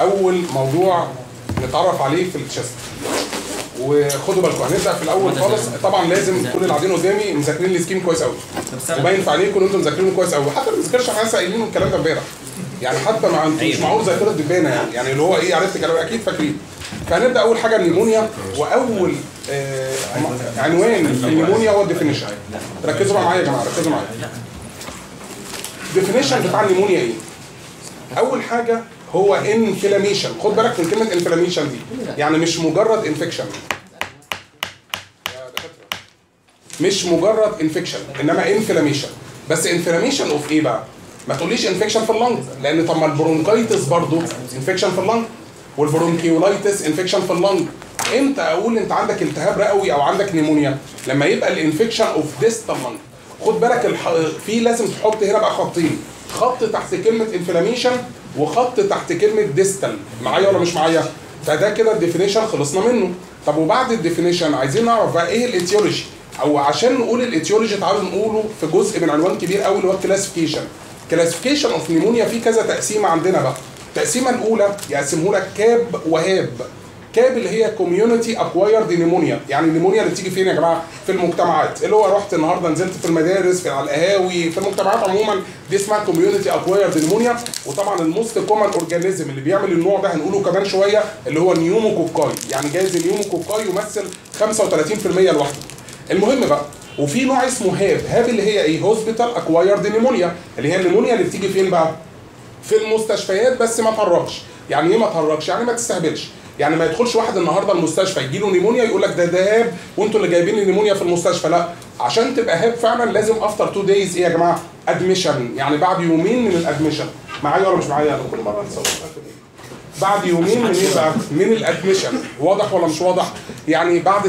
اول موضوع نتعرف عليه في التشست وخدوا بالكم هنبدا في الاول خالص طبعا لازم كل اللي قاعدين قدامي مذاكرين السكيم كويس قوي وباين في عينيكم ان انتم مذاكرينه كويس قوي حتى ما بنذاكرش احنا لسه قايلين الكلام ده امبارح يعني حتى مع انتوا مش معقول ذاكره دبانه يعني يعني اللي هو ايه عرفت كلام اكيد فاكرين فهنبدا اول حاجه النيمونيا واول آه عنوان النيمونيا هو الديفينيشن ركزوا بقى معايا يا جماعه ركزوا معايا الديفينيشن بتاع النيمونيا ايه؟ اول حاجه هو انفلاميشن خد بالك من كلمه انفلاميشن دي يعني مش مجرد انفكشن مش مجرد انفكشن انما انفلاميشن بس انفلاميشن اوف ايه بقى؟ ما تقوليش انفكشن في اللنج لان طب ما البرونكايتس برضه انفكشن في اللنج والبرونكيولايتس انفكشن في اللنج امتى اقول انت عندك التهاب رئوي او عندك نيمونيا لما يبقى الانفكشن اوف ديستال لنج خد بالك الح... في لازم تحط هنا بقى خطين خط تحت كلمه انفلاميشن وخط تحت كلمه ديستال معايا ولا مش معايا فده كده الديفينيشن خلصنا منه طب وبعد الديفينيشن عايزين نعرف بقى ايه الايتيولوجي او عشان نقول الايتيولوجي تعالوا نقوله في جزء من عنوان كبير قوي اللي هو الكلاسيفيكيشن كلاسيفيكيشن اوف نيمونيا في كذا تقسيمه عندنا بقى التقسيمه الاولى يقسمه لك كاب وهاب كاب اللي هي كوميونتي اكوايرد نيمونيا يعني النيمونيا اللي بتيجي فين يا جماعه في المجتمعات اللي هو رحت النهارده نزلت في المدارس في على القهاوي في المجتمعات عموما دي اسمها كوميونتي اكوايرد نيمونيا وطبعا الموست كومن اورجانيزم اللي بيعمل النوع ده هنقوله كمان شويه اللي هو نيوموكوكاي يعني جايز النيوموكوكاي يمثل 35% لوحده المهم بقى وفي نوع اسمه هاب هاب اللي هي ايه هوسبيتال اكوايرد نيمونيا اللي هي النيمونيا اللي بتيجي فين بقى في المستشفيات بس ما تهرجش يعني ايه ما تهرجش يعني ما تستهبلش يعني ما يدخلش واحد النهارده المستشفى يجي له نيمونيا يقول لك ده ده هاب وانتوا اللي جايبين لي نيمونيا في المستشفى لا عشان تبقى هاب فعلا لازم افتر تو دايز ايه يا جماعه ادميشن يعني بعد يومين من الادميشن معايا ولا مش معايا انا كل مره نسوي بعد يومين من ايه بقى؟ من الادميشن واضح ولا مش واضح؟ يعني بعد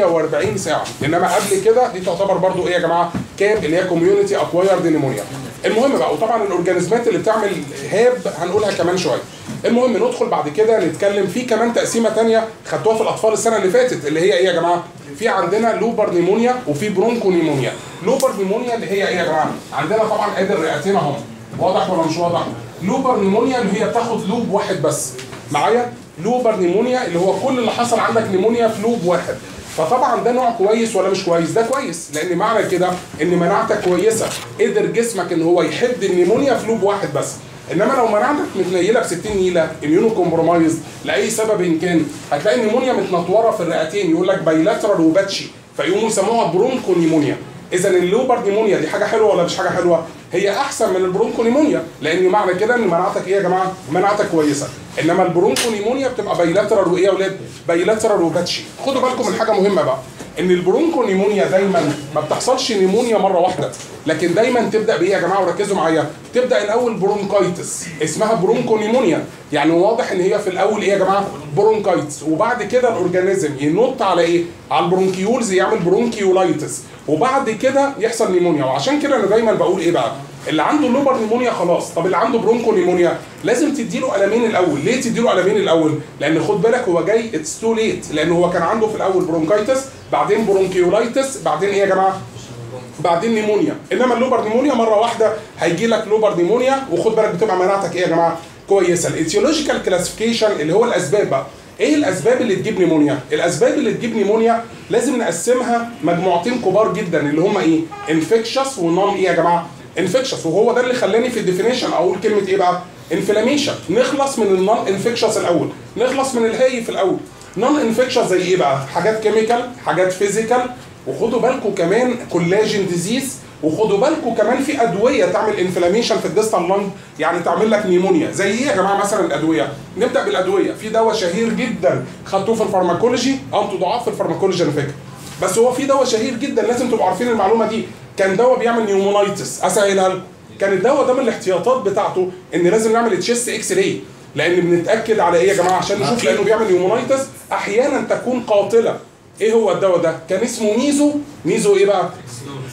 48 ساعه انما قبل كده دي تعتبر برضو ايه يا جماعه؟ كاب اللي هي كوميونتي اكوايرد نيمونيا. المهم بقى وطبعا الاورجانيزمات اللي بتعمل هاب هنقولها كمان شويه. المهم ندخل بعد كده نتكلم في كمان تقسيمه ثانيه خدتوها في الاطفال السنه اللي فاتت اللي هي ايه يا جماعه؟ في عندنا لوبر نيمونيا وفي برونكو نيمونيا. لوبر نيمونيا اللي هي ايه يا جماعه؟ عندنا طبعا ادي الرئتين اهم. واضح ولا مش واضح؟ لوبر نيمونيا اللي هي بتاخد لوب واحد بس. معايا لوبر نيمونيا اللي هو كل اللي حصل عندك نيمونيا في لوب واحد فطبعا ده نوع كويس ولا مش كويس ده كويس لان معنى كده ان مناعتك كويسه قدر جسمك ان هو يحد النيمونيا في لوب واحد بس انما لو مناعتك متنيله ب 60 نيله اميونو كومبرومايز لاي سبب إن كان هتلاقي النيمونيا متنطوره في الرئتين يقول لك بايلاترال وباتشي فيقوموا يسموها برونكو نيمونيا اذا اللوبر نيمونيا دي حاجه حلوه ولا مش حاجه حلوه هي احسن من البرونكو نيمونيا لان معنى كده ان مناعتك ايه يا جماعه مناعتك كويسه انما البرونكو نيمونيا بتبقى بايلاترال وايه يا اولاد بايلاترال وباتشي خدوا بالكم من حاجه مهمه بقى ان البرونكو نيمونيا دايما ما بتحصلش نيمونيا مره واحده لكن دايما تبدا بايه يا جماعه وركزوا معايا تبدا الاول برونكايتس اسمها برونكو نيمونيا يعني واضح ان هي في الاول ايه يا جماعه برونكايتس وبعد كده الاورجانيزم ينط على ايه على البرونكيولز يعمل برونكيولايتس وبعد كده يحصل نيمونيا وعشان كده انا دايما بقول ايه بقى اللي عنده لوبر نيمونيا خلاص طب اللي عنده برونكو نيمونيا لازم تديله قلمين الاول ليه تديله قلمين الاول لان خد بالك هو جاي اتس تو ليت لان هو كان عنده في الاول برونكايتس بعدين برونكيولايتس بعدين ايه يا جماعه بعدين نيمونيا انما اللوبر نيمونيا مره واحده هيجي لك لوبر نيمونيا وخد بالك بتبقى مناعتك ايه يا جماعه كويسه الايتيولوجيكال كلاسيفيكيشن اللي هو الاسباب بقى ايه الاسباب اللي تجيب نيمونيا الاسباب اللي تجيب نيمونيا لازم نقسمها مجموعتين كبار جدا اللي هم ايه انفكشس ونون ايه يا جماعه انفكشس وهو ده اللي خلاني في الديفينيشن اقول كلمه ايه بقى انفلاميشن نخلص من النون انفكشس الاول نخلص من الهايف الاول نون انفكشس زي ايه بقى حاجات كيميكال حاجات فيزيكال وخدوا بالكم كمان كولاجين ديزيز وخدوا بالكم كمان في ادويه تعمل انفلاميشن في الديستال لانج يعني تعمل لك نيمونيا زي ايه يا جماعه مثلا الادويه نبدا بالادويه في دواء شهير جدا خدتوه في الفارماكولوجي انتوا ضعاف في الفارماكولوجي انا فاكر بس هو في دواء شهير جدا لازم تبقوا عارفين المعلومه دي كان دواء بيعمل نيومونايتس اسهلها لكم كان الدواء ده من الاحتياطات بتاعته ان لازم نعمل تشيست اكس راي لان بنتاكد على ايه يا جماعه عشان نشوف لانه بيعمل نيومونايتس احيانا تكون قاتله ايه هو الدواء ده كان اسمه ميزو ميزو ايه بقى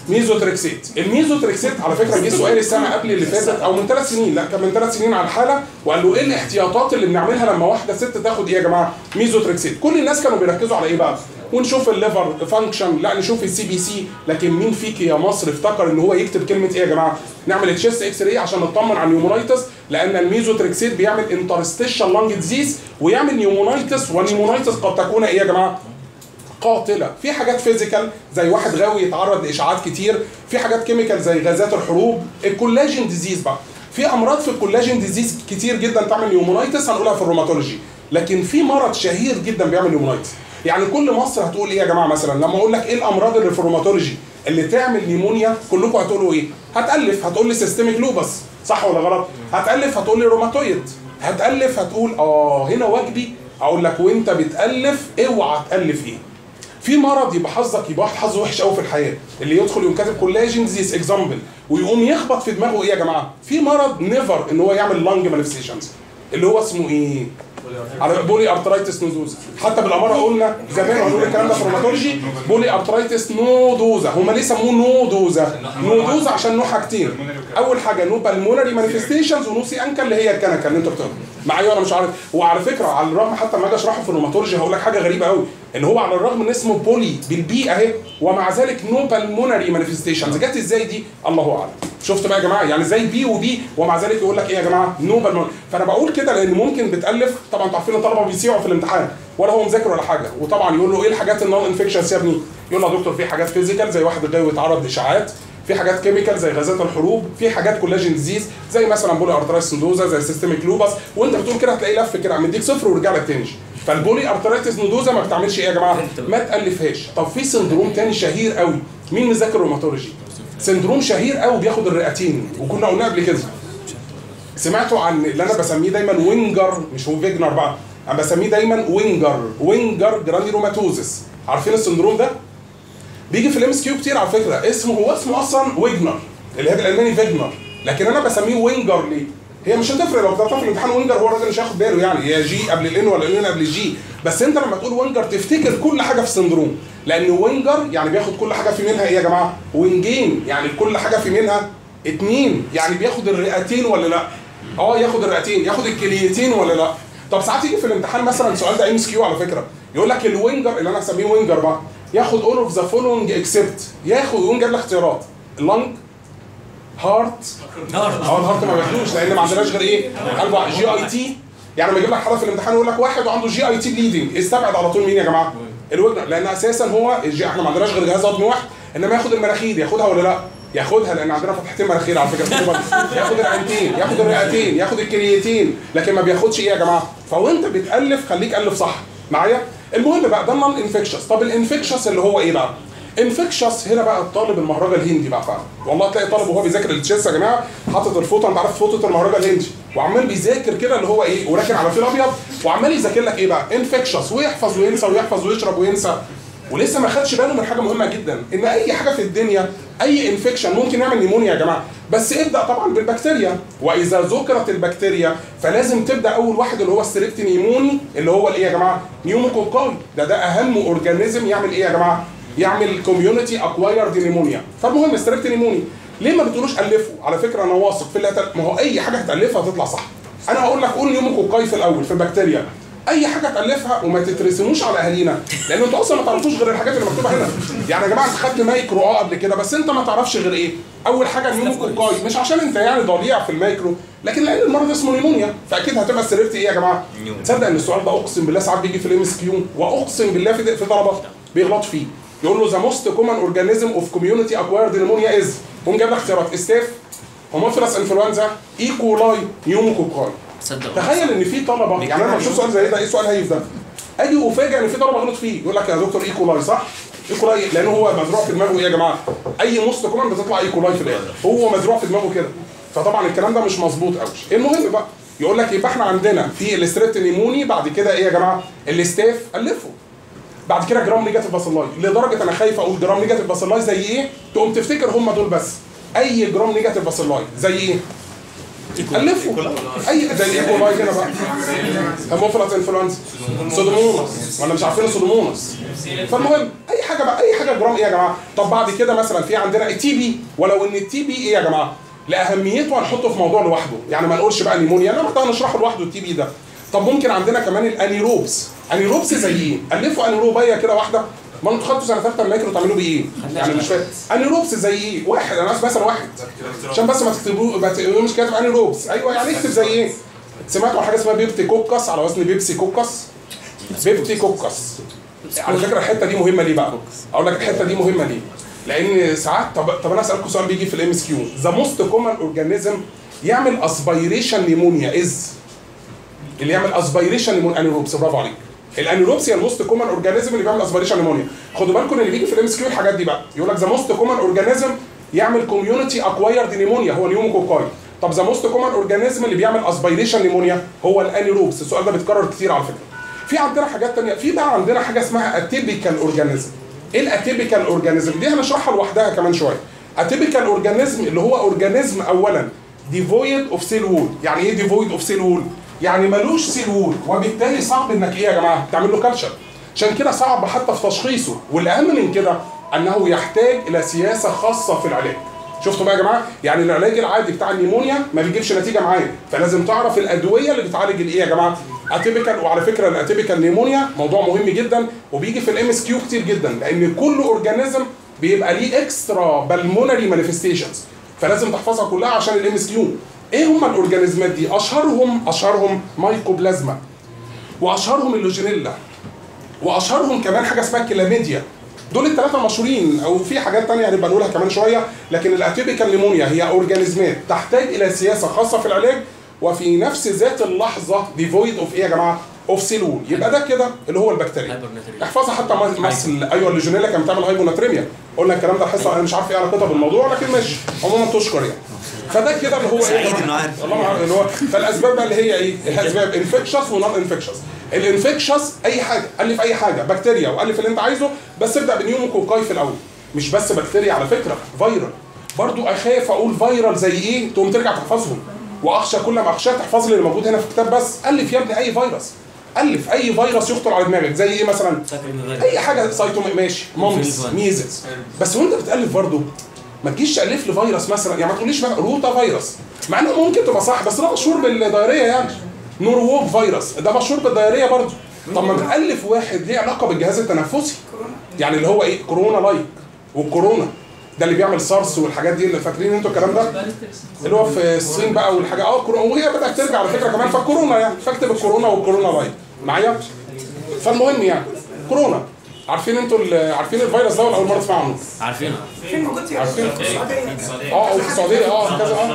ميزوتريكسيت الميزوتريكسيت على فكره جه سؤال السنه قبل اللي فاتت او من ثلاث سنين لا كان من ثلاث سنين على الحاله وقال له ايه الاحتياطات اللي بنعملها لما واحده ست تاخد ايه يا جماعه ميزوتريكسيت كل الناس كانوا بيركزوا على ايه بقى ونشوف الليفر فانكشن لا نشوف السي بي سي لكن مين فيك يا مصر افتكر ان هو يكتب كلمه ايه يا جماعه نعمل تشيست اكس راي عشان نطمن على النيومونايتس لان الميزوتريكسيت بيعمل انترستيشال لانج ديزيز ويعمل نيومونايتس والنيومونايتس قد تكون ايه يا جماعه قاتله في حاجات فيزيكال زي واحد غاوي يتعرض لاشعاعات كتير في حاجات كيميكال زي غازات الحروب الكولاجين ديزيز بقى في امراض في الكولاجين ديزيز كتير جدا تعمل نيومونايتس هنقولها في الروماتولوجي لكن في مرض شهير جدا بيعمل نيومونايتس يعني كل مصر هتقول ايه يا جماعه مثلا لما اقول لك ايه الامراض اللي في الروماتولوجي اللي تعمل نيمونيا كلكم هتقولوا ايه هتالف هتقول لي سيستميك لوبس صح ولا غلط هتالف هتقول لي روماتويد هتالف هتقول اه هنا واجبي اقول لك وانت بتالف اوعى تالف ايه في مرض يبقى حظك يبقى واحد حظه وحش قوي في الحياه اللي يدخل يقوم كاتب كولاجين ديزيز اكزامبل ويقوم يخبط في دماغه ايه يا جماعه في مرض نيفر ان هو يعمل لانج مانيفستيشنز اللي هو اسمه ايه على بولي ارترايتس نودوزا حتى بالاماره قلنا زمان هنقول الكلام ده في الروماتولوجي بولي ارترايتس نودوزا هم ليه سموه نودوزا نودوزا عشان له حاجتين اول حاجه نو بالمونري مانيفستيشنز ونوسي انكا اللي هي الكنكه اللي انتوا بتقولوا معايا وانا مش عارف وعلى فكره على الرغم حتى لما اجي اشرحه في الروماتولوجي هقول لك حاجه غريبه قوي ان هو على الرغم ان اسمه بولي بالبي اهي ومع ذلك نو بالمونري مانيفستيشنز جت ازاي دي الله اعلم شفت بقى يا جماعه يعني زي بي وبي ومع ذلك يقول لك ايه يا جماعه نو بالمونري فانا بقول كده لان ممكن بتالف طبعا انتوا عارفين الطلبه بيسيعوا في الامتحان ولا هو مذاكر ولا حاجه وطبعا يقول له ايه الحاجات النون انفكشنز يا ابني يقول له يا دكتور في حاجات فيزيكال زي واحد جاي يتعرض لاشعاعات في حاجات كيميكال زي غازات الحروب في حاجات كولاجين ديزيز زي مثلا بولي ارترايتس سندوزا زي سيستميك لوبس وانت بتقول كده هتلاقي لف كده مديك صفر ورجع لك تاني فالبولي ارترايتس نودوزا ما بتعملش ايه يا جماعه ما تالفهاش طب في سندروم تاني شهير قوي مين مذاكر روماتولوجي سندروم شهير قوي بياخد الرئتين وكنا قلنا قبل كده سمعتوا عن اللي انا بسميه دايما وينجر مش هو فيجنر بقى انا بسميه دايما وينجر وينجر جرانيروماتوزس عارفين السندروم ده بيجي في الام اس كيو كتير على فكره اسمه هو اسمه اصلا ويجنر اللي هي بالالماني فيجنر لكن انا بسميه وينجر ليه هي مش هتفرق لو طلعتها في الامتحان وينجر هو الراجل مش هياخد باله يعني هي جي قبل الان ولا الان قبل الجي بس انت لما تقول وينجر تفتكر كل حاجه في السندروم لان وينجر يعني بياخد كل حاجه في منها ايه يا جماعه وينجين يعني كل حاجه في منها اتنين يعني بياخد الرئتين ولا لا اه ياخد الرئتين ياخد الكليتين ولا لا طب ساعات يجي في الامتحان مثلا السؤال ده ام اس كيو على فكره يقول لك الوينجر اللي انا بسميه وينجر بقى ياخد اول اوف ذا فولوينج اكسبت ياخد يقوم جايب لك اختيارات لنج هارت اه الهارت ما بياخدوش لان ما عندناش غير ايه؟ قلب جي اي تي يعني لما يجيب لك حاله في الامتحان يقول لك واحد وعنده جي اي تي بليدنج استبعد على طول مين يا جماعه؟ الوجنر لان اساسا هو الجي احنا ما عندناش غير جهاز هضمي واحد انما ياخد المناخير ياخدها ولا لا؟ ياخدها لان عندنا فتحتين مناخير على فكره ياخد العينتين ياخد الرئتين ياخد الكليتين لكن ما بياخدش ايه يا جماعه؟ فوانت بتالف خليك الف صح معايا؟ المهم بقى ده النون انفكشس طب الانفكشس اللي هو ايه بقى؟ انفكشس هنا بقى الطالب المهرجة الهندي بقى فعلا والله تلاقي طالب وهو بيذاكر التشيس يا جماعه حاطط الفوطه انت عارف فوطه المهرجة الهندي وعمال بيذاكر كده اللي هو ايه وراكن على فيل ابيض وعمال يذاكر لك ايه بقى انفكشس ويحفظ وينسى ويحفظ ويشرب وينسى ولسه ما خدش باله من حاجه مهمه جدا ان اي حاجه في الدنيا اي انفكشن ممكن يعمل نيمونيا يا جماعه بس ابدا طبعا بالبكتيريا واذا ذكرت البكتيريا فلازم تبدا اول واحد اللي هو السريبت نيموني اللي هو الايه يا جماعه نيوموكوكاي ده ده اهم اورجانيزم يعمل ايه يا جماعه يعمل كوميونتي اكوايرد نيمونيا فالمهم ستريبت نيموني ليه ما بتقولوش الفوا على فكره انا واثق في اللي هتل... ما هو اي حاجه هتالفها هتطلع صح انا هقول لك قول نيوموكوكاي في الاول في البكتيريا اي حاجه تالفها وما تترسموش على اهالينا لان انتوا اصلا ما تعرفوش غير الحاجات اللي مكتوبه هنا يعني يا جماعه انت خدت مايكرو اه قبل كده بس انت ما تعرفش غير ايه اول حاجه نيوموكوكاي مش عشان انت يعني ضليع في المايكرو لكن لان المرض اسمه نيمونيا فاكيد هتبقى السريرتي ايه يا جماعه تصدق ان السؤال ده اقسم بالله ساعات بيجي في الام اس كيو واقسم بالله في في طلبه بيغلط فيه يقول له ذا موست كومن اورجانيزم اوف كوميونتي اكوايرد نيمونيا از قوم جايب لك اختيارات استاف هوموفيلس انفلونزا ايكولاي نيوموكوكاي تصدق تخيل ان في طلبه يعني انا بشوف سؤال زي ده ايه سؤال هايف ده اجي افاجئ ان في طلبه غلط فيه يقول لك يا دكتور ايكولاي صح؟ ايكولاي لان هو مزروع في دماغه ايه يا جماعه؟ اي موست كومن بتطلع ايكولاي في الاخر هو مزروع في دماغه كده فطبعا الكلام ده مش مظبوط قوي المهم بقى يقول لك يبقى احنا عندنا في الاستريبت نيموني بعد كده ايه يا جماعه؟ الاستاف الفوا بعد كده جرام نيجاتيف باسيلاي لدرجه انا خايف اقول جرام نيجاتيف باسيلاي زي ايه؟ تقوم تفتكر هم دول بس اي جرام نيجاتيف باسيلاي زي ايه؟ الفوا اي زي الايكولاي هنا بقى هيموفيلس انفلونزا سودوموناس ولا مش عارفين سودوموناس فالمهم اي حاجه بقى اي حاجه جرام ايه يا جماعه طب بعد كده مثلا في عندنا التي بي ولو ان التي بي ايه يا جماعه لاهميته هنحطه في موضوع لوحده يعني ما نقولش بقى نيمونيا لا ده هنشرحه لوحده التي بي ده طب ممكن عندنا كمان الانيروبس انيروبس زي ايه الفوا انيروبيه كده واحده ما انتوا خدتوا سنه ثالثه المايكرو تعملوا بايه؟ يعني مش فاهم انيروبس زي ايه؟ واحد انا عايز مثلا واحد عشان بس ما تكتبوه ما تقولوا مش كاتب انيروبس ايوه يعني اكتب زي ايه؟ سمعتوا عن حاجه اسمها بيبتي كوكس على وزن بيبسي كوكس بيبتي كوكس على فكره الحته دي مهمه ليه بقى؟ اقول لك الحته دي مهمه ليه؟ لان ساعات طب طب انا اسالكم سؤال بيجي في الام اس كيو ذا موست كومن اورجانيزم يعمل اسبيريشن نيمونيا از اللي يعمل اسبيريشن نيمونيا انيروبس برافو عليك الانيروبس هي الموست كومن اورجانيزم اللي بيعمل اسبيريشن نيمونيا خدوا بالكم ان اللي بيجي في الام اس كيو الحاجات دي بقى يقول لك ذا موست كومن اورجانيزم يعمل كوميونتي اكوايرد نيمونيا هو نيوموكوكاي طب ذا موست كومن اورجانيزم اللي بيعمل اسبيريشن نيمونيا هو الانيروبس السؤال ده بيتكرر كتير على فكره في عندنا حاجات تانية في بقى عندنا حاجه اسمها اتيبيكال اورجانيزم ايه الاتيبيكال اورجانيزم دي هنشرحها لوحدها كمان شويه اتيبيكال اورجانيزم اللي هو اورجانيزم اولا ديفويد اوف سيل وول يعني ايه ديفويد اوف سيل وول يعني ملوش سيل وول وبالتالي صعب انك ايه يا جماعه تعمل له كلشر عشان كده صعب حتى في تشخيصه والاهم من كده انه يحتاج الى سياسه خاصه في العلاج شفتوا بقى يا جماعه يعني العلاج العادي بتاع النيمونيا ما بيجيبش نتيجه معايا فلازم تعرف الادويه اللي بتعالج الايه يا جماعه اتيبيكال وعلى فكره الاتيبيكال نيمونيا موضوع مهم جدا وبيجي في الام اس كيو كتير جدا لان كل اورجانيزم بيبقى ليه اكسترا بالمونري مانيفستيشنز فلازم تحفظها كلها عشان الام اس كيو ايه هم الاورجانيزمات دي اشهرهم اشهرهم مايكوبلازما واشهرهم اللوجينيلا واشهرهم كمان حاجه اسمها كلاميديا دول الثلاثه مشهورين او في حاجات تانية هنبقى نقولها كمان شويه لكن الاتيبيكال نيمونيا هي اورجانيزمات تحتاج الى سياسه خاصه في العلاج وفي نفس ذات اللحظه ديفويد اوف ايه يا جماعه؟ اوف سيلول يبقى ده كده اللي هو البكتيريا احفظها حتى مثل ايوه الليجونيلا كانت بتعمل هايبوناتريميا قلنا الكلام ده الحصه انا مش عارف ايه علاقتها بالموضوع لكن ماشي عموما تشكر يعني فده كده اللي هو ايه سعيد انه عارف والله ما عارف اللي هو فالاسباب بقى اللي هي ايه؟ الاسباب انفكشس ونون انفكشس الانفكشس اي حاجه الف اي حاجه بكتيريا والف اللي انت عايزه بس ابدا بنيوموكوكاي في الاول مش بس بكتيريا على فكره فيرال برضو اخاف اقول فيرال زي ايه تقوم ترجع تحفظهم واخشى كل ما اخشى تحفظ لي اللي موجود هنا في الكتاب بس الف يا ابني اي فيروس الف اي فيروس يخطر على دماغك زي ايه مثلا اي حاجه سايتو ماشي مامس ميزز بس وانت بتالف برضه ما تجيش تالف لي فيروس مثلا يعني ما تقوليش بقى روتا فيروس مع انه ممكن تبقى صح بس ده مشهور بالدايريه يعني نورووك فيروس ده مشهور بالدايريه برضه طب ما بتالف واحد ليه علاقه بالجهاز التنفسي يعني اللي هو ايه كورونا لايك والكورونا ده اللي بيعمل سارس والحاجات دي اللي فاكرين انتوا الكلام ده اللي هو في الصين بقى والحاجه اه كورونا وهي بدات ترجع على فكره كمان فالكورونا يعني فاكتب الكورونا والكورونا لايك معايا فالمهم يعني كورونا عارفين انتوا ال- عارفين الفيروس ده ولا اول مره تسمعوا عنه؟ عارفينها فين موجود في عارفين السعودية؟ اه او في السعوديه اه كذا اه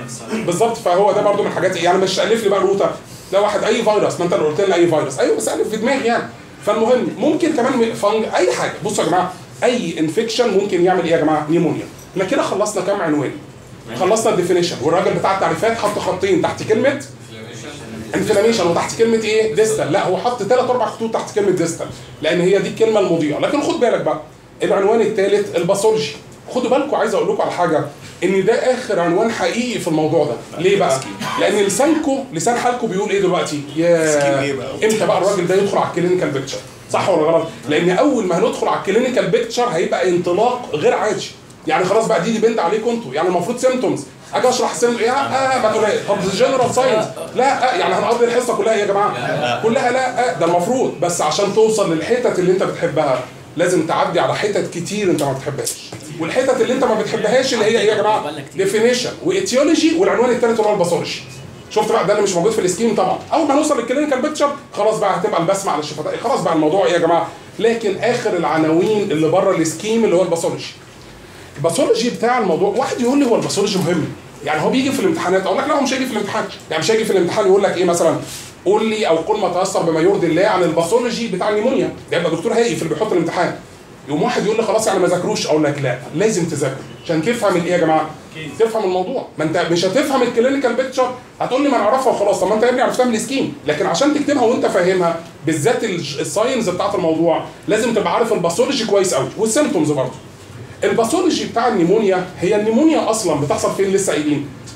بالظبط فهو ده برضو من الحاجات يعني مش الف لي بقى روتا ده واحد اي فيروس ما انت اللي قلت لي اي فيروس ايوه بس الف في دماغي يعني فالمهم ممكن كمان فنج اي حاجه بصوا يا جماعه اي انفكشن ممكن يعمل ايه يا جماعه نيمونيا احنا كده خلصنا كام عنوان خلصنا الديفينيشن والراجل بتاع التعريفات حط خطين تحت كلمه انفلاميشن وتحت كلمه ايه ديستال لا هو حط ثلاث اربع خطوط تحت كلمه ديستال لان هي دي الكلمه المضيئه لكن خد بالك بقى العنوان الثالث الباثولوجي خدوا بالكم عايز اقول لكم على حاجه ان ده اخر عنوان حقيقي في الموضوع ده ليه بقى لان لسانكم لسان حالكم بيقول ايه دلوقتي يا إيه بقى؟ امتى بقى الراجل ده يدخل على الكلينيكال بيكتشر صح ولا غلط لان اول ما هندخل على الكلينيكال بيكتشر هيبقى انطلاق غير عادي يعني خلاص بقى دي دي بنت عليكم انتوا يعني المفروض سيمتومز اجي اشرح سيمتومز يا اه ما تقول طب جنرال ساينس لا آه يعني هنقضي الحصه كلها يا جماعه كلها لا آه ده المفروض بس عشان توصل للحتت اللي انت بتحبها لازم تعدي على حتت كتير انت ما بتحبهاش والحتت اللي انت ما بتحبهاش اللي هي ايه يا جماعه ديفينيشن وايتيولوجي والعنوان الثالث اللي هو الباثولوجي شفت بقى ده اللي مش موجود في السكيم طبعا اول ما نوصل للكلينيكال بيكتشر خلاص بقى هتبقى البسمه على الشفتين خلاص بقى الموضوع ايه يا جماعه لكن اخر العناوين اللي بره السكيم اللي هو الباثولوجي الباثولوجي بتاع الموضوع واحد يقول لي هو الباثولوجي مهم يعني هو بيجي في الامتحانات اقول لك لا هو مش هيجي في الامتحان يعني مش هيجي في الامتحان يقول لك ايه مثلا قول لي او قل ما تيسر بما يرضي الله عن الباثولوجي بتاع النيمونيا ده يبقى دكتور هايف اللي بيحط الامتحان يقوم واحد يقول لي خلاص يعني ما ذاكروش اقول لك لا لازم تذاكر عشان تفهم الايه يا جماعه تفهم الموضوع ما انت مش هتفهم الكلينيكال بيكتشر هتقول لي ما نعرفها وخلاص طب ما انت يا ابني عرفتها من السكيم لكن عشان تكتبها وانت فاهمها بالذات الج- الساينز بتاعت الموضوع لازم تبقى عارف الباثولوجي كويس قوي والسيمتومز برضه الباثولوجي بتاع النيمونيا هي النيمونيا اصلا بتحصل فين لسه قايلين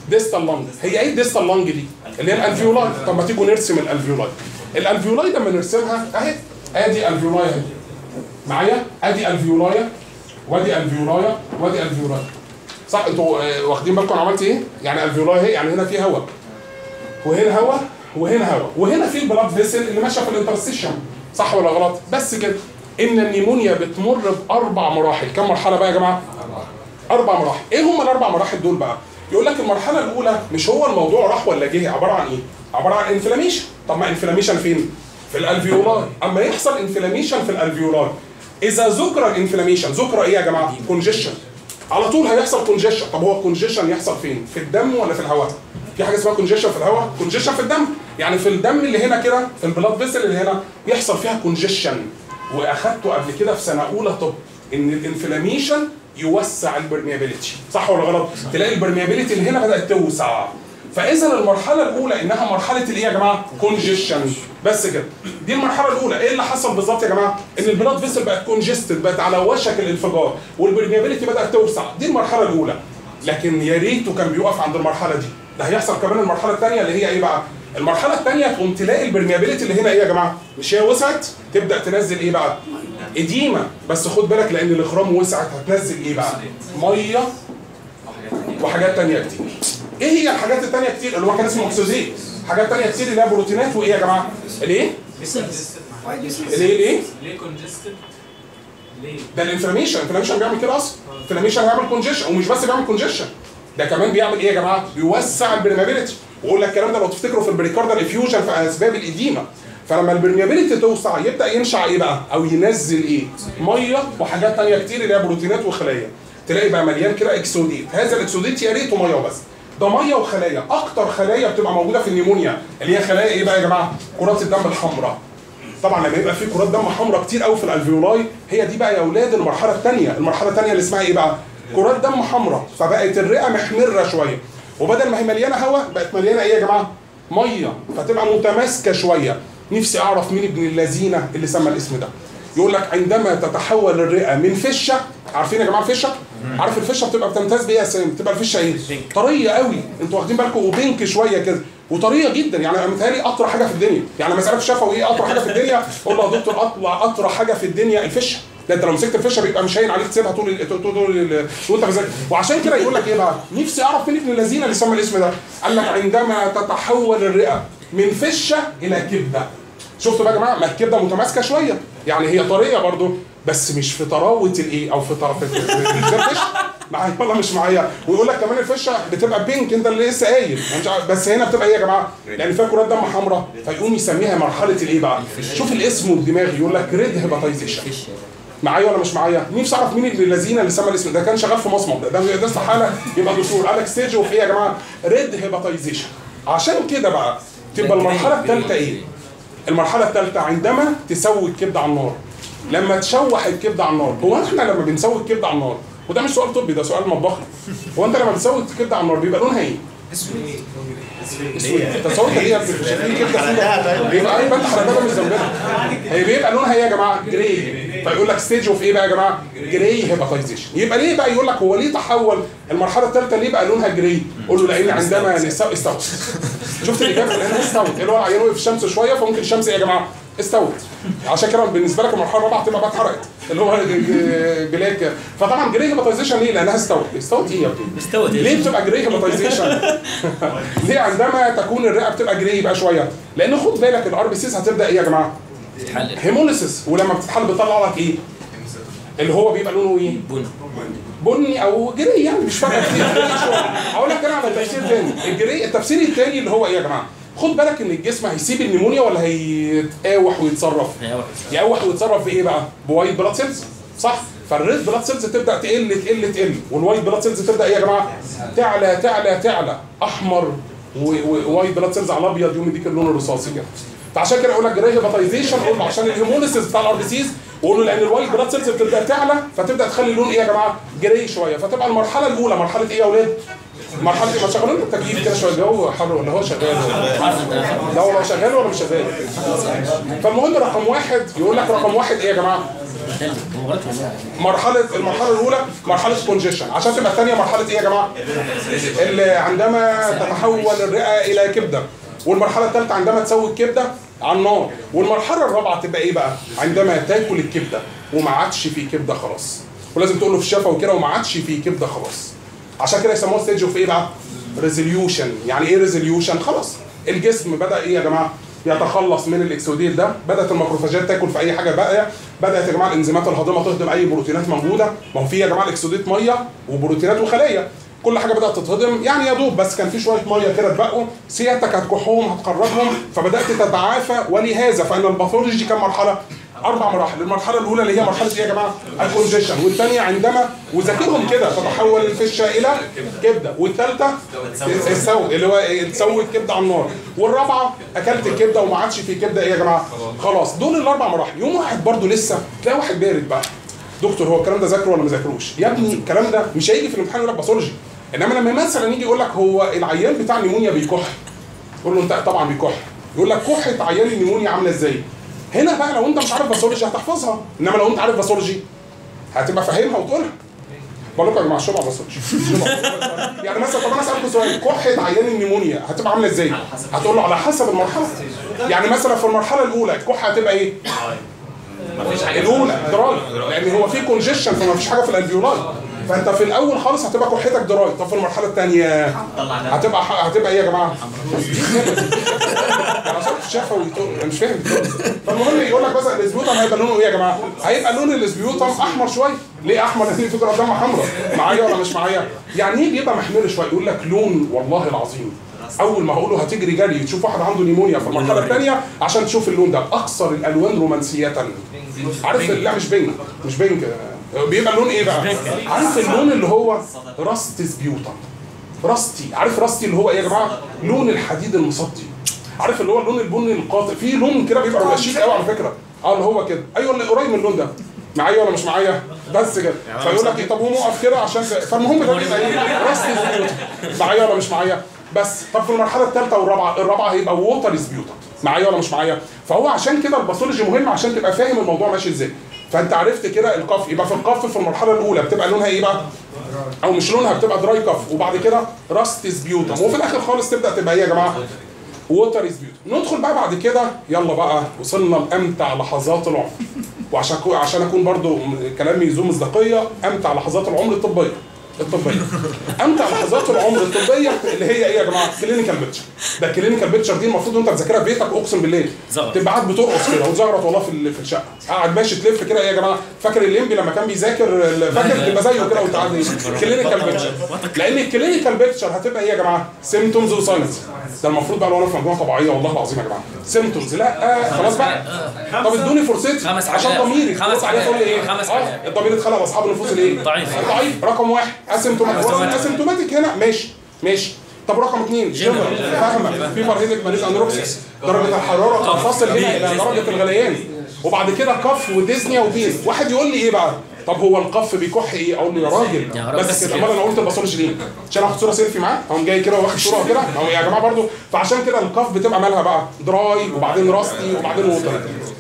ديستال لانج هي ايه الديستال لانج دي اللي هي الالفيولاي طب ما تيجوا نرسم الالفيولاي الالفيولاي لما نرسمها اهي ادي الفيولاي اهي معايا ادي الفيولاي وادي الفيولاي وادي الفيولاي صح انتوا آه، واخدين بالكم أنا عملت ايه يعني الفيولاي اهي يعني هنا في هواء وهنا هواء وهنا هواء وهنا في البلاد فيسل اللي ماشيه في الانترستيشن صح ولا غلط بس كده ان النيمونيا بتمر باربع مراحل كم مرحله بقى يا جماعه اربع مراحل ايه هم الاربع مراحل دول بقى يقول لك المرحله الاولى مش هو الموضوع راح ولا جه عباره عن ايه عباره عن انفلاميشن طب ما انفلاميشن فين في الالفيولاي اما يحصل انفلاميشن في الالفيولاي اذا ذكر الانفلاميشن ذكر ايه يا جماعه كونجيشن على طول هيحصل كونجيشن طب هو الكونجيشن يحصل فين في الدم ولا في الهواء في حاجه اسمها كونجيشن في الهواء كونجيشن في الدم يعني في الدم اللي هنا كده في البلاد فيسل اللي هنا يحصل فيها كونجيشن واخدته قبل كده في سنه اولى طب ان الانفلاميشن يوسع البرميابيليتي صح ولا غلط تلاقي البرميابيليتي اللي هنا بدات توسع فاذا المرحله الاولى انها مرحله الايه يا جماعه كونجيشن بس كده دي المرحله الاولى ايه اللي حصل بالظبط يا جماعه ان البلاد فيسل بقت كونجستد بقت على وشك الانفجار والبرميابيليتي بدات توسع دي المرحله الاولى لكن يا ريته كان بيقف عند المرحله دي ده هيحصل كمان المرحله الثانيه اللي هي ايه بقى المرحله الثانيه تقوم تلاقي البرميابيليتي اللي هنا ايه يا جماعه مش هي وسعت تبدا تنزل ايه بقى اديمه بس خد بالك لان الاخرام وسعت هتنزل ايه بقى ميه وحاجات تانية كتير ايه هي الحاجات التانية كتير اللي هو كان اسمه اكسوزيت حاجات تانية كتير اللي هي بروتينات وايه يا جماعه الايه الايه الايه ليه كونجستد؟ ليه؟ ده الانفلاميشن الانفلاميشن بيعمل كده اصلا الانفلاميشن هيعمل كونجيشن ومش بس بيعمل كونجيشن ده كمان بيعمل ايه يا جماعه بيوسع البرميابيليتي واقول لك الكلام ده لو تفتكروا في البريكاردال افيوجن في اسباب الاديمه فلما البرميابيليتي توسع يبدا ينشع ايه بقى او ينزل ايه ميه وحاجات تانية كتير اللي هي بروتينات وخلايا تلاقي بقى مليان كده اكسوديت هذا الاكسوديت يا ريته ميه وبس ده ميه وخلايا اكتر خلايا بتبقى موجوده في النيمونيا اللي هي خلايا ايه بقى يا جماعه كرات الدم الحمراء طبعا لما يبقى في كرات دم حمراء كتير قوي في الالفيولاي هي دي بقى يا اولاد المرحله الثانيه المرحله الثانيه اللي اسمها ايه بقى كرات دم حمراء فبقت الرئه محمره شويه وبدل ما هي مليانه هواء بقت مليانه ايه يا جماعه ميه فتبقى متماسكه شويه نفسي اعرف مين ابن اللذينه اللي سمى الاسم ده يقول لك عندما تتحول الرئه من فشه عارفين يا جماعه الفشه عارف الفشه بتبقى بتمتاز بايه يا سام بتبقى الفشه ايه طريه قوي انتوا واخدين بالكم وبينك شويه كده وطريه جدا يعني انا متهيألي اطرى حاجه في الدنيا يعني لما اسالك شفوي ايه اطرى حاجه في الدنيا اقول له يا دكتور اطلع اطرى حاجه في الدنيا الفشه ده انت لو مسكت الفشه بيبقى مش هين عليك تسيبها طول ال- طول طول ال- وانت بذاكر وعشان كده يقول لك ايه بقى نفسي اعرف مين ابن الذين اللي سمى الاسم ده قال لك عندما تتحول الرئه من فشه الى كبده شفتوا بقى يا جماعه ما الكبده متماسكه شويه يعني هي طريه برضو بس مش في طراوه الايه او في طرف الفشه معايا والله مش معايا ويقول لك كمان الفشه بتبقى بينك انت اللي لسه قايل أنا مش عارف- بس هنا بتبقى ايه يا جماعه؟ لان فيها كرات دم حمراء فيقوم يسميها مرحله الايه بقى؟ شوف الاسم والدماغ يقول لك ريد هيباتايزيشن معايا ولا مش معايا؟ نفسي اعرف مين ابن الذين اللي سمى الاسم ده كان شغال في مصمم ده ده, ده استحاله يبقى دكتور قال لك ستيج اوف ايه يا جماعه؟ ريد هيباتايزيشن عشان كده بقى تبقى المرحله الثالثه ايه؟ المرحله الثالثه عندما تسوي الكبده على النار لما تشوح الكبده على النار هو احنا لما بنسوي الكبده على النار وده مش سؤال طبي ده سؤال مطبخي هو انت لما بتسوي الكبده على النار بيبقى لونها ايه؟ اسود انت سويت ليه يا ابني؟ مش في كبده سوداء بيبقى ايه انت حرقتها مش ذنبنا هي بيبقى لونها ايه يا جماعه؟ جراي فيقول لك ستيج اوف ايه بقى يا جماعه؟ جراي هيباتايزيشن يبقى ليه بقى يقول لك هو ليه تحول المرحله الثالثه ليه بقى لونها جراي؟ قول له لان عندما نسوي استوت شفت الاجابه لانها استوت اللي هو العيان وقف في الشمس شويه فممكن الشمس ايه يا جماعه؟ استوت عشان كده بالنسبه لك المرحله الرابعه هتبقى بقى اتحرقت اللي هو بلاك فطبعا جراي هيباتايزيشن ليه؟ لانها استوت استوت ايه يا ابني؟ استوت ليه بتبقى جراي هيباتايزيشن؟ ليه عندما تكون الرئه بتبقى جراي بقى شويه؟ لان خد بالك الار بي سيز هتبدا ايه يا جماعه؟ تتحلل هيموليسيس ولما بتتحل بيطلع لك ايه؟ اللي هو بيبقى لونه ايه؟ بن بني او جري يعني مش فارقه كتير هقول لك انا على تفسير تاني الجري التفسير التاني اللي هو ايه يا جماعه؟ خد بالك ان الجسم هيسيب النيمونيا ولا هيتقاوح ويتصرف؟ هي واحد يقوح ويتصرف في ايه بقى؟ بوايت بلاد سيلز صح؟ فالريد بلاد سيلز تبدا تقل تقل تقل والوايت بلاد سيلز تبدا ايه يا جماعه؟ تعلى تعلى تعلى احمر و- و- ووايت بلاد سيلز على ابيض يوم يديك اللون الرصاصي كده فعشان كده اقول لك جراي هيباتايزيشن قول له عشان الهيموليسيس بتاع الار بي سيز وقول له لان الوايت بلاد سيلز بتبدا تعلى فتبدا تخلي اللون ايه يا جماعه؟ جراي شويه فتبقى المرحله الاولى مرحله ايه يا اولاد؟ مرحله ما شغلوا لنا التكييف كده شويه الجو حر ولا هو شغال لا ولا هو شغال ولا مش شغال فالمهم رقم واحد يقول لك رقم واحد ايه يا جماعه مرحله المرحله الاولى مرحله كونجيشن عشان تبقى الثانيه مرحله ايه يا جماعه اللي عندما تتحول الرئه الى كبده والمرحله الثالثه عندما تسوي الكبده على النار والمرحله الرابعه تبقى ايه بقى عندما تاكل الكبده وما عادش في كبده خلاص ولازم تقول له في الشفا وكده وما عادش في كبده خلاص عشان كده يسموها ستيج اوف ايه بقى ريزوليوشن يعني ايه ريزوليوشن خلاص الجسم بدا ايه يا جماعه يتخلص من الاكسوديل ده بدات الماكروفاجات تاكل في اي حاجه باقيه بدات يا جماعه الانزيمات الهاضمه تهضم اي بروتينات موجوده ما هو في يا جماعه الاكسوديت ميه وبروتينات وخلايا كل حاجه بدات تتهضم يعني يا دوب بس كان في شويه ميه كده اتبقوا سيادتك هتكحهم هتخرجهم فبدات تتعافى ولهذا فان الباثولوجي كان مرحله اربع مراحل المرحله الاولى اللي هي مرحله ايه يا جماعه الكونجيشن والثانيه عندما وذاكرهم كده تتحول الفشه الى كبده والثالثه السوي اللي هو تسوي الكبده على النار والرابعه اكلت الكبده وما عادش في كبده ايه يا جماعه خلاص دول الاربع مراحل يوم واحد برضو لسه تلاقي واحد بارد بقى دكتور هو الكلام ده ذاكره ولا ما ذاكروش يا ابني الكلام ده مش هيجي في الامتحان يقول لك باثولوجي انما لما مثلا يجي يقول لك هو العيان بتاع النيمونيا بيكح تقول له انت طبعا بيكح يقول لك كحه عيان النيمونيا عامله ازاي هنا بقى لو انت مش عارف باثولوجي هتحفظها انما لو انت عارف باثولوجي هتبقى فاهمها وتقولها بقول لكم يا جماعه الشبع باثولوجي يعني مثلا طب انا اسالكم سؤال كحه عيان النيمونيا هتبقى عامله ازاي؟ هتقول له على حسب المرحله يعني مثلا في المرحله الاولى الكحه هتبقى ايه؟ مفيش حاجه الاولى دراي لان هو في كونجيشن فما فيش حاجه في الالفيولاي فانت في الاول خالص هتبقى كحتك دراي طب في المرحله الثانيه طلع ده هتبقى هتبقى ايه يا جماعه؟ انا صوت شفوي انا مش فاهم فالمهم يقول لك مثلا الاسبيوتم هيبقى لونه ايه يا جماعه؟ هيبقى لون الاسبيوتم احمر شويه ليه احمر؟ لان في فكره قدامها حمراء معايا ولا مش معايا؟ يعني ايه بيبقى محمر شويه؟ يقول لك لون والله العظيم اول ما هقوله هتجري جري تشوف واحد عنده نيمونيا في المرحله الثانيه عشان تشوف اللون ده اكثر الالوان رومانسيه عارف لا مش بينك مش بينك بيبقى اللون ايه بقى؟ عارف اللون اللي هو راست سبيوتم راستي عارف راستي اللي هو ايه يا جماعه؟ لون الحديد المصدي عارف اللي هو اللون البني القاطع في لون كده بيبقى بيبقى شيك قوي على فكره اه اللي هو كده ايوه اللي قريب من اللون ده معايا ولا مش معايا بس كده فيقول لك إيه، طب قوم اقف كده عشان ت- فالمهم ده بيبقى ايه راستي سبيوتم معايا ولا مش معايا بس طب في المرحله الثالثه والرابعه الرابعه هيبقى ووتر سبيوتم معايا ولا مش معايا فهو عشان كده الباثولوجي مهم عشان تبقى فاهم الموضوع ماشي ازاي فانت عرفت كده القف يبقى في القف في المرحله الاولى بتبقى لونها ايه بقى او مش لونها بتبقى دراي كف وبعد كده راست سبيوتم وفي الاخر خالص تبدا تبقى ايه يا جماعه ووتر سبيوتم ندخل بقى بعد كده يلا بقى وصلنا لامتع لحظات العمر وعشان أكون- عشان اكون برضو م- كلامي ذو مصداقيه امتع لحظات العمر الطبيه الطبيه امتع لحظات العمر الطبيه اللي هي ايه يا جماعه كلينيكال بيكتشر ده الكلينيكال بيكتشر دي المفروض وانت بتذاكرها في بيتك اقسم بالله زغرط. تبقى قاعد بترقص كده وتزغرط والله في ال- في الشقه قاعد ماشي تلف كده ايه يا جماعه فاكر الليمبي لما كان بيذاكر ال- فاكر تبقى زيه كده وانت قاعد كلينيكال بيكتشر لان الكلينيكال بيكتشر هتبقى ايه يا جماعه سيمتومز وساينز ده المفروض بقى لو انا في مجموعه طبيعيه والله العظيم يا جماعه سيمتومز لا آه خلاص بقى طب ادوني فرصتي خمس عشان حاجات. ضميري خمس ترد عليا تقول لي ايه خمس آه، حاجات. الضمير اتخلق لاصحاب النفوس الايه ضعيف. ضعيف رقم واحد اسيمتوماتيك أسيمتوماتيك. اسيمتوماتيك هنا ماشي ماشي طب رقم اثنين جنرال فاهمك في فرهيدك ماليز اندروكسيس درجه الحراره تنفصل هنا الى درجه الغليان وبعد كده كف وديزنيا وبين واحد يقول لي ايه بقى طب هو القف بيكح ايه اقول له يا راجل يا راجل بس بس كده كده. امال انا قلت الباثولوجي ليه عشان اخد صوره سيلفي معاه اقوم جاي كده واخد صوره كده اهو يا جماعه برضو فعشان كده القف بتبقى مالها بقى دراي وبعدين راستي وبعدين ووتر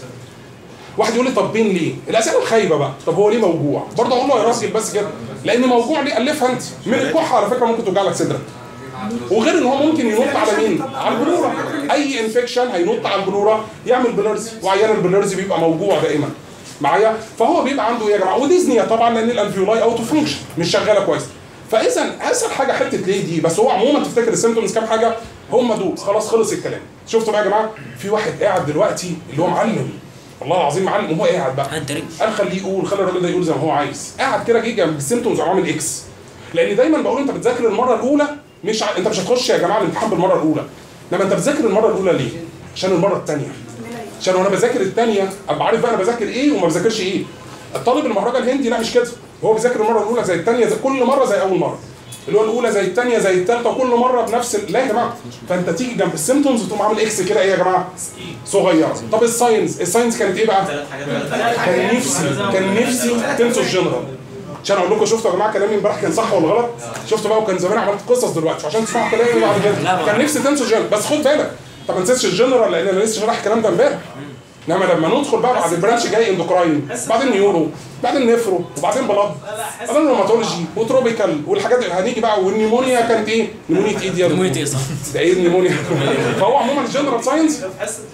واحد يقول لي طب بين ليه؟ الاسئله الخايبه بقى، طب هو ليه موجوع؟ برضه اقول له يا راجل بس كده، لان موجوع ليه الفها انت، من الكحه على فكره ممكن توجع لك صدرك. وغير ان هو ممكن ينط على مين؟ على البلوره، اي انفكشن هينط على البلوره يعمل بلرزي، وعيان البلرزي بيبقى موجوع دائما. معايا؟ فهو بيبقى عنده ايه يا جماعه؟ وديزنيا طبعا لان الالفيولاي اوتو فانكشن مش شغاله كويس. فاذا اسهل حاجه حته ليه دي بس هو عموما تفتكر السيمتومز كام حاجه؟ هم دول خلاص خلص الكلام. شفتوا بقى يا جماعه؟ في واحد قاعد دلوقتي اللي هو معلم والله العظيم معلم وهو قاعد بقى انت رجل قال خليه يقول خلي الراجل ده يقول زي ما هو عايز قاعد كده جه جنب السيمتومز وعامل اكس لان دايما بقول انت بتذاكر المره الاولى مش ع... انت مش هتخش يا جماعه الامتحان بالمره الاولى انما انت بتذاكر المره الاولى ليه؟ عشان المره الثانيه عشان وانا بذاكر الثانيه ابقى عارف بقى انا بذاكر ايه وما بذاكرش ايه الطالب المهرجة الهندي لا مش كده هو بيذاكر المره الاولى زي الثانيه زي كل مره زي اول مره اللي هو الاولى زي الثانيه زي الثالثه وكل مره بنفس ال- لا يا جماعه فانت تيجي جنب السيمتومز وتقوم عامل اكس كده ايه يا جماعه صغيره طب الساينز الساينز كانت ايه بقى ثلاث حاجات ثلاث حاجات كان نفسي كان نفسي تنسوا الجنرال عشان اقول لكم شفتوا يا جماعه كلامي امبارح كان صح ولا غلط شفتوا بقى وكان زمان عملت قصص دلوقتي عشان تسمعوا كلامي بعد كده كان نفسي تنسوا الجنرال بس خد بالك طب ما تنساش الجنرال لان انا لسه شارح الكلام ده امبارح انما لما ندخل بقى بعد البرانش جاي اندوكراين بعدين نيورو بعدين نفرو وبعدين بلاد بعدين روماتولوجي وتروبيكال والحاجات اللي هنيجي بقى والنيمونيا كانت ايه؟ نيمونيا ايه دي يا نمونية دكتور؟ ايه صح؟ ده ايه النيمونيا؟ فهو عموما الجنرال ساينس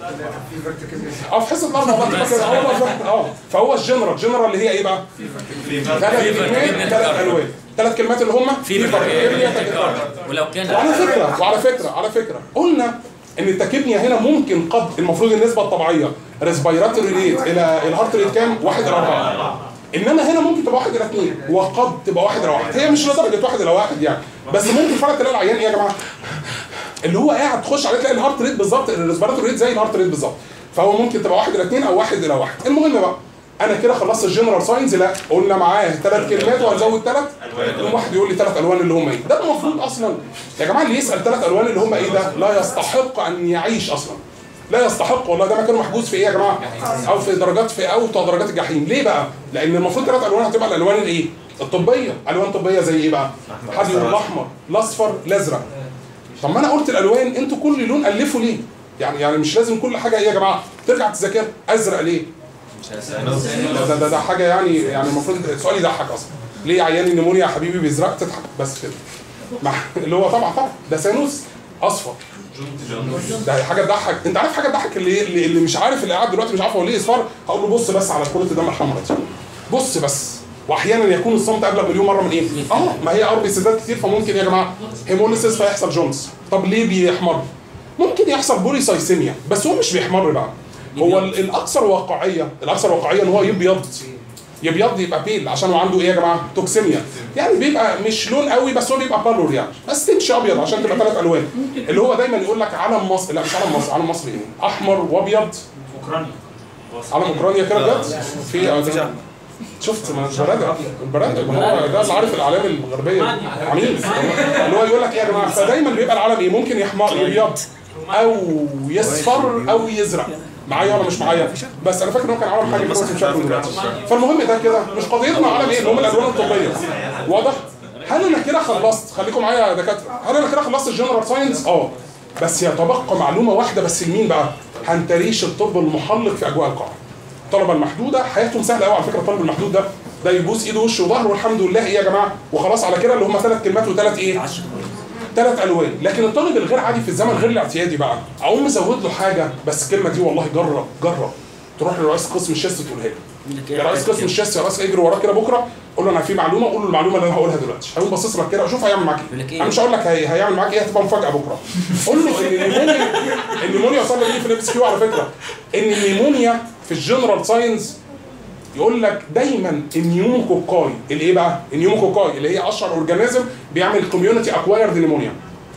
اه في حصه الاربع بقى كده اه والله اه فهو الجنرال جنرال اللي هي ايه بقى؟ ثلاث كلمات ثلاث الوان ثلاث كلمات اللي هم فيفر فيفر تاكيكارديا ولو كان وعلى فكره وعلى فكره على فكره قلنا ان التكبنيا هنا ممكن قد المفروض النسبه الطبيعيه ريسبيراتوري ريت الى الهارت ريت كام؟ 1 الى 4 انما هنا ممكن تبقى 1 الى 2 وقد تبقى 1 الى 1 هي مش لدرجه 1 الى 1 يعني بس ممكن فعلا تلاقي العيان ايه يا جماعه؟ اللي هو قاعد تخش عليه تلاقي الهارت ريت بالظبط الريسبيراتوري ريت زي الهارت ريت بالظبط فهو ممكن تبقى 1 الى 2 او 1 الى 1 المهم بقى انا كده خلصت الجنرال ساينز لا قلنا معاه ثلاث كلمات وهنزود ثلاث يقوم واحد يقول لي ثلاث الوان اللي هم ايه ده المفروض اصلا يا جماعه اللي يسال ثلاث الوان اللي هم ايه ده لا يستحق ان يعيش اصلا لا يستحق والله ده مكان محجوز في ايه يا جماعه او في درجات في اوطى درجات الجحيم ليه بقى لان المفروض ثلاث الوان هتبقى الالوان الايه الطبيه الوان طبيه زي ايه بقى حد يقول الاحمر الاصفر الازرق طب ما انا قلت الالوان انتوا كل لون الفوا ليه يعني يعني مش لازم كل حاجه ايه يا جماعه ترجع تذاكر ازرق ليه ده ده, ده, ده حاجه يعني يعني المفروض سؤال يضحك اصلا ليه عيان النمونيا يا حبيبي بيزرق تضحك بس كده مع اللي هو طبعا طبعا ده سانوس اصفر ده حاجه تضحك انت عارف حاجه تضحك اللي اللي, اللي مش عارف اللي قاعد دلوقتي مش عارف هو ليه اصفر هقول له بص بس على كره الدم الحمراء دي بص بس واحيانا يكون الصمت ابلغ مليون مره من ايه؟ اه ما هي ار بي سيزات كتير فممكن يا جماعه هيموليسيس فيحصل جونز طب ليه بيحمر؟ ممكن يحصل بوليسايسيميا بس هو مش بيحمر بقى هو ال- الاكثر واقعيه الاكثر واقعيه ان هو يبيض يبيض يبقى بيل عشان هو عنده ايه يا جماعه؟ توكسيميا يعني بيبقى مش لون قوي بس هو بيبقى بالور يعني بس تمشي ابيض عشان تبقى ثلاث الوان اللي هو دايما يقول لك علم مصر لا مش علم مصر علم مصر ايه؟ احمر وابيض اوكرانيا علم اوكرانيا كده بجد؟ في آه، ده- شفت ما البرادة البرادة ما هو ده اللي عارف الاعلام الغربيه عميل اللي هو يقول لك ايه يا جماعه فدايما بيبقى العلم ايه ممكن يحمر يبيض او يصفر او يزرق معايا ولا مش معايا بس انا فاكر ان هو كان عمل حاجه كده بس مش فاكره دلوقتي فالمهم ده كده مش قضيتنا علم ايه اللي هم الالوان الطبيه واضح هل انا كده خلصت خليكم معايا يا دكاتره هل انا كده خلصت الجنرال ساينس اه بس يتبقى معلومه واحده بس لمين بقى هنتريش الطب المحلق في اجواء القاعه الطلبه المحدوده حياتهم سهله قوي على فكره الطالب المحدود ده ده يبوس ايده وشه وظهره والحمد لله ايه يا جماعه وخلاص على كده اللي هم ثلاث كلمات وثلاث ايه؟ ثلاث الوان لكن الطالب الغير عادي في الزمن غير الاعتيادي بقى اقوم مزود له حاجه بس الكلمه دي والله جرب جرب تروح لرئيس قسم الشيست تقولها له يا رئيس قسم الشيست يا رئيس اجري وراه كده بكره قول له انا في معلومه قول له المعلومه اللي انا هقولها دلوقتي هيقوم باصص لك كده وشوف هيعمل معاك يقول لك ايه إيه؟ انا مش هقول لك هي... هيعمل معاك ايه هتبقى مفاجاه بكره قول له ان النيمونيا النيمونيا وصل لي في الام اس كيو على فكره ان النيمونيا في الجنرال ساينس يقول لك دايما النيوموكوكاي اللي ايه بقى؟ النيوموكوكاي اللي هي اشهر اورجانيزم بيعمل كوميونتي اكوايرد نيمونيا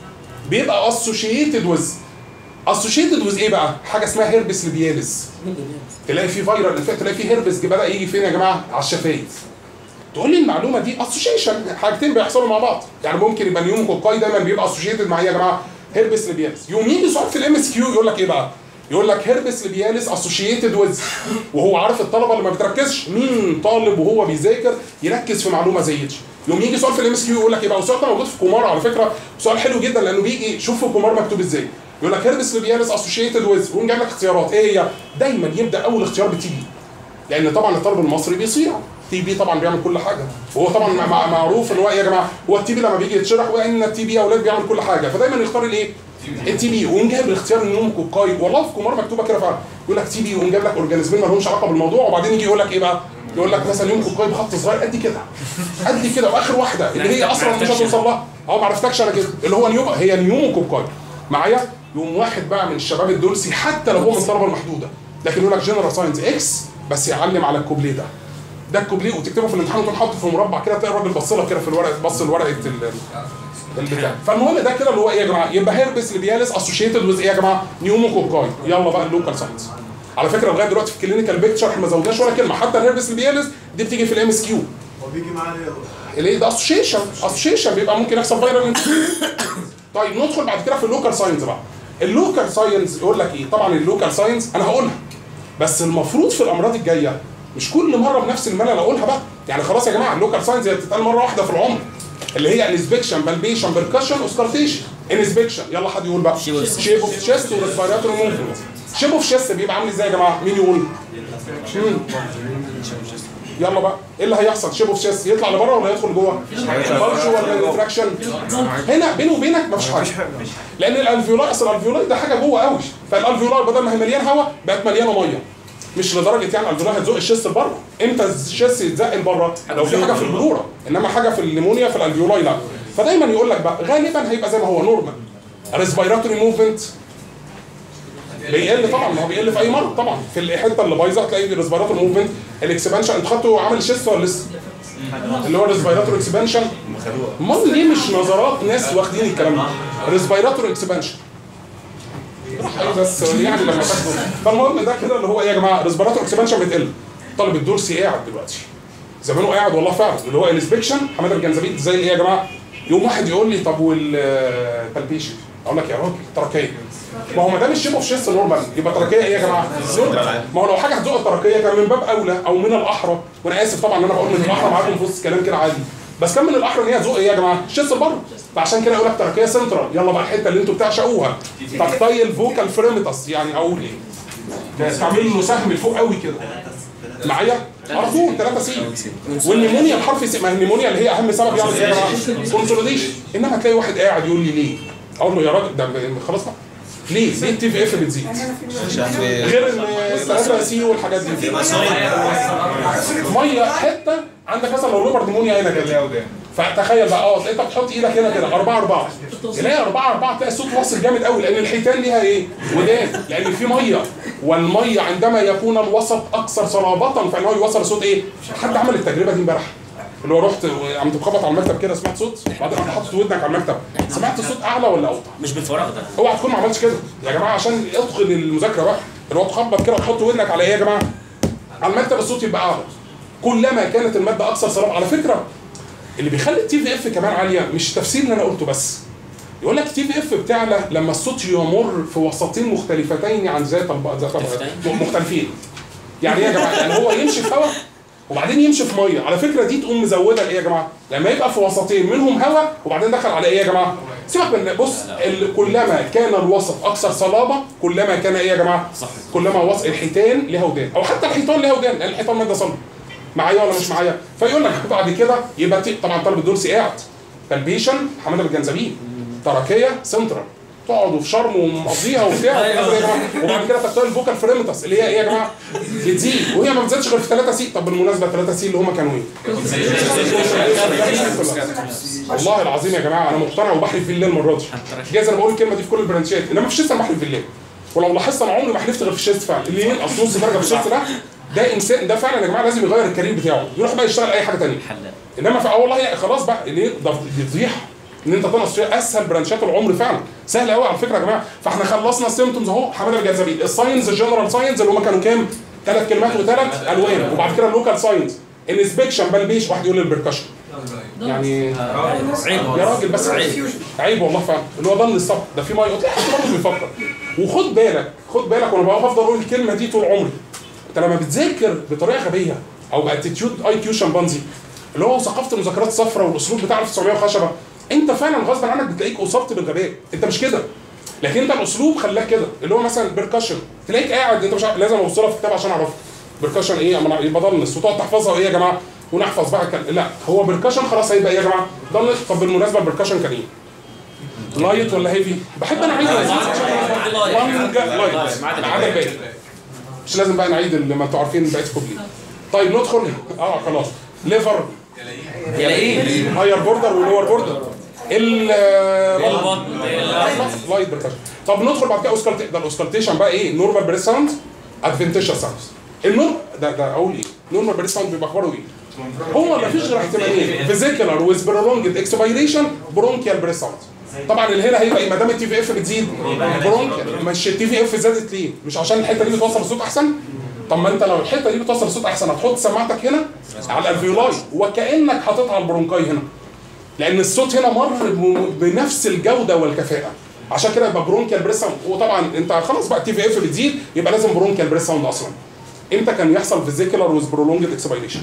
بيبقى اسوشيتد ويز اسوشيتد ويز ايه بقى؟ حاجه اسمها هيربس ليبياليس تلاقي في فيرال انفكت تلاقي في هيربس بدا يجي فين يا جماعه؟ على الشفايف تقول لي المعلومه دي اسوشيشن حاجتين بيحصلوا مع بعض يعني ممكن يبقى النيوموكوكاي دايما بيبقى اسوشيتد مع ايه يا جماعه؟ هيربس ليبياليس يوم يجي سؤال في الام اس كيو يقول لك ايه بقى؟ يقول لك هيربس ليبياليس اسوشيتد ويز وهو عارف الطلبه اللي ما بتركزش مين طالب وهو بيذاكر يركز في معلومه زي دي يوم يجي سؤال في الام اس كيو يقول لك ايه بقى والسؤال ده موجود في كومار على فكره سؤال حلو جدا لانه بيجي شوف في كومار مكتوب ازاي يقول لك هيربس ليبياليس اسوشيتد ويز ويقوم جايب لك اختيارات ايه هي دايما يبدا اول اختيار بتي بي لان طبعا الطالب المصري بيصيع تي بي طبعا بيعمل كل حاجه وهو طبعا مع- مع- معروف ان هو ايه يا جماعه هو التي بي لما بيجي يتشرح وان التي بي يا اولاد بيعمل كل حاجه فدايما يختار الايه؟ التي بي ويقوم جايب الاختيار النوم كوكاي والله في كومار مكتوبه كده فعلا يقول لك تي بي ويقوم جايب لك اورجانيزمين ما لهمش علاقه بالموضوع وبعدين يجي يقول لك ايه بقى؟ يقول لك مثلا يوم كوكاي بخط صغير قد كده قد كده واخر واحده اللي هي اصلا مش هتوصل لها اه ما عرفتكش انا كده اللي هو نيوم هي نيوم كوكاي معايا يقوم واحد بقى من الشباب الدولسي حتى لو هو من الطلبه المحدوده لكن يقول لك جنرال ساينس اكس بس يعلم على الكوبليه ده ده الكوبليه وتكتبه في الامتحان وتقوم حاطه في مربع كده تلاقي الراجل بص لك كده في الورقه بص لورقه ال- البتاع فالمهم ده كده اللي هو ايه يا جماعه يبقى هيربس ليبياليس اسوشيتد ويز ايه يا جماعه نيوموكوكاي يلا بقى اللوكال ساينس على فكره لغايه دلوقتي في كلينيكال بيكتشر احنا ما زودناش ولا كلمه حتى الهيربس ليبياليس دي بتيجي في الام اس كيو هو بيجي معاه ليه؟ اللي ده اسوشيشن اسوشيشن بيبقى ممكن يحصل فايرال طيب ندخل بعد كده في اللوكال ساينس بقى اللوكال ساينس يقول لك ايه طبعا اللوكال ساينس انا هقولها بس المفروض في الامراض الجايه مش كل مره بنفس الملل اقولها بقى يعني خلاص يا جماعه اللوكال ساينز هي بتتقال مره واحده في العمر اللي هي انسبكشن بالبيشن بركشن اوسكارتيشن انسبكشن يلا حد يقول بقى شيب اوف- شيب اوف تشيست وريسبيراتوري موفمنت شيب اوف تشيست بيبقى عامل ازاي يا جماعه مين يقول مم. يلا بقى ايه اللي هيحصل شيب اوف تشيست يطلع لبره ولا يدخل جوه بلش ولا انتراكشن هنا بينه وبينك مفيش حاجه لان الالفيولاي اصل الالفيولاي ده حاجه جوه قوي فالالفيولاي بدل ما هي مليان هواء بقت مليانه ميه مش لدرجه يعني الالفيولاي هتزق الشيست لبره امتى الشيست يتزق لبره لو في حاجه في البلوره انما حاجه في النمونيا في الالفيولاي لا فدايما يقول لك بقى غالبا هيبقى زي ما هو نورمال ريسبيراتوري موفمنت بيقل طبعا ما هو بيقل في اي مرض طبعا في الحته اللي بايظه هتلاقي الريسبيراتور موفمنت الاكسبانشن انت خدته عامل شيست ولا لسه؟ اللي هو الريسبيراتور اكسبانشن امال ليه مش نظرات ناس واخدين الكلام ده؟ ريسبيراتور اكسبانشن بس يعني لما تاخده فالمهم ده كده اللي هو ايه يا جماعه ريسبيراتور اكسبانشن بتقل طالب الدورسي قاعد دلوقتي زمانه قاعد والله فعلا اللي هو انسبكشن حماده الجنزبيل زي ايه يا جماعه؟ يوم واحد يقول لي طب والبالبيشن اقول لك يا راجل تركيه ما هو ما دام الشيب اوف شيست نورمال يبقى تركيه ايه يا جماعه؟ نورمال ما هو لو حاجه هتزق التركيه كان من باب اولى او من الاحرى وانا اسف طبعا ان انا بقول من الاحرى معاكم في وسط الكلام كده عادي بس كان من الاحرى ان هي تزق ايه يا جماعه؟ الشيست لبره فعشان كده اقول لك تركيه سنترال يلا بقى الحته اللي انتوا بتعشقوها تكتايل فوكال فريمتس يعني اقول ايه؟ تعمل له سهم لفوق قوي كده معايا؟ على طول 3 سي والنيمونيا الحرف سي ما هي النيمونيا اللي هي اهم سبب يعمل ايه يا جماعه؟ كونسوليديشن انما تلاقي واحد قاعد يقول لي ليه؟ اقول له يا راجل ده خلاص بقى ليه؟ ليه التي في اف بتزيد؟ غير ان 3 سي والحاجات دي ميه حته عندك مثلا لو لوبر نيمونيا هنا كده فتخيل بقى اه انت بتحط ايدك هنا كده 4 4 تلاقي 4 4 تلاقي الصوت واصل جامد قوي لان الحيتان ليها ايه؟ ودان لان في ميه والميه عندما يكون الوسط اكثر صلابه فان هو يوصل الصوت ايه؟ حد عمل التجربه دي امبارح اللي هو رحت قمت بخبط على المكتب كده سمعت صوت بعدين قمت حاطط ودنك على المكتب سمعت الصوت اعلى ولا اوطى؟ مش بالفراغ ده اوعى تكون ما عملتش كده يا جماعه عشان ادخل المذاكره بقى اللي هو تخبط كده وتحط ودنك على ايه يا جماعه؟ على المكتب الصوت يبقى اعلى كلما كانت الماده اكثر صلابه على فكره اللي بيخلي التي في اف كمان عاليه مش تفسير اللي انا قلته بس يقول لك تي في اف بتعلى لما الصوت يمر في وسطين مختلفتين عن ذات الب- ذات الب- مختلفين يعني ايه يا جماعه يعني هو يمشي في هواء وبعدين يمشي في ميه على فكره دي تقوم مزوده لايه يا جماعه لما يبقى في وسطين منهم هواء وبعدين دخل على ايه يا جماعه سيبك من بص ال- كلما كان الوسط اكثر صلابه كلما كان ايه يا جماعه صح كلما وسط الحيتان ليها ودان او حتى الحيطان ليها ودان لان الحيطان ماده صلبه معايا ولا مش معايا فيقول لك بعد كده يبقى تي- طبعا طالب الدرسي قاعد تلبيشن حماده بالجنزبيل تركيه سنترال تقعدوا في شرم ومقضيها وبتاع وفي الآخر يا جماعة، وبعد كده تختار الفوكال فريمتس اللي هي ايه يا جماعه؟ بتزيد وهي ما بتزيدش غير في 3 سي طب بالمناسبه 3 سي اللي هم كانوا ايه؟ والله العظيم يا جماعه انا مقتنع وبحلف بالله المره دي جايز انا بقول الكلمه دي في كل البرانشات انما في الشيست انا بحلف بالله ولو لاحظت انا عمري ما حلفت غير في الشيست فعلا اللي ينقص نص درجه في الشيست ده ده انسان ده فعلا يا جماعه لازم يغير الكارير بتاعه يروح بقى يشتغل اي حاجه ثانيه حلاق انما في اه والله يعني خلاص بقى اللي ده دي فضيحه ان انت تنقص فيها اسهل برانشات العمر فعلا سهل قوي على فكره يا جماعه فاحنا خلصنا السيمتومز اهو حماده الجنزبيل الساينز الجنرال ساينز اللي هم كانوا كام؟ ثلاث كلمات وثلاث الوان وبعد كده اللوكال ساينز الانسبكشن بالبيش واحد يقول لي البركشن يعني عيب يا راجل بس عيب عيب والله فعلا اللي هو ضمن الصبر ده في ميه تلاقي حد برضه بيفكر وخد بالك خد بالك وانا بقى بفضل اقول الكلمه دي طول عمري انت لما بتذاكر بطريقه غبيه او باتيتيود اي كيو شمبانزي اللي هو ثقافه المذاكرات الصفراء والاسلوب بتاع 1900 وخشبه انت فعلا غصبا عنك بتلاقيك اصبت بالغباء انت مش كده لكن انت الاسلوب خلاك كده اللي هو مثلا بيركشن تلاقيك قاعد انت مش عارف لازم اوصلها في الكتاب عشان اعرفها بيركشن ايه اما يبقى ضلنس وتقعد تحفظها ايه يا جماعه ونحفظ بقى كان لا هو بيركشن خلاص هيبقى ايه يا جماعه ضلنس طب بالمناسبه البركشن كان ايه لايت ولا هيفي بحب انا اعيد لونج لايت ما عدا الباقي مش لازم بقى نعيد اللي ما انتوا عارفين بقيه الكوبليه طيب ندخل اه خلاص ليفر يا ايه هاير بوردر ولور بوردر ال البطن لايت بركشن طب ندخل بعد كده اوسكالت ده الاوسكالتيشن بقى ايه نورمال بريس ساوند ادفنتيشن ساوند النور ده ده اقول ايه نورمال بريس ساوند بيبقى اخباره ايه هو ما فيش غير احتمالين فيزيكولار ويز برولونجد اكسبيريشن برونكيال بريس ساوند طبعا اللي هنا هيبقى ايه ما دام التي في اف بتزيد برونكيال مش التي في اف زادت ليه مش عشان الحته دي بتوصل الصوت احسن طب ما انت لو الحته دي بتوصل الصوت احسن هتحط سماعتك هنا على الالفيولاي وكانك حاططها على البرونكاي هنا لان الصوت هنا مر ب- بنفس الجوده والكفاءه عشان كده يبقى برونكيال بريس ساوند وطبعا انت خلاص بقى التي في اف بتزيد يبقى لازم برونكيال بريس ساوند اصلا امتى كان يحصل فيزيكولار ويز برولونجد اكسبيريشن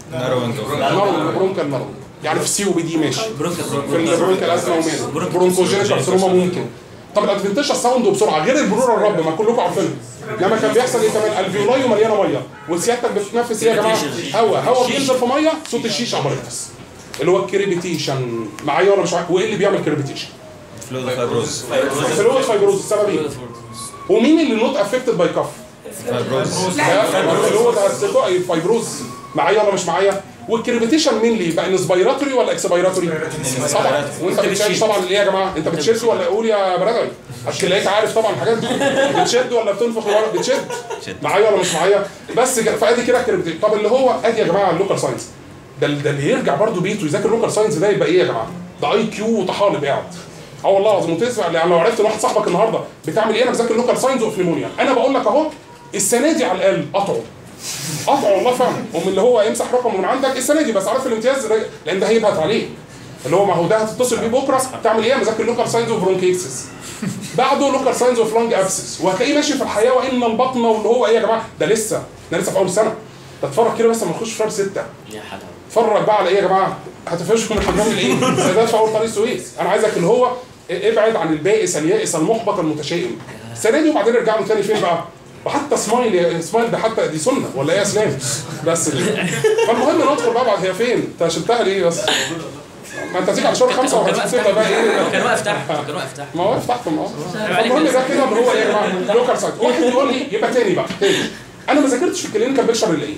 ناروينج نارو برونكال نارو يعني في السي او بي دي ماشي برونكا في البرونكال ازمه ومال برونكوجينيك كارسينوما ممكن طب الادفنتيشن ساوند بسرعه غير البرور الرب ما كلكم عارفينه لما كان بيحصل ايه كمان الفيولاي مليانه ميه وسيادتك بتتنفس ايه يا جماعه هواء هواء بينزل في ميه صوت الشيشه ابريتس اللي هو الكريبيتيشن معايا ولا مش معايا وايه اللي بيعمل كريبيتيشن فلويد فايبروز فلويد فايبروز السبب ايه ومين اللي نوت افكتد باي كف فايبروز فلويد فايبروز معايا ولا مش معايا والكريبيتيشن مين ليه بقى انسبيراتوري ولا اكسبيراتوري طبعا وانت بتشد طبعا ايه يا جماعه انت بتشد ولا قول يا برادعي عشان تلاقيك عارف طبعا الحاجات دي بتشد ولا بتنفخ ولا بتشد معايا ولا مش معايا بس كده فادي كده الكريبيتيشن طب اللي هو ادي يا جماعه اللوكال ساينس ده ده اللي يرجع برضه بيته يذاكر لوكال ساينس ده يبقى ايه يا جماعه ده اي كيو وطحالب قاعد اه والله العظيم وتسمع يعني لو عرفت ان واحد صاحبك النهارده بتعمل ايه انا بذاكر لوكال ساينس اوف نيمونيا انا بقول لك اهو السنه دي على الاقل قطعه قطع والله فعلا ومن اللي هو يمسح رقمه من عندك السنه دي بس عارف الامتياز را- لان ده هيبهت عليه اللي هو ما هو ده هتتصل بيه بكره تعمل ايه مذاكر لوكال ساينز اوف برونكيتسس بعده لوكال ساينز اوف لانج ابسس وهتلاقيه ماشي في الحياه وان البطن واللي هو ايه يا جماعه ده لسه ده لسه في اول سنه تتفرج كده بس لما نخش في شهر سته يا حلاوه اتفرج بقى على ايه يا جماعه هتفرشوا من حمام الايه سادات في اول طريق السويس انا عايزك اللي هو ابعد عن البائس اليائس المحبط المتشائم السنه دي وبعدين ارجع له تاني فين بقى وحتى سمايل يا سمايل ده حتى دي سنه ولا ايه يا اسلام بس كده. فالمهم ندخل بقى بعد هي فين انت شلتها ليه بس ما انت هتيجي على شهر خمسه كان واقف وهتبدا بقى ايه كان واقف تحت كان واقف تحت ما هو واقف تحتهم اه المهم ده كده اللي هو ايه يا جماعه لوكال سايت واحد يقول لي يبقى تاني بقى تاني انا ما ذاكرتش في الكلينيكال بيكشر الا ايه؟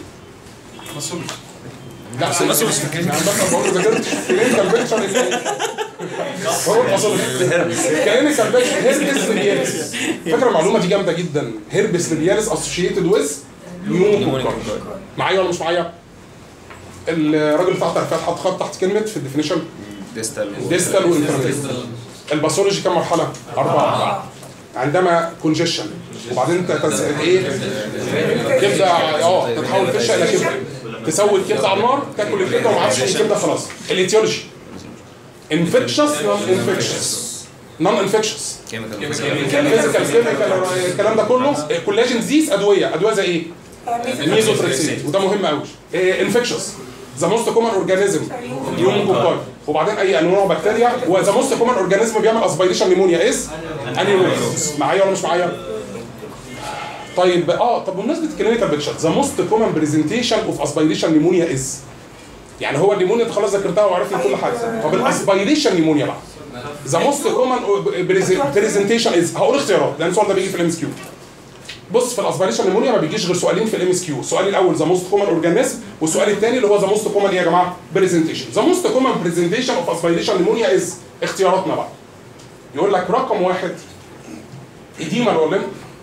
لا بس بس يعني بس بقول ما ذاكرتش في الكلينيكال بيكشر الا ايه؟ هو الاصل الكلينيكال بيكشر هيربس ليبياليس فاكر المعلومه دي جامده جدا هيربس ليبياليس اسوشيتد ويز نيوموكوكاي معايا ولا مش معايا؟ الراجل بتاع الترفيهات حط خط تحت كلمه في الديفينيشن ديستال ديستال وانترنال الباثولوجي كم مرحله؟ اربعه عندما كونجيشن وبعدين انت تز... ايه تبدا اه تتحول فشه الى كبده تسوي الكبده على النار تاكل الكبده وما عادش الكبده خلاص الايتيولوجي انفكشس نون انفكشس نون انفكشس كيميكال فيزيكال كيميكال الكلام ده كله كولاجين زيس ادويه ادويه زي ايه؟ الميزوتريكسيد وده مهم قوي انفكشس ذا موست كومن اورجانيزم يوموكوكاي وبعدين اي انواع بكتيريا وذا موست كومن اورجانيزم بيعمل اسبيريشن نيمونيا از انيروز معايا ولا مش معايا؟ طيب اه طب بمناسبه الكلينيكال بيكشر ذا موست كومن برزنتيشن اوف اسبيريشن نيمونيا از يعني هو النيمونيا انت خلاص ذاكرتها وعرفنا كل حاجه طب الاسبيريشن نيمونيا بقى ذا موست كومن برزنتيشن از هقول اختيارات لان السؤال ده بيجي في الام اس كيو بص في الاسبيريشن نيمونيا ما بيجيش غير سؤالين في الام اس كيو السؤال الاول ذا موست كومن اورجانيزم والسؤال الثاني اللي هو ذا موست كومن ايه يا جماعه برزنتيشن ذا موست كومن برزنتيشن اوف اسبيريشن نيمونيا از اختياراتنا بقى يقول لك رقم واحد ايديما رولين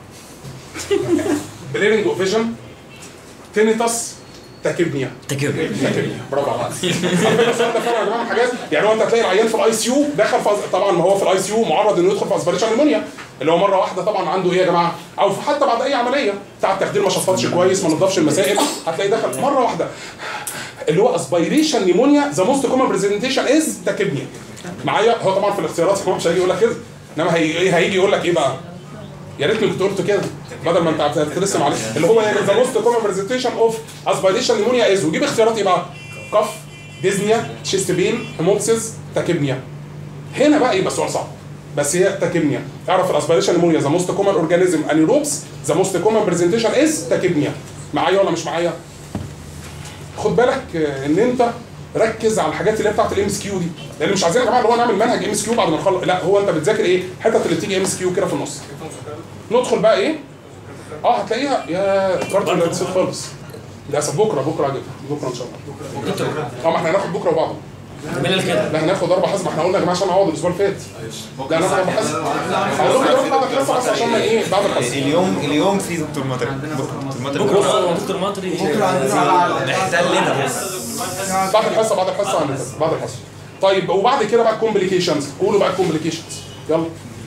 بليرنج اوف فيجن تينيتاس تاكيبنيا تكبر تاكيبنيا برافو عليك على فكرة السؤال ده فعلا يا جماعه حاجات يعني هو انت هتلاقي العيان في الاي سي يو دخل في طبعا ما هو في الاي سي يو معرض انه يدخل في اسبريشن نيمونيا اللي هو مره واحده طبعا عنده ايه يا جماعه او في- حتى بعد اي عمليه بتاع التخدير ما شفطش كويس ما نضفش المسائل هتلاقيه دخل مره واحده اللي هو اسبيريشن نيمونيا ذا موست كومن برزنتيشن از تاكيبنيا معايا هو طبعا في الاختيارات هو مش هيجي يقول لك كده انما هي- هيجي يقول لك ايه بقى يا ريتني كنت قلت كده بدل ما انت بترسم عليه اللي هو ذا موست كومن برزنتيشن اوف اسبيريشن نيمونيا از وجيب اختيارات ايه بقى؟ كف ديزنيا تشيست بين هيموبسيس تاكيبنيا هنا بقى يبقى السؤال صعب بس هي تاكيبنيا اعرف الاسبيريشن نيمونيا ذا موست كومن اورجانيزم انيروبس ذا موست كومن برزنتيشن از تاكيبنيا معايا ولا مش معايا؟ خد بالك آه، ان انت ركز على الحاجات اللي هي بتاعت الام اس كيو دي لان مش عايزين يا جماعه اللي هو نعمل منهج ام اس كيو بعد ما نخلص لا هو انت بتذاكر ايه الحته اللي بتيجي ام اس كيو كده في النص ندخل بقى ايه اه هتلاقيها يا كارت ولا نسيت خالص للاسف بكره بكره هجيبها بكره ان شاء الله اه ما احنا هناخد بكره وبعده من الكده لا هناخد اربع حصص ما احنا قلنا يا جماعه عشان اقعد الاسبوع اللي فات لا هناخد اربع حصص هقول لكم دلوقتي بعد الحصه بس عشان ما ايه بعد الحصه اليوم اليوم في دكتور مطر دكتور مطر بكره دكتور مطري محتلنا بس بعد الحصه بعد الحصه هنبدأ بعد الحصه طيب وبعد كده بقى الكومبليكيشنز قولوا بقى الكومبليكيشنز يلا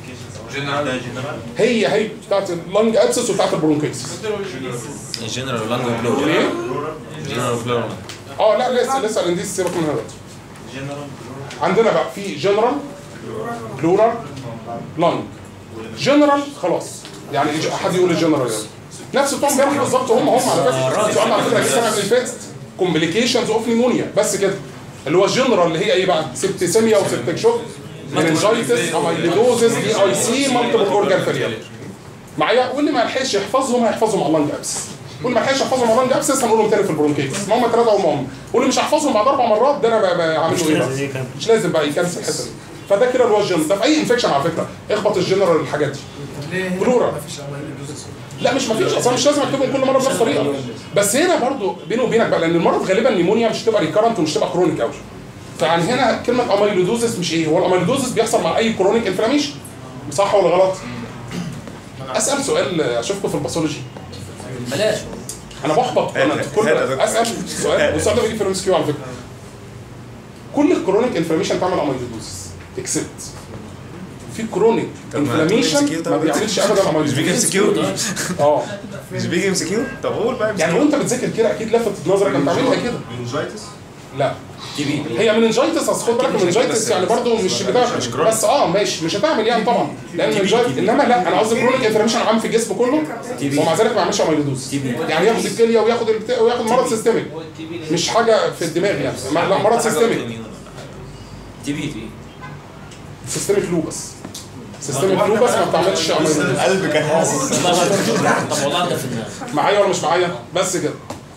هي هي بتاعت اللنج ابسس وبتاعت البرونكيتس جنرال لانج بلو ليه؟ جنرال بلو اه لا لسه لسه الانديس سيبك منها دلوقتي عندنا بقى في جنرال بلورال لانج جنرال خلاص يعني إيه ج- حد يقول الجنرال يعني نفس بتوع امبارح بالظبط هم هم على فكره السؤال على فكره جه السنه اللي فاتت كومبليكيشنز اوف نيمونيا بس كده اللي هو الجنرال اللي هي ايه بقى سبتسيميا وسبتك شوك مننجايتس اميليدوزس دي اي سي مالتيبل اورجان فيلير معايا واللي ما لحقش يحفظهم هيحفظهم على اللانج ابس واللي ما لحقش يحفظهم على اللانج ابس هنقولهم تاني في البرونكيتس ما هم ثلاثه هم هم واللي مش هحفظهم بعد اربع مرات ده انا بقى- بقى عامل له ايه بقى؟ مش لازم بقى يكنسل الحته دي فده كده اللي هو الجنرال ده في اي انفكشن على فكره اخبط الجنرال الحاجات دي بلورال لا مش مفيش اصلا مش لازم اكتبهم كل مره بنفس الطريقه بس هنا برضو بيني وبينك بقى لان المرض غالبا نيمونيا مش تبقى ريكارنت ومش تبقى كرونيك قوي فعن هنا كلمه اميلودوزس مش ايه هو الاميلودوزس بيحصل مع اي كرونيك انفلاميشن صح ولا غلط؟ اسال سؤال اشوفكم في الباثولوجي بلاش انا بحبط انا هات- كل هات يا دكتور. اسال سؤال والسؤال ده بيجي في الام اس كيو على فكره كل الكرونيك انفلاميشن تعمل اميلودوزس اكسبت في كرونيك طب ما انفلاميشن MCQ ما طب. بيعملش ابدا مش بيجي ام اميلودوزس سي كيو اه مش بيجي ام سي كيو طب قول بقى يعني وانت بتذاكر كده اكيد لفت نظرك انت عاملها كده منجايتس لا هي مننجايتس اصل خد بالك مننجايتس يعني برضه مش بتاع بس اه ماشي مش هتعمل يعني طبعا لان مننجايتس انما لا انا قصدي كرونيك انفلاميشن عام في الجسم كله ومع ذلك ما يعملش اميلودوز يعني ياخد الكليه وياخد البتاع وياخد مرض سيستميك مش حاجه في الدماغ يعني ما- لا مرض سيستميك تي بي تي سيستميك لوبس سيستميك لوبس ما بتعملش اميلودوز القلب كان حاسس طب والله ده في دماغي معايا ولا مش معايا بس كده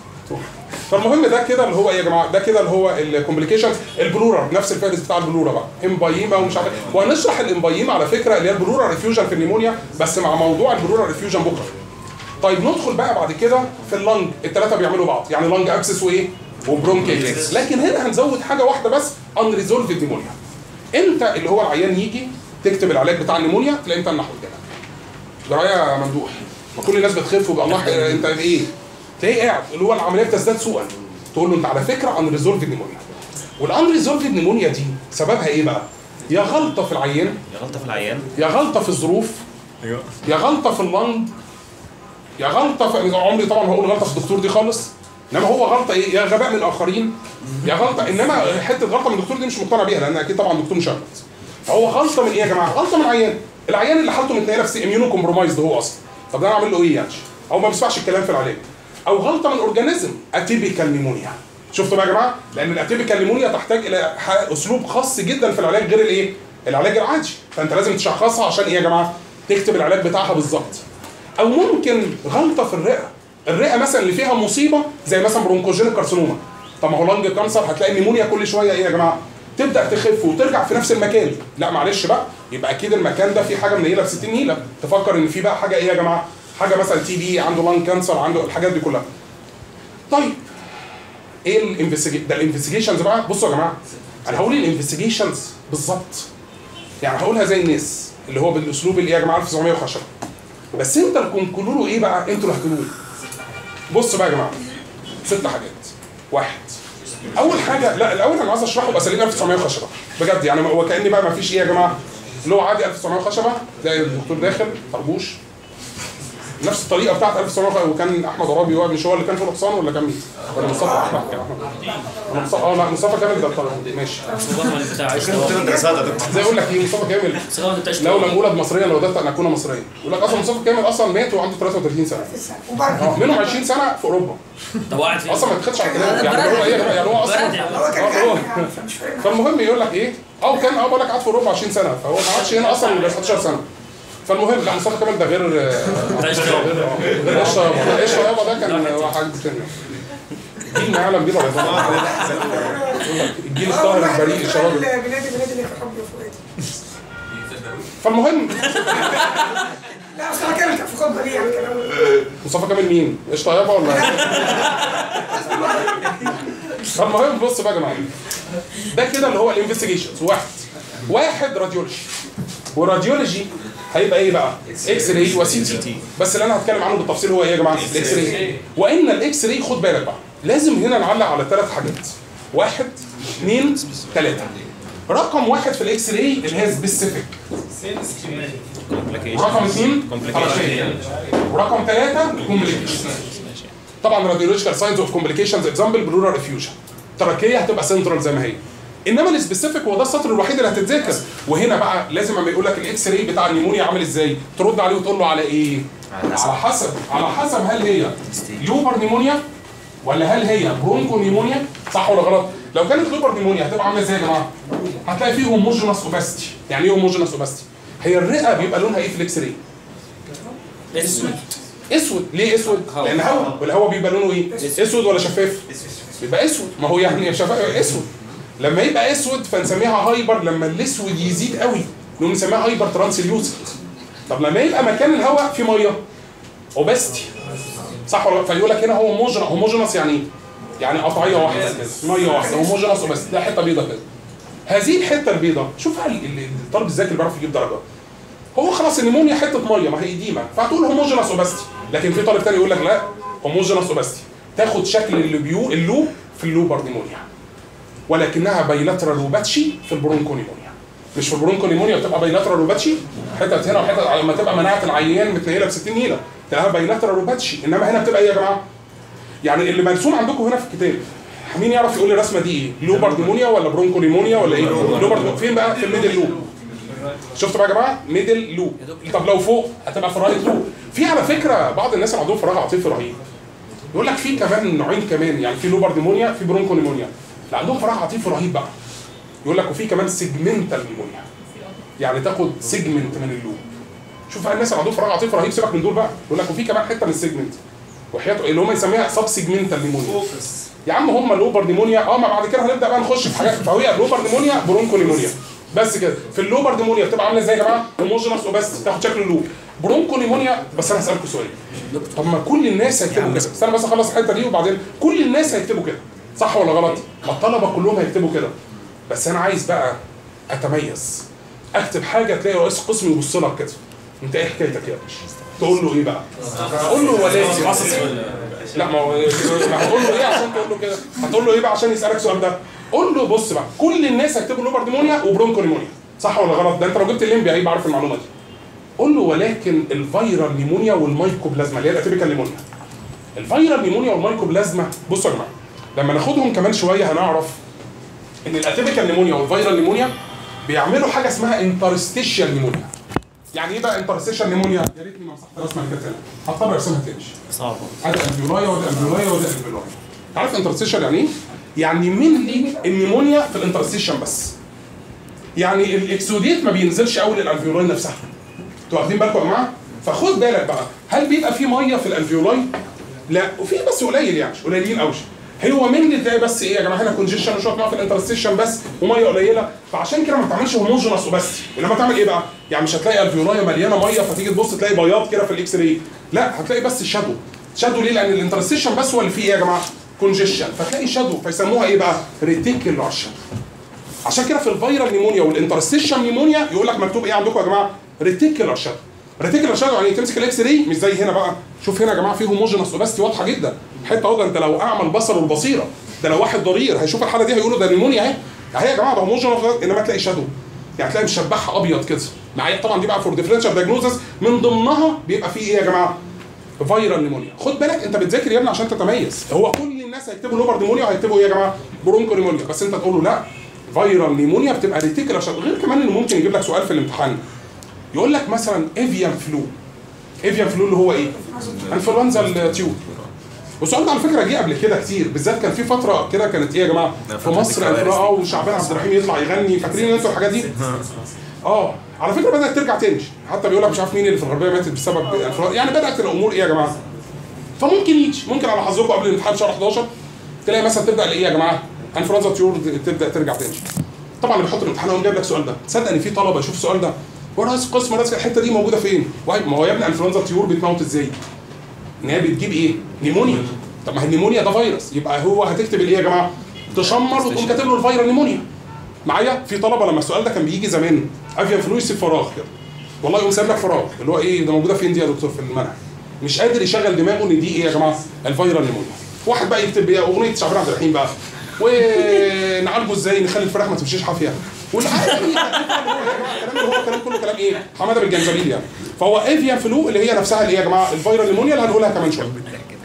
فالمهم ده كده اللي هو ايه يا جماعه ده كده اللي هو الكومبليكيشن البلورا نفس الفارس بتاع البلورا بقى امبايما ومش عارف وهنشرح الامبايما على فكره اللي هي البلورا ريفيوجن في النيمونيا بس مع موضوع البلورا ريفيوجن بكره طيب ندخل بقى بعد كده في اللنج الثلاثه بيعملوا بعض يعني لنج اكسس وايه وبرونكيتس لكن هنا هنزود حاجه واحده بس انريزولفد نيمونيا امتى اللي هو العيان يجي تكتب العلاج بتاع النيمونيا تلاقي انت النحو الجنة ده يا ممدوح ما كل الناس بتخف ويبقى الله آه، انت ايه تلاقيه قاعد اللي هو العمليه بتزداد سوءا تقول له انت على فكره ان ريزولفد نيمونيا والان ريزولفد نيمونيا دي سببها ايه بقى؟ يا غلطه في العيان يا غلطه في العيان يا غلطه في الظروف ايوه يا غلطه في اللنج يا غلطه في عمري طبعا هقول غلطه في الدكتور دي خالص انما هو غلطه ايه يا غباء من الاخرين يا غلطه انما حته غلطه من الدكتور دي مش مقتنع بيها لان اكيد طبعا الدكتور مشغل فهو غلطه من ايه يا جماعه؟ غلطه من العيان العيان اللي حالته متنيله في اميونو كومبرومايزد هو اصلا طب ده انا اعمل له ايه يعني؟ او ما بيسمعش الكلام في العلاج او غلطه من اورجانيزم اتيبيكال نيمونيا شفتوا بقى يا جماعه؟ لان الاتيبيكال نيمونيا تحتاج الى ح- اسلوب خاص جدا في العلاج غير الايه؟ العلاج العادي فانت لازم تشخصها عشان ايه يا جماعه؟ تكتب العلاج بتاعها بالظبط او ممكن غلطه في الرئه الرئه مثلا اللي فيها مصيبه زي مثلا برونكوجينيك كارسينوما طب ما هو لانج كانسر هتلاقي النيمونيا كل شويه ايه يا جماعه تبدا تخف وترجع في نفس المكان لا معلش بقى يبقى اكيد المكان ده فيه حاجه منيله في 60 نيله تفكر ان في بقى حاجه ايه يا جماعه حاجه مثلا تي بي عنده لانج كانسر عنده الحاجات دي كلها طيب ايه الانفستيجيشن ده الانفستيجيشنز بقى بصوا يا جماعه انا هقول الانفستيجيشنز بالظبط يعني هقولها زي الناس اللي هو بالاسلوب اللي إيه يا جماعه 1910 بس انت الكونكلورو ايه بقى انتوا اللي هتقولوا لي بصوا بقى يا جماعه ست حاجات واحد اول حاجه لا الاول انا عايز اشرحه باساليب 1910 بجد يعني هو كاني بقى ما فيش ايه يا جماعه اللي هو عادي 1910 تلاقي الدكتور داخل طربوش نفس الطريقه بتاعت 1900 وكان احمد عرابي هو مش هو اللي كان في الحصان ولا كان مين؟ ولا مصطفى احمد كان احمد ولا مصطفى اه لا مصطفى كامل ده الطرف ماشي البطل بتاع عيش كنت بتعمل دراسات يا دكتور زي اقول لك ايه مصطفى كامل سواء انت عشت لو لم اولد مصريا لوددت ان اكون مصريا يقول لك اصلا مصطفى كامل اصلا مات وعنده 33 سنه اه منهم 20 سنه في اوروبا طب وقعت فين؟ اصلا ما تاخدش على كلامه يعني هو ايه يا جماعه يعني هو اصلا بلد يعني. هو كان آه، هو- كان فمش فاهم فالمهم يقول لك ايه اه كان اه بقول لك قعد في اوروبا 20 سنه فهو ما قعدش هنا اصلا غير 19 سنه فالمهم لا مصطفى كامل ده غير ده عيش طبعا. غير آه، غير قشطه يابا قشطه يابا ده كان حاجه ثانيه الجيل ما يعلم بيه ربنا الجيل الطاهر البريء الشباب بلادي بلادي اللي في حب فؤادي فالمهم لا بس انا كان كان في خطبه ليه يعني كلام مصطفى كامل مين؟ قشطه يابا ولا فالمهم بص بقى يا جماعه ده كده اللي هو الانفستيجيشنز واحد واحد راديولوجي والراديولوجي هيبقى ايه بقى؟ اكس راي وسي تي بس اللي انا هتكلم عنه بالتفصيل هو ايه يا جماعه؟ الاكس راي وان الاكس راي خد بالك بقى لازم هنا نعلق على ثلاث حاجات واحد اثنين ثلاثه رقم واحد في الاكس راي اللي هي سبيسيفيك ورقم اثنين ترشيح ورقم ثلاثه كومبليكيشن طبعا راديولوجيكال ساينز اوف كومبليكيشنز اكزامبل بلورال ريفيوجن تركيه هتبقى سنترال زي ما هي انما السبيسيفيك هو ده السطر الوحيد اللي هتتذاكر وهنا بقى لازم اما يقول لك الاكس راي بتاع النيمونيا عامل ازاي ترد عليه وتقول له على ايه على حسب. على حسب على حسب هل هي لوبر نيمونيا ولا هل هي برونكو نيمونيا صح ولا غلط لو كانت لوبر نيمونيا هتبقى عامله ازاي يا جماعه هتلاقي فيه هوموجينس اوباستي يعني ايه هوموجينس اوباستي هي الرئه بيبقى لونها ايه في الاكس راي اسود اسود ليه اسود هوا. لان هواء والهواء بيبقى لونه ايه اسود ولا شفاف بيبقى اسود ما هو يعني شفاف اسود لما يبقى اسود فنسميها هايبر لما الاسود يزيد قوي نقوم نسميها هايبر ترانسليوسنت طب لما يبقى مكان الهواء في ميه اوباستي صح ولا لا؟ فيقول لك هنا هو هوموجينس هوموجينس يعني ايه؟ يعني قطعيه واحده كده ميه واحده هوموجينس اوباستي ده حته بيضه كده هذه الحته البيضاء شوف بقى ال- ال- الطالب الذكي بيعرف يجيب درجه هو خلاص النمونيا حته ميه ما هي اديمه فهتقول هوموجينس اوباستي لكن في طالب تاني يقول لك لا هوموجينس اوباستي تاخد شكل اللوبيو اللوب في اللوبر نيمونيا ولكنها بايلاترال روباتشي في البرونكو نيمونيا مش في البرونكو نيمونيا بتبقى بايلاترال روباتشي حته هنا وحته لما تبقى مناعه العيان متنيله ب 60 نيله تلاقيها بايلاترال روباتشي انما هنا بتبقى ايه يا جماعه؟ يعني اللي مرسوم عندكم هنا في الكتاب مين يعرف يقول لي الرسمه دي ايه؟ لوبر نيمونيا ولا برونكو نيمونيا ولا ايه؟ لوبر فين بقى؟ في الميدل لوب شفتوا بقى يا جماعه ميدل لوب طب لو فوق هتبقى في الرايت لوب في على فكره بعض الناس اللي عندهم فراغ عاطفي رهيب يقول لك في كمان نوعين كمان يعني في لوبر نيمونيا في برونكو نيمونيا اللي عندهم فراغ عاطفي رهيب بقى يقول لك وفي كمان سيجمنتال نيمونيا يعني تاخد سيجمنت من اللوب شوف بقى الناس اللي عندهم فراغ عاطفي رهيب سيبك من دول بقى يقول لك وفي كمان حته من السيجمنت وحياته اللي هم يسميها سب سيجمنتال نيمونيا يا عم هم لوبر نيمونيا اه ما بعد كده هنبدا بقى نخش في حاجات فهي لوبر نيمونيا برونكو نيمونيا بس كده في اللوبر نيمونيا بتبقى عامله ازاي يا جماعه هوموجينس وبس تاخد شكل اللوب برونكو نيمونيا بس انا هسالكم سؤال طب ما كل الناس هيكتبوا كده استنى بس اخلص الحته دي وبعدين كل الناس هيكتبوا كده صح ولا غلط ما الطلبه كلهم هيكتبوا كده بس انا عايز بقى اتميز اكتب حاجه تلاقي رئيس قسم يبص لك كده انت ايه حكايتك يا باشا تقول له ايه بقى قول له ولازم لا ما هو ما هتقول له ايه عشان تقول له كده هتقول له ايه بقى عشان يسالك السؤال ده قول له بص بقى كل الناس هيكتبوا لوبر نيمونيا وبرونكو نيمونيا صح ولا غلط ده انت لو جبت الليمبي هيبقى عارف المعلومه دي قول له ولكن الفيرال نيمونيا والمايكوبلازما اللي هي الاتيبيكال نيمونيا الفيرال نيمونيا والمايكوبلازما بصوا يا جماعه لما ناخدهم كمان شويه هنعرف ان الاتيبيكال نيمونيا والفيرال نيمونيا بيعملوا حاجه اسمها انترستيشال نيمونيا يعني ايه بقى انترستيشال نيمونيا يا ريتني ما مسحت رسمه كده تاني هضطر ارسمها تاني صعبة هذا الفيولايا وده الفيولايا وده الفيولايا عارف انترستيشن يعني ايه؟ يعني من لي النيمونيا في الانترستيشن بس يعني الاكسوديت ما بينزلش قوي للالفيولاي نفسها انتوا واخدين بالكم يا جماعه؟ فخد بالك بقى هل بيبقى في ميه في الالفيولاي؟ لا وفي بس قليل يعني مش قليلين قوي هو من اللي تلاقي بس ايه يا جماعه هنا كونجيشن وشويه ميه في الانترستيشن بس وميه قليله فعشان كده ما بتعملش هوموجينس وبس انما تعمل ايه بقى؟ يعني مش هتلاقي الفيولاي مليانه ميه فتيجي تبص تلاقي بياض كده في الاكس راي لا هتلاقي بس شادو شادو ليه؟ لان الانترستيشن بس هو اللي فيه ايه يا جماعه؟ كونجيشن فتلاقي شادو فيسموها ايه بقى؟ ريتيكولار شادو عشان كده في الفيرال نيمونيا والانترستيشن نيمونيا يقول لك مكتوب ايه عندكم يا جماعه؟ ريتيكولار شادو ريتيكولار شادو يعني تمسك الاكس راي مش زي هنا بقى شوف هنا يا جماعه في هوموجينس اوباستي واضحه جدا حته اهو ده انت لو اعمى البصر والبصيره ده لو واحد ضرير هيشوف الحاله دي هيقولوا ده نيمونيا اهي اهي يا جماعه ده هوموجينس انما تلاقي شادو يعني تلاقي مشبعها ابيض كده معايا طبعا دي بقى فور ديفرنشال دايجنوزس من ضمنها بيبقى فيه ايه يا جماعه؟ فيرال نيمونيا خد بالك انت بتذاكر يا ابني عشان تتميز هو كل الناس هيكتبوا لوبر نيمونيا وهيكتبوا ايه يا جماعه برونكو نيمونيا بس انت تقول له لا فيرال نيمونيا بتبقى ريتيكولار شادو غير كمان انه ممكن يجيب لك سؤال في الامتحان يقول لك مثلا افيان فلو افيان فلو اللي هو ايه انفلونزا التيوب والسؤال ده على فكره جه قبل كده كتير بالذات كان في فتره كده كانت ايه يا جماعه في فترة مصر الكوارث. اه وشعبان عبد الرحيم يطلع يغني فاكرين انتوا الحاجات دي اه على فكره بدات ترجع تاني حتى بيقول لك مش عارف مين اللي في الغربيه ماتت بسبب الانفلونزا يعني بدات الامور ايه يا جماعه فممكن يجي ممكن على حظكم قبل الامتحان شهر 11 تلاقي مثلا تبدا الايه يا جماعه انفلونزا طيور تبدا ترجع تاني طبعا اللي بيحط الامتحان هو جايب لك السؤال ده تصدق ان في طلبه يشوف السؤال ده ورئيس قسم رئيس الحته دي موجوده فين؟ واي ما هو يا ابني انفلونزا طيور بتموت ازاي؟ ان هي بتجيب ايه؟ نيمونيا طب ما هي النيمونيا ده فيروس يبقى هو هتكتب الايه يا جماعه؟ تشمر وتقوم كاتب له الفيرال نيمونيا معايا في طلبه لما السؤال ده كان بيجي زمان افيان فلو يسيب فراغ كده والله يقوم سايب لك فراغ اللي هو ايه ده موجوده فين دي يا دكتور في المنهج مش قادر يشغل دماغه ان دي ايه يا جماعه الفيرال نيمونيا واحد بقى يكتب ايه اغنيه شعبان عبد الرحيم بقى ونعالجه ازاي نخلي الفراخ ما تمشيش حافيه والحاجه دي الكلام اللي هو كلام كله كلام ايه حماده بالجنزبيل يعني فهو افيان فلو اللي هي نفسها اللي هي يا جماعه الفيرال نيمونيا اللي هنقولها كمان شويه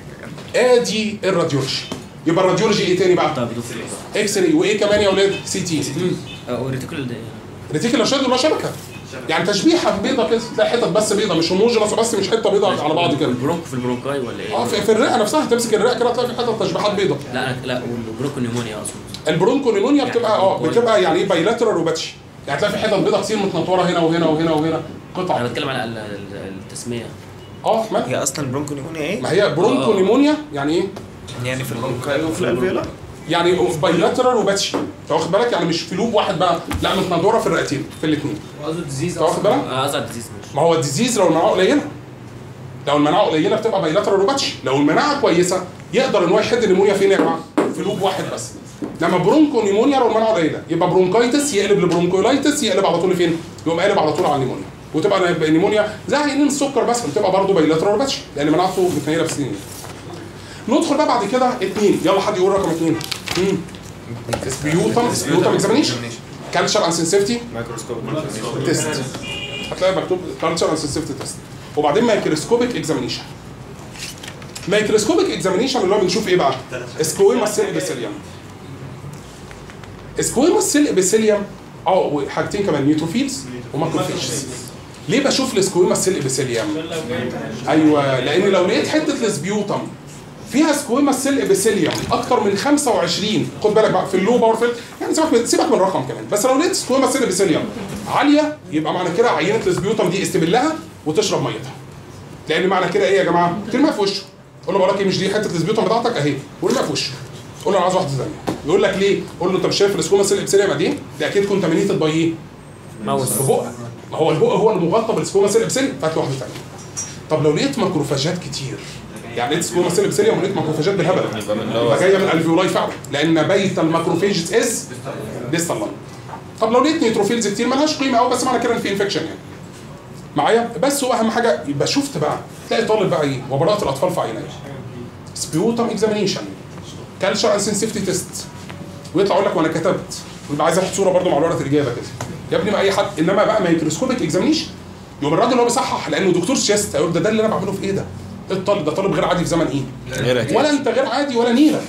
ادي الراديولوجي يبقى الراديولوجي ايه تاني بقى؟ طب دكتور اكس راي وايه كمان يا اولاد؟ سي تي وريتيكول ده إيه؟ ريتيكولار شادو ولا شبكه يعني تشبيحه بيضه كده تلاقي حتت بس بيضه مش هوموجينس بس مش حته بيضه على بعض كده البرونكو في البرونكاي ولا ايه؟ اه في, في الرئه نفسها تمسك الرئه كده تلاقي في حتت تشبيحات بيضه لا لا والبرونكو نيمونيا اقصد البرونكو نيمونيا بتبقى اه بتبقى يعني ايه بايلاترال وباتشي يعني تلاقي في حتت بيضه كتير متنطوره هنا وهنا وهنا وهنا انا قطع بتكلم على ال- ال- التسميه اه مال هي اصلا البرونكو نيمونيا ايه؟ ما هي برونكو آه. نيمونيا يعني ايه؟ يعني في البرونكاي وفي الالفيولا يعني بايلاترال وباتشي انت واخد بالك يعني مش في لوب واحد بقى لا متنطوره في الرئتين في الاثنين قصده ديزيز انت واخد بالك؟ اه قصدي ديزيز ماشي ما هو الديزيز لو المناعه قليله لو المناعه قليله بتبقى بايلاترال وباتشي لو المناعه كويسه يقدر ان هو يحد النيمونيا فين يا جماعه؟ في لوب واحد بس لما برونكو نيمونيا لو المناعه قليله يبقى برونكايتس يقلب لبرونكولايتس يقلب على طول لفين؟ يقوم قالب على طول على النيمونيا وتبقى النيمونيا زي عينين السكر بس بتبقى برضه بايلاترال وباتشي لان مناعته متنيله في سنين ندخل بقى بعد كده اثنين يلا حد يقول رقم اثنين مم. سبيوتم سبيوتم اكزامينيشن كالتشر اند سنسيفتي مايكروسكوب تيست هتلاقي مكتوب كالتشر اند سنسيفتي تيست وبعدين مايكروسكوبيك اكزامينيشن مايكروسكوبيك اكزامينيشن اللي هو بنشوف ايه بقى؟ سكويما سيل ابيثيليوم سكويما سيل ابيثيليوم اه وحاجتين كمان نيوتروفيلز وماكروفيجز ليه بشوف السكويما سيل ابيثيليوم؟ ايوه لان لو لقيت حته السبيوتم فيها سكويما سيل ابيثيليوم اكتر من 25 خد بالك بقى في اللو باور فيل يعني سيبك من سيبك من الرقم كمان بس لو لقيت سكويما سيل ابيثيليوم عاليه يبقى معنى كده عينه السبيوتم دي استبلها وتشرب ميتها لان معنى كده ايه يا جماعه؟ ترميها في وشه قول له بقول لك ايه مش دي حته السبيوتم بتاعتك اهي ورميها في وشه قول له انا عايز واحده ثانيه يقول لك ليه؟ قول له انت مش شايف السكوما سيل ابيثيليوم قد ايه؟ ده اكيد كونتامينيتد باي ايه؟ ماوس ببق ما هو البق هو المغطى بالسكوما سيل ابسيليوم فهات له واحده ثانيه طب لو لقيت ماكروفاجات كتير يعني لقيت سكوما سيل ابسيليوم ولقيت ماكروفاجات بالهبل يبقى جايه من الفيولاي فعلا لان بيت الماكروفيجز از ديستال لانج طب لو لقيت نيتروفيلز كتير مالهاش قيمه قوي بس معنى كده ان في انفكشن يعني معايا بس هو اهم حاجه يبقى شفت بقى تلاقي طالب بقى ايه وبراءه الاطفال في عينيه سبيوتم اكزامينيشن كالتشر اند سنسيفتي تيست ويطلع يقول لك وانا كتبت ويبقى عايز اخد صوره برده مع ورقه الاجابه كده يا ابني ما اي حد انما بقى مايكروسكوبيك اكزامينيشن يوم الراجل اللي هو بيصحح لانه دكتور شيست هيقول ده ده اللي انا بعمله في ايه ده؟ إيه الطالب ده طالب غير عادي في زمن ايه؟ ولا انت غير عادي ولا نيله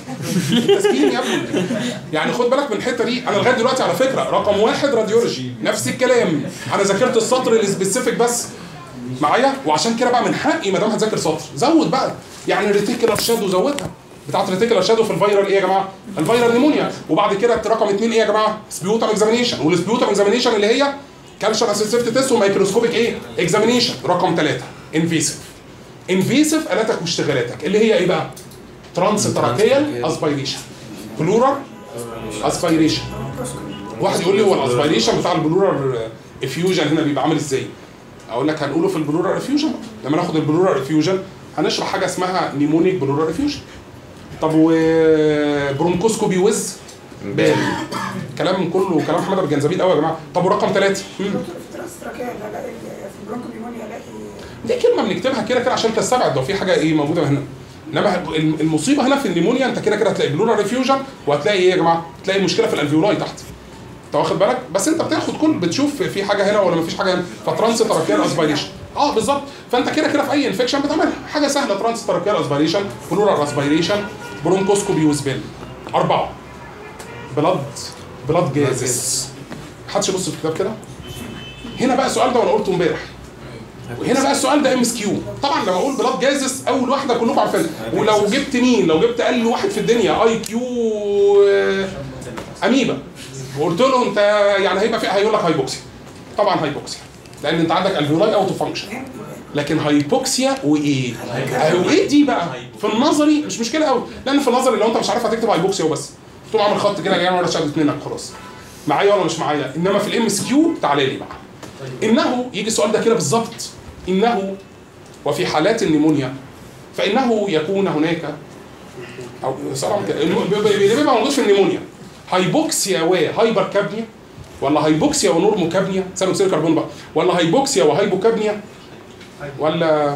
تسكين يا ابني يعني خد بالك من الحته دي انا لغايه دلوقتي على فكره رقم واحد راديولوجي نفس الكلام انا ذاكرت السطر السبيسيفيك بس معايا وعشان كده بقى من حقي ما دام هتذاكر سطر زود بقى يعني ريتيكولار شادو زودها بتاعت ريتيكولار شادو في الفيرال ايه يا جماعه؟ الفيرال نيمونيا وبعد كده رقم اثنين ايه يا جماعه؟ سبيوتم اكزامينيشن والسبيوتم اكزامينيشن اللي هي كالشر اسيستيف تيست ومايكروسكوبيك ايه؟ اكزامينيشن رقم ثلاثه انفيسيف انفيسيف الاتك واشتغالاتك اللي هي ايه بقى؟ ترانس تراكيال اسبيريشن بلورال اسبيريشن واحد يقول لي هو الاسبيريشن بتاع البلورال افيوجن هنا بيبقى عامل ازاي؟ اقول لك هنقوله في البلورال افيوجن لما ناخد البلورال افيوجن هنشرح حاجه اسمها نيمونيك بلورال افيوجن طب وبرونكوسكوبي ويز بال كلام كله كلام محمد ابو الجنزبيل قوي يا جماعه طب ورقم ثلاثه دكتور في تراستراكيا الاقي في البرونكو نيمونيا الاقي دي كلمه بنكتبها كده كده عشان تستبعد لو في حاجه ايه موجوده هنا انما المصيبه هنا في النيمونيا انت كده كده هتلاقي بلورال ريفيوجن وهتلاقي ايه يا جماعه؟ هتلاقي مشكله في الالفيولاي تحت انت واخد بالك بس انت بتاخد كل بتشوف في حاجه هنا ولا مفيش حاجه هنا فترانس تراكيال اسبيريشن اه بالظبط فانت كده كده في اي انفكشن بتعملها حاجه سهله ترانس تراكيال اسبيريشن بلورال اسبيريشن برونكوسكوبي وسبيل اربعه بلاد بلاد جازس محدش يبص في الكتاب كده هنا بقى السؤال ده وانا قلته امبارح وهنا بقى السؤال ده ام اس كيو طبعا لما اقول بلاد جازس اول واحده كلكم عارفينها ولو جبت مين لو جبت اقل واحد في الدنيا اي كيو آه، اميبا وقلت له انت يعني هيبقى في هيقول لك هايبوكسيا طبعا هايبوكسيا لان انت عندك الفيولاي اوت فانكشن لكن هايبوكسيا وايه؟ وايه دي بقى؟ في النظري مش مشكله قوي لان في النظري لو انت مش عارف هتكتب هايبوكسيا وبس تقوم عامل خط كده جاي ولا شدت منك خلاص معايا ولا مش معايا انما في الام اس كيو تعالى لي بقى انه يجي السؤال ده كده بالظبط انه وفي حالات النيمونيا فانه يكون هناك او صراحه كده الم- بيبقى بيبقى موجود في النيمونيا هايبوكسيا وهايبر كابنيا ولا هايبوكسيا ونورموكابنيا ثاني اكسيد الكربون بقى ولا هايبوكسيا وهايبوكابنيا ولا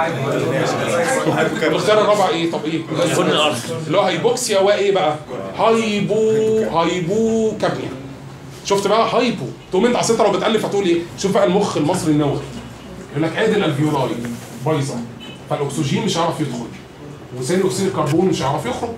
الاختيار الرابع ايه طب ايه كل الارض اللي هو هايبوكسيا وايه بقى هايبو هايبو كابنيا شفت بقى هايبو تقوم انت اصل انت لو بتالف هتقول ايه شوف بقى المخ المصري النووي يقول لك ادي الالفيولاي بايظه فالاكسجين مش هيعرف يدخل وثاني اكسيد الكربون مش هيعرف يخرج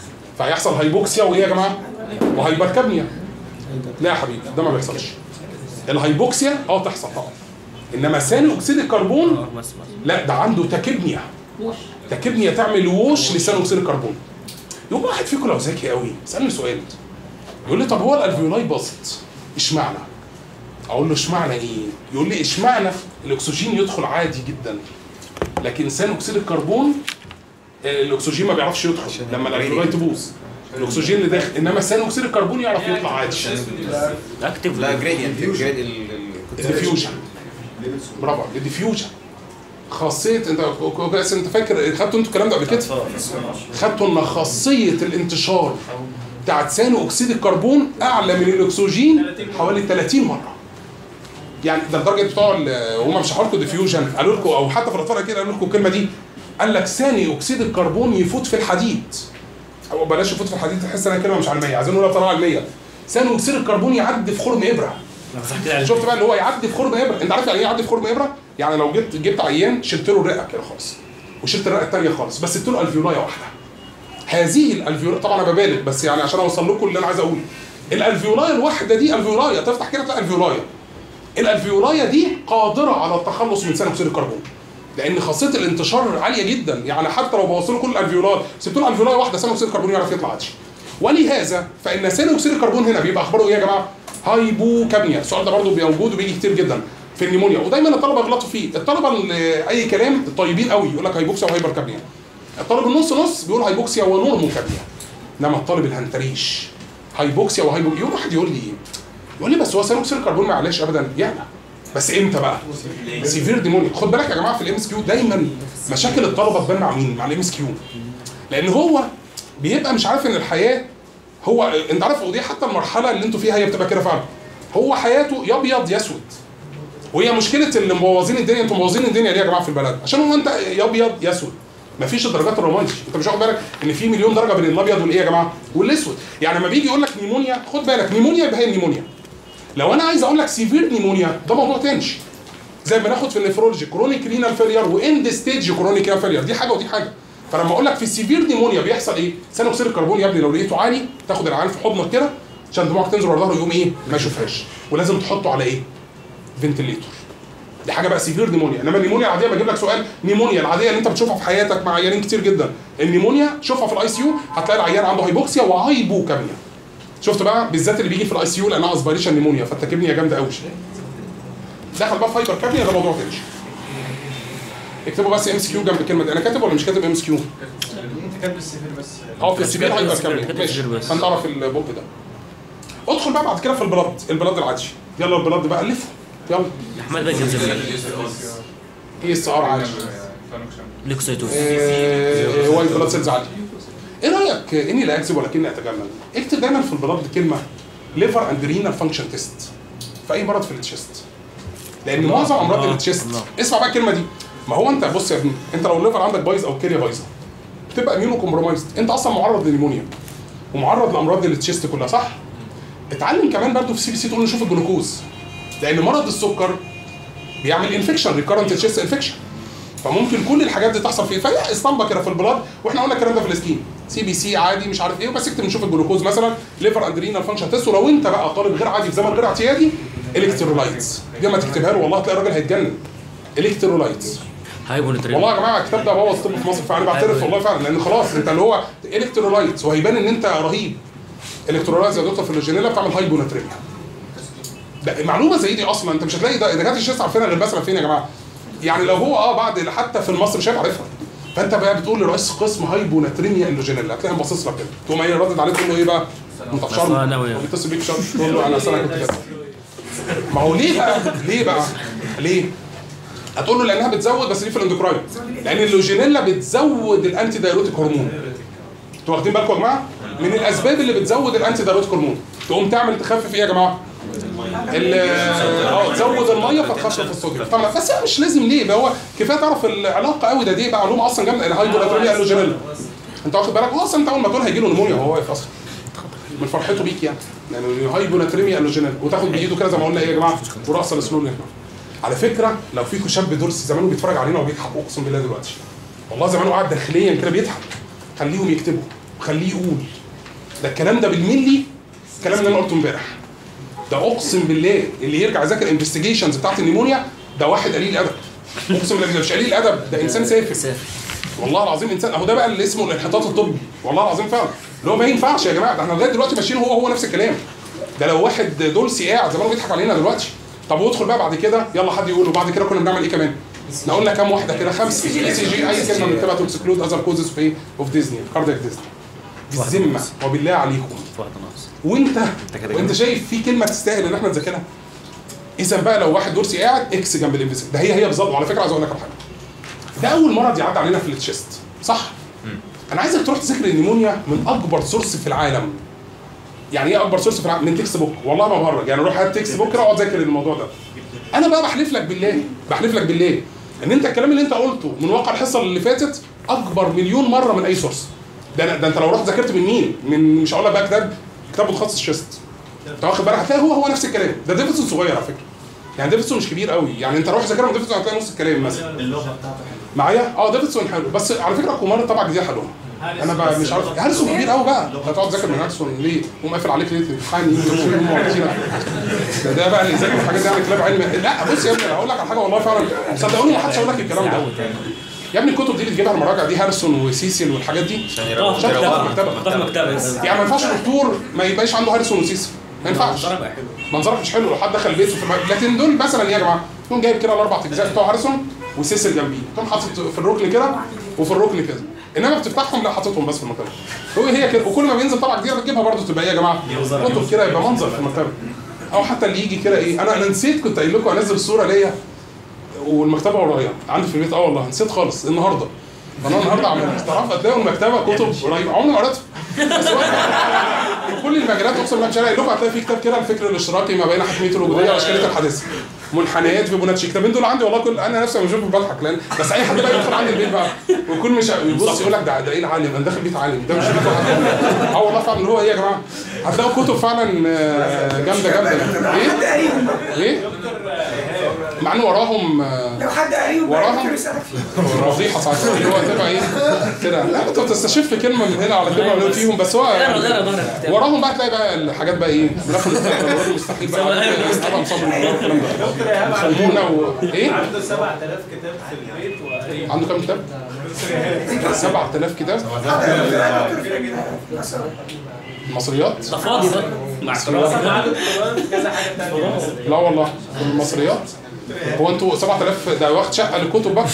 فهيحصل هايبوكسيا وايه يا جماعه وهايبركابنيا لا يا حبيبي ده ما بيحصلش الهايبوكسيا اه تحصل طبعا انما ثاني اكسيد الكربون اه بس بس لا ده عنده تاكيبنيا تاكيبنيا تعمل ووش لثاني اكسيد الكربون يبقى واحد فيكم لو ذكي قوي سالني سؤال يقول لي طب هو الالفيولاي باظت اشمعنى؟ اقول له اشمعنى ايه؟ يقول لي اشمعنى الاكسجين يدخل عادي جدا لكن ثاني اكسيد الكربون آه، الاكسجين ما بيعرفش يدخل لما الالفيولاي تبوظ الاكسجين اللي داخل انما ثاني اكسيد الكربون يعرف يطلع عادي اكتف لا جريدينت جريد الديفيوجن برافو الديفيوجن خاصيه انت كويس انت فاكر خدتوا انتوا الكلام ده قبل كده خدتوا ان خاصيه الانتشار بتاعت ثاني اكسيد الكربون اعلى من الاكسجين حوالي 30 مره يعني ده لدرجه بتوع ال- هم مش لكم ديفيوجن قالوا لكم او حتى في الاطفال كده قالوا لكم الكلمه دي قال لك ثاني اكسيد الكربون يفوت في الحديد او بلاش يفوت في الحديد تحس انها كلمه مش علميه عايزين نقولها بطريقه علميه ثاني اكسيد الكربون يعدي في خرم ابره صح كده شفت بقى اللي هو يعدي في خرم ابره انت عارف يعني ايه يعدي في خرم ابره يعني لو جبت جبت عيان شلت له الرئه كده خالص وشلت الرئه الثانيه خالص بس سبت له الفيولايه واحده هذه الالفيولايه طبعا انا ببالغ بس يعني عشان اوصل لكم اللي انا عايز اقوله الالفيولايه الواحده دي الفيولايه تفتح كده تلاقي الفيولايه الالفيولايه دي قادره على التخلص من ثاني اكسيد الكربون لان خاصيه الانتشار عاليه جدا يعني حتى لو بوصل له كل الالفيولات سبت له الفيولايه واحده ثاني اكسيد الكربون يعرف يطلع عادي ولهذا فان ثاني اكسيد الكربون هنا بيبقى اخباره ايه يا جماعه؟ هايبوكابنيا السؤال ده برضه موجود وبيجي كتير جدا في النيمونيا ودايما الطلبه يغلطوا فيه الطلبه اللي اي كلام الطيبين قوي يقول لك هايبوكسيا وهايبركابنيا الطالب النص نص بيقول هايبوكسيا ونورموكابنيا انما الطالب الهنتريش هايبوكسيا وهايبو يوم واحد يقول لي يقول لي بس هو ثاني اكسيد الكربون ما يعلاش ابدا يعلى بس امتى بقى؟ سيفير ديمونيا خد بالك يا جماعه في الام اس كيو دايما مشاكل الطلبه تبان مع مين؟ مع الام اس كيو لان هو بيبقى مش عارف ان الحياه هو انت عارف ودي حتى المرحله اللي انتوا فيها هي بتبقى كده فعلا هو حياته يا ابيض يا اسود وهي مشكله اللي مبوظين الدنيا انتوا مبوظين الدنيا ليه يا جماعه في البلد عشان هو انت يا ابيض يا اسود مفيش الدرجات الرومانسي انت مش واخد بالك ان في مليون درجه بين الابيض والايه يا جماعه والاسود يعني لما بيجي يقول لك نيمونيا خد بالك نيمونيا يبقى هي النيمونيا لو انا عايز اقول لك سيفير نيمونيا ده موضوع تنش زي ما ناخد في النفرولوجي كرونيك رينال فيلير واند ستيج كرونيك رينال فيلير دي حاجه ودي حاجه فلما اقول لك في السيفير نيمونيا بيحصل ايه؟ ثاني اكسيد الكربون يا ابني لو لقيته عالي تاخد العيان في حضنك كده عشان دموعك تنزل ورا ظهره يقوم ايه؟ ما يشوفهاش ولازم تحطه على ايه؟ فنتليتور دي حاجه بقى سيفير نيمونيا انما النيمونيا العاديه بجيب لك سؤال نيمونيا العاديه اللي انت بتشوفها في حياتك مع عيانين كتير جدا النيمونيا شوفها في الاي سي يو هتلاقي العيان عنده هايبوكسيا وهايبوكاميا شفت بقى بالذات اللي بيجي في الاي سي يو لانها اسبيريشن نيمونيا فالتكبنيا جامده قوي دخل بقى فايبر كابنيا ده موضوع تاني اكتبوا بس ام اس كيو جنب الكلمه دي انا كاتب ولا مش كاتب ام اس كيو؟ انت كاتب السفير بس اه في السبيل هايبر كاتب كابنيا السبيل ماشي بس. فانت اعرف البوب ده ادخل بقى بعد كده في البلد البلد العادي يلا البلد بقى الفه يلا احمد بقى جنزبيل ايه اس ار عادي ليكوسيتوس آه، وايت بلاد سيلز عادي ايه رايك اني لا اكذب ولكني اتجمل اكتب دايما في البلاد كلمه ليفر اند رينال فانكشن تيست في اي مرض في التشيست لان معظم امراض الله. التشيست الله. اسمع بقى الكلمه دي ما هو انت بص يا ابني انت لو الليفر عندك بايظ او الكليه بايظه بتبقى اميونو كومبرومايزد انت اصلا معرض للنيمونيا ومعرض لامراض التشيست كلها صح؟ اتعلم كمان برضه في سي بي سي تقول نشوف الجلوكوز لان مرض السكر بيعمل انفكشن ريكارنت تشيست انفكشن فممكن كل الحاجات دي تحصل فيه فهي اسطمبه كده في البلاد واحنا قلنا الكلام ده في السكين سي بي سي عادي مش عارف ايه بس اكتب نشوف الجلوكوز مثلا ليفر اند رينال فانكشن تيست ولو انت بقى طالب غير عادي في زمن غير اعتيادي الكترولايتس دي ما تكتبها له والله هتلاقي الراجل هيتجنن الكترولايتس هايبونترين والله يا جماعه الكتاب ده بوظ الطب في مصر فانا بعترف والله فعلا لان خلاص انت اللي هو الكترولايتس وهيبان ان انت رهيب الكترولايتس يا دكتور في الجينيلا بتعمل هايبوناتريميا ده معلومه زي دي اصلا انت مش هتلاقي ده دكاتره الشيست عارفينها غير مثلا فين يا جماعه يعني لو هو اه بعد حتى في المصري مش عارفها فانت بقى بتقول لرئيس قسم هايبوناتريميا اللوجينيلا هتلاقي باصص لك كده تقوم ايه ردد عليه تقول له ايه بقى انت في شرم أصل أنا وياه. وبيتصل بيك في شرم تقول له انا سنه كنت كده ما هو ليه بقى ليه بقى ليه هتقول له لانها بتزود بس دي في الاندوكراين لان اللوجينيلا بتزود الانتي دايروتيك هرمون انتوا واخدين بالكم يا جماعه من الاسباب اللي بتزود الانتي دايروتيك هرمون تقوم تعمل تخفف ايه يا جماعه ال- اه تزود الميه فتخفف الصوديوم طبعا بس هي مش لازم ليه ده هو كفايه تعرف العلاقه قوي ده دي بقى معلومه اصلا جامده الهايبولاتريميا اللوجينيلا انت واخد بالك هو اصلا انت اول ما تقول هيجي له نمونيا وهو واقف اصلا من فرحته بيك يعني يعني هايبوناتريميا اللوجينيلا وتاخد بايده كده زي ما قلنا ايه يا جماعه ورأس الاسلول هنا على فكره لو فيكم شاب درس زمانه بيتفرج علينا وبيضحك اقسم بالله دلوقتي والله زمانه قاعد داخليا كده بيضحك خليهم يكتبوا خليه يقول ده الكلام ده بالملي الكلام اللي انا قلته امبارح ده اقسم بالله اللي يرجع يذاكر انفستيجيشنز بتاعت النيمونيا ده واحد قليل ادب اقسم بالله ده مش قليل ادب ده انسان سافل سافر والله العظيم انسان اهو ده بقى اللي اسمه الانحطاط الطبي والله العظيم فعلا اللي هو ما ينفعش يا جماعه ده احنا لغايه دلوقتي ماشيين هو هو نفس الكلام ده لو واحد دولسي قاعد زمانه بيضحك علينا دلوقتي طب وادخل بقى بعد كده يلا حد يقول وبعد كده كنا بنعمل ايه كمان؟ احنا قلنا كام واحده كده خمسه اي سي جي اي كلمه بنكتبها تو اكسكلود اذر كوزز اوف ايه اوف ديزني كاردياك ديزني بالذمه وبالله عليكم واحده ناقص وانت كده وانت شايف في كلمه تستاهل ان احنا نذاكرها اذا بقى لو واحد دورسي قاعد اكس جنب الانفيزيت ده هي هي بالظبط وعلى فكره عايز اقول لك على حاجه ده اول مرض يعدي علينا في التشيست صح انا عايزك تروح تذاكر النيمونيا من اكبر سورس في العالم يعني ايه اكبر سورس في العالم من تكست بوك والله ما بهرج يعني روح هات تكست بوك كده واقعد ذاكر الموضوع ده انا بقى بحلف لك بالله بحلف لك بالله ان انت الكلام اللي انت قلته من واقع الحصه اللي فاتت اكبر مليون مره من اي سورس ده أنا- ده انت لو رحت ذاكرت من مين من مش هقول لك بقى كتاب كتاب متخصص شيست انت واخد بالك هتلاقي هو هو نفس الكلام ده ديفيدسون صغير على فكره يعني ديفيدسون مش كبير قوي يعني انت روح ذاكرها من ديفيدسون هتلاقي نص الكلام مثلا اللغه بتاعته حلوه معايا اه ديفيدسون حلو بس على فكره كومار طبعا جديده حلوه انا بقى مش عارف هارسون كبير قوي بقى هتقعد تذاكر من هارسون ليه؟ قوم قافل عليك ليه الامتحان يجي كل يوم موعدينك. ده ده بقى اللي يذاكر الحاجات دي يعني كلاب علم لا بص يا ابني انا هقول لك على حاجه والله فعلا صدقوني ما حدش هيقول لك الكلام ده يا ابني الكتب دي اللي تجيبها المراجع دي هارسون وسيسيل والحاجات دي عشان اه يروح عشان تاخد مكتبه مكتبه مكتبه مكتبه بس يعني ما ينفعش دكتور ما يبقاش عنده هارسون وسيسيل ما ينفعش منظرها بقى حلو منظرك مش حلو لو حد دخل بيته في الم... لكن دول مثلا إيه يا جماعه تقوم جايب كده الاربع اجزاء بتوع هارسون وسيسل جنبيه تقوم حاطط في الركن كده وفي الركن كده انما بتفتحهم لا حاططهم بس في المكتبه هو هي كده وكل ما بينزل طبعه جديده بتجيبها برضه تبقى ايه يا جماعه كتب كده يبقى منظر في المكتبه او حتى اللي يجي كده ايه انا انا نسيت كنت قايل لكم انزل الصوره ليا والمكتبه ورايا عندي في البيت اه والله نسيت خالص النهارده انا النهارده عملت تعرف هتلاقوا المكتبه كتب قريبه عمري ما قريتها بس هو في كل المجالات اقسم بالله مش هلاقي لكم هتلاقي في كتاب كده الفكر الاشتراكي ما بين حتميه الوجوديه واشكاليه الحادثه منحنيات فيبوناتشي الكتابين دول عندي والله كل انا نفسي لما بشوفهم بضحك لان بس اي حد بقى يدخل عندي البيت بقى ويكون مش يبص يقول لك ده ده ايه العالم انا داخل بيت عالم ده مش بيت واحد اه والله فعلا هو ايه يا جماعه هتلاقوا كتب فعلا آه، جامده جامده لو ايه حد قريب ايه مع ان وراهم آه، لو حد قريب وراهم؟ ممكن يسألك فيه فضيحه ساعات اللي هو تبقى ايه كده لا انت بتستشف كلمه من هنا على كلمه من فيهم بس هو اقرا اقرا ظهر الكتاب وراهم بقى تلاقي بقى الحاجات بقى ايه ملف المستقبل الواد المستحيل بقى طبعا صبري والكلام ده خلمونا و ايه عنده 7000 كتاب في البيت وقريب عنده كام كتاب؟ 7000 كتاب المصريات ده فاضي ده مع قراءة عنده كمان كذا حاجه ثانيه لا والله في المصريات هو انتوا 7000 ده واخد شقه للكتب بقى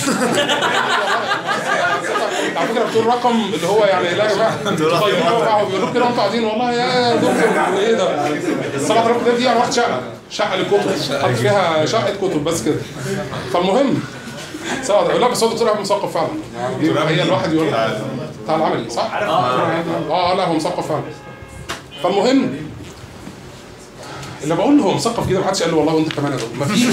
على فكره بتقول رقم اللي هو يعني لا يا جماعه انتوا طيبين قوي معاهم بيقولوا كده وانتوا قاعدين والله يا دكتور ايه ده ال 7000 كتاب دي انا واخد شقه شقه للكتب حاطط فيها شقه كتب بس كده فالمهم سواء لا بس هو دكتور احمد مثقف فعلا يعني دي هي الواحد يقول بتاع العملي صح؟ اه لا هو مثقف فعلا فالمهم اللي بقول له هو مثقف كده محدش قال له والله وانت كمان يا دكتور مفيش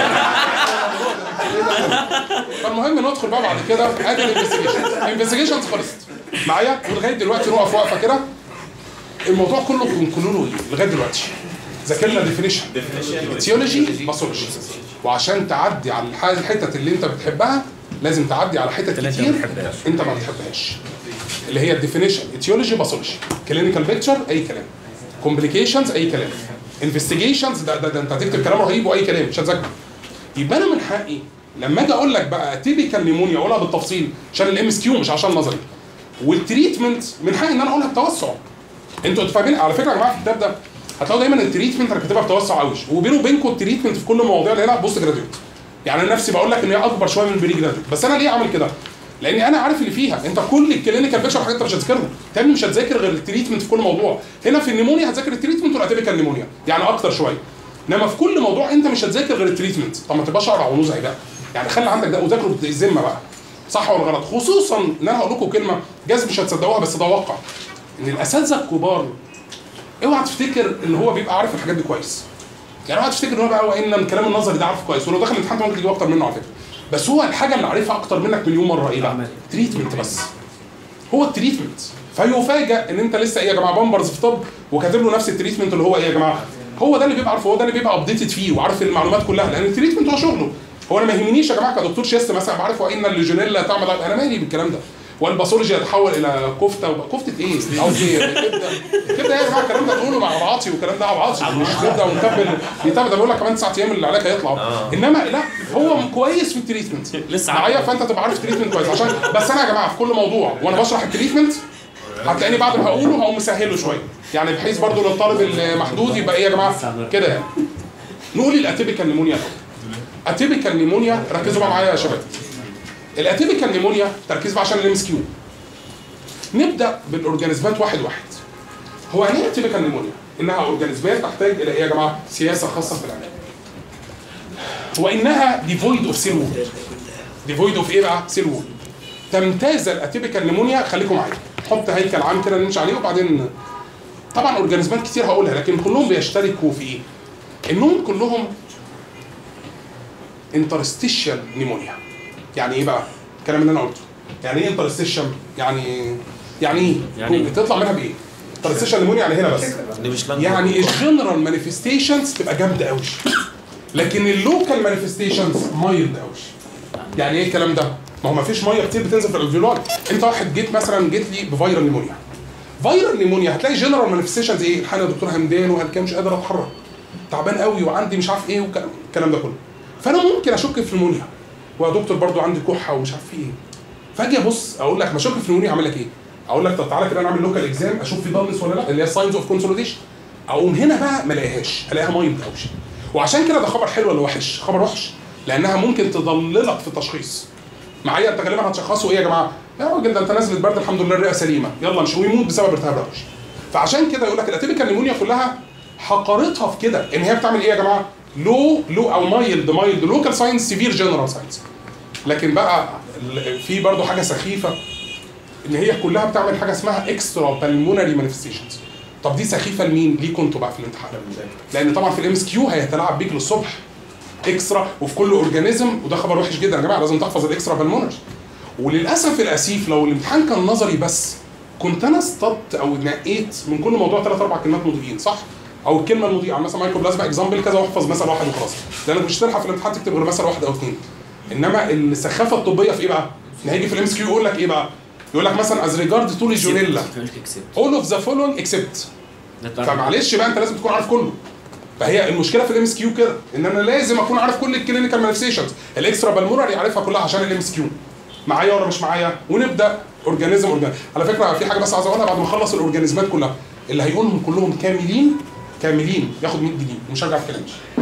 فالمهم ندخل بقى بعد كده ادي الانفستيجيشن الانفستيجيشنز خلصت معايا ولغايه دلوقتي نقف وقفه كده الموضوع كله كونكلوله ايه لغايه دلوقتي ذاكرنا ديفينيشن اتيولوجي باثولوجي وعشان تعدي على الح- الحتت اللي انت بتحبها لازم تعدي على حتت اللي انت كتير ما بتحبهاش. انت ما بتحبهاش اللي هي الديفينيشن اتيولوجي باثولوجي كلينيكال بيكتشر اي كلام كومبليكيشنز اي كلام انفستيجيشنز ده, ده, ده انت هتكتب كلام رهيب واي كلام مش هتذاكره يبقى انا من حقي لما اجي اقول لك بقى تيبيكال نيمونيا اقولها بالتفصيل عشان الام اس كيو مش عشان نظري والتريتمنت من حقي ان انا اقولها بتوسع انتوا فاهمين على فكره يا جماعه في الكتاب ده هتلاقوا دايما التريتمنت انا كاتبها بتوسع قوي وبينه وبينكم التريتمنت في كل المواضيع اللي هنا بوست جراديوت يعني انا نفسي بقول لك ان هي اكبر شويه من البري جراديوت بس انا ليه عامل كده؟ لاني انا عارف اللي فيها انت كل الكلينيكال بيكشر حاجات انت مش هتذاكرهم تاني مش هتذاكر غير التريتمنت في كل موضوع هنا في النيمونيا هتذاكر التريتمنت والاتيبيكال نيمونيا يعني اكتر شويه انما في كل موضوع انت مش هتذاكر غير التريتمنت طب ما تبقاش اقرع ونزعي بقى يعني خلي عندك ده وذاكره بالذمه بقى صح ولا غلط خصوصا ان انا هقول لكم كلمه جاز مش هتصدقوها بس ده واقع ان الاساتذه الكبار اوعى تفتكر ان هو بيبقى عارف الحاجات دي كويس يعني اوعى تفتكر ان هو بقى هو ان الكلام النظري ده عارفه كويس ولو دخل الامتحان ممكن تجيب اكتر منه على فكره بس هو الحاجه اللي عارفها اكتر منك مليون مره ايه بقى؟ تريتمنت بس هو التريتمنت فيفاجئ ان انت لسه ايه يا جماعه بامبرز في طب وكاتب له نفس التريتمنت اللي هو ايه يا جماعه هو ده اللي بيبقى عارفه هو ده اللي بيبقى ابديتد فيه وعارف المعلومات كلها لان التريتمنت هو شغله هو انا ما يهمنيش يا جماعه كدكتور شيست مثلا بعرف ان الليجونيلا تعمل انا مالي بالكلام ده والباثولوجي يتحول الى كفته وب... كفته ايه؟ قصدي كبده كبده يا جماعه الكلام ده بنقوله مع عبعاطي والكلام ده عبعاطي مش كبده ونكمل يتابع ده بيقول لك كمان تسع ايام العلاج هيطلع انما لا هو كويس في التريتمنت لسه معايا فانت تبقى عارف تريتمنت كويس عشان بس انا يا جماعه في كل موضوع وانا بشرح التريتمنت هتلاقيني بعد ما هقوله هقوم مسهله شويه يعني بحيث برضو للطالب المحدود يبقى ايه يا جماعه كده يعني نقول الاتيبيكال نيمونيا اتيبيكال نيمونيا ركزوا بقى معايا يا شباب الاتيبيكال نيمونيا تركيز بقى عشان الام اس كيو نبدا بالاورجانيزمات واحد واحد هو يعني ايه اتيبيكال نيمونيا انها اورجانيزمات تحتاج الى ايه يا جماعه سياسه خاصه في العلاج وانها ديفويد اوف سيل وول ديفويد اوف ايه بقى سيل وول تمتاز الاتيبيكال نيمونيا خليكم معايا حط هيكل عام كده نمشي عليه وبعدين طبعا اورجانيزمات كتير هقولها لكن كلهم بيشتركوا في ايه انهم كلهم انترستيشال نيمونيا يعني ايه بقى الكلام اللي انا قلته يعني ايه انترستيشال يعني يعني ايه يعني إيه؟ بتطلع منها بايه انترستيشال نيمونيا يعني هنا بس دي مش لانجو يعني الجنرال مانيفستيشنز تبقى جامده قوي لكن اللوكال مانيفستيشنز مايلد قوي يعني ايه الكلام ده ما هو ما فيش ميه كتير بتنزل في الالفيولار انت واحد جيت مثلا جيت لي بفيرال نيمونيا فيرال نيمونيا هتلاقي جنرال مانيفستيشنز ايه الحقني يا دكتور همدان وهلكان مش قادر اتحرك تعبان قوي وعندي مش عارف ايه والكلام الكلام ده كله فانا ممكن اشك في نيمونيا ويا دكتور برضو عندي كحه ومش عارف في ايه فاجي ابص اقول لك ما اشك في نيمونيا اعمل لك ايه اقول لك طب تعالى كده نعمل لوكال اكزام اشوف في ضلمس ولا لا اللي هي ساينز اوف كونسوليديشن اقوم هنا بقى ما الاقيهاش الاقيها مايلد قوي وعشان كده ده خبر حلو ولا وحش خبر وحش لانها ممكن تضللك في التشخيص معايا انت غالبا هتشخصه ايه يا جماعه يا راجل ده انت نازل برد الحمد لله الرئه سليمه يلا مش ويموت بسبب ارتهاب رئوي فعشان كده يقول لك الاتيبيكال نيمونيا كلها حقارتها في كده ان هي بتعمل ايه يا جماعه لو لو او مايلد مايلد لوكال ساينس سيفير جنرال ساينس لكن بقى ال- في برضو حاجه سخيفه ان هي كلها بتعمل حاجه اسمها اكسترا بالمونري مانيفستيشنز طب دي سخيفه لمين ليكوا انتوا بقى في الامتحان لان طبعا في الام اس كيو هيتلاعب بيك للصبح اكسترا وفي كل اورجانيزم وده خبر وحش جدا يا جماعه لازم تحفظ الاكسترا بالمونري وللاسف الاسيف لو الامتحان كان نظري بس كنت انا اصطدت او نقيت من كل موضوع ثلاث اربع كلمات مضيئين صح؟ او الكلمه المضيئه يعني مثلا مايكرو بلازما اكزامبل كذا واحفظ مثل واحد وخلاص لانك مش هتلحق في الامتحان تكتب غير مثل واحد او اثنين انما السخافه الطبيه في ايه بقى؟ ان هيجي في الام اس كيو يقول لك ايه بقى؟ يقول لك مثلا از ريجارد تو ليجونيلا all of the following except فمعلش بقى انت لازم تكون عارف كله فهي المشكله في الام اس كيو كده ان انا لازم اكون عارف كل الكلينيكال مانيفستيشنز الاكسترا بالمونري عارفها كلها عشان الام اس كيو معايا ولا مش معايا ونبدا اورجانيزم اورجان على فكره في حاجه بس عايز اقولها بعد ما اخلص الاورجانيزمات كلها اللي هيقولهم كلهم كاملين كاملين ياخد 100 جنيه ومش هرجع في كلامي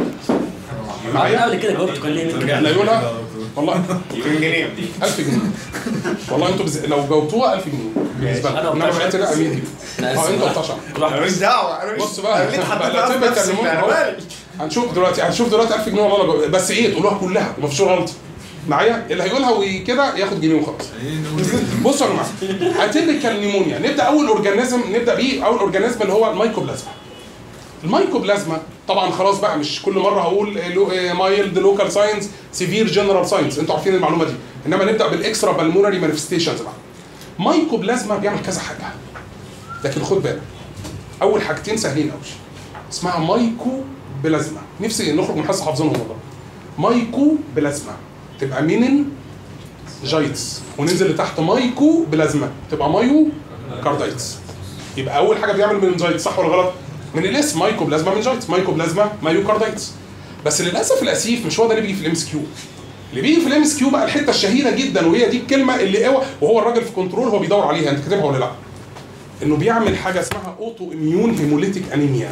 انا معايا قبل كده جاوبت كان ليه اللي هيقولها والله 2 جنيه 1000 جنيه والله انتوا بز... لو جاوبتوها 1000 جنيه بالنسبه لكم أنا انما وبتاع بقيت لا 100 جنيه اه انت وبتاع انا مش دعوه انا مش بص بقى انا ليه حطيتها بقى في لا نفسي تبقى انا أهو. مالي هنشوف دلوقتي هنشوف دلوقتي 1000 جنيه والله لو- بس ايه تقولوها كلها ومفيش غلط معايا اللي هيقولها وكده ياخد جنيه وخلاص بصوا يا جماعه اتيبيكال نيمونيا نبدا اول اورجانيزم نبدا بيه اول اورجانيزم اللي هو المايكوبلازما المايكوبلازما طبعا خلاص بقى مش كل مره هقول مايلد لوكال ساينس سيفير جنرال ساينس انتوا عارفين المعلومه دي انما نبدا بالاكسترا بالمونري مانيفستيشنز بقى مايكوبلازما بيعمل كذا حاجه لكن خد بالك اول حاجتين سهلين قوي اسمها مايكو بلازما نفسي نخرج من حصه حافظينهم والله مايكو بلازما تبقى مينين جايتس وننزل لتحت مايكو بلازما تبقى مايو كاردايتس يبقى اول حاجه بيعمل مننجايتس صح ولا غلط؟ من الاسم مايكو بلازما مننجايتس مايكو بلازما مايو كاردايتس بس للاسف الاسيف مش هو ده اللي بيجي في الام اس كيو اللي بيجي في الام اس كيو بقى الحته الشهيره جدا وهي دي الكلمه اللي هو وهو الراجل في كنترول هو بيدور عليها انت كاتبها ولا لا؟ انه بيعمل حاجه اسمها اوتو اميون هيموليتيك انيميا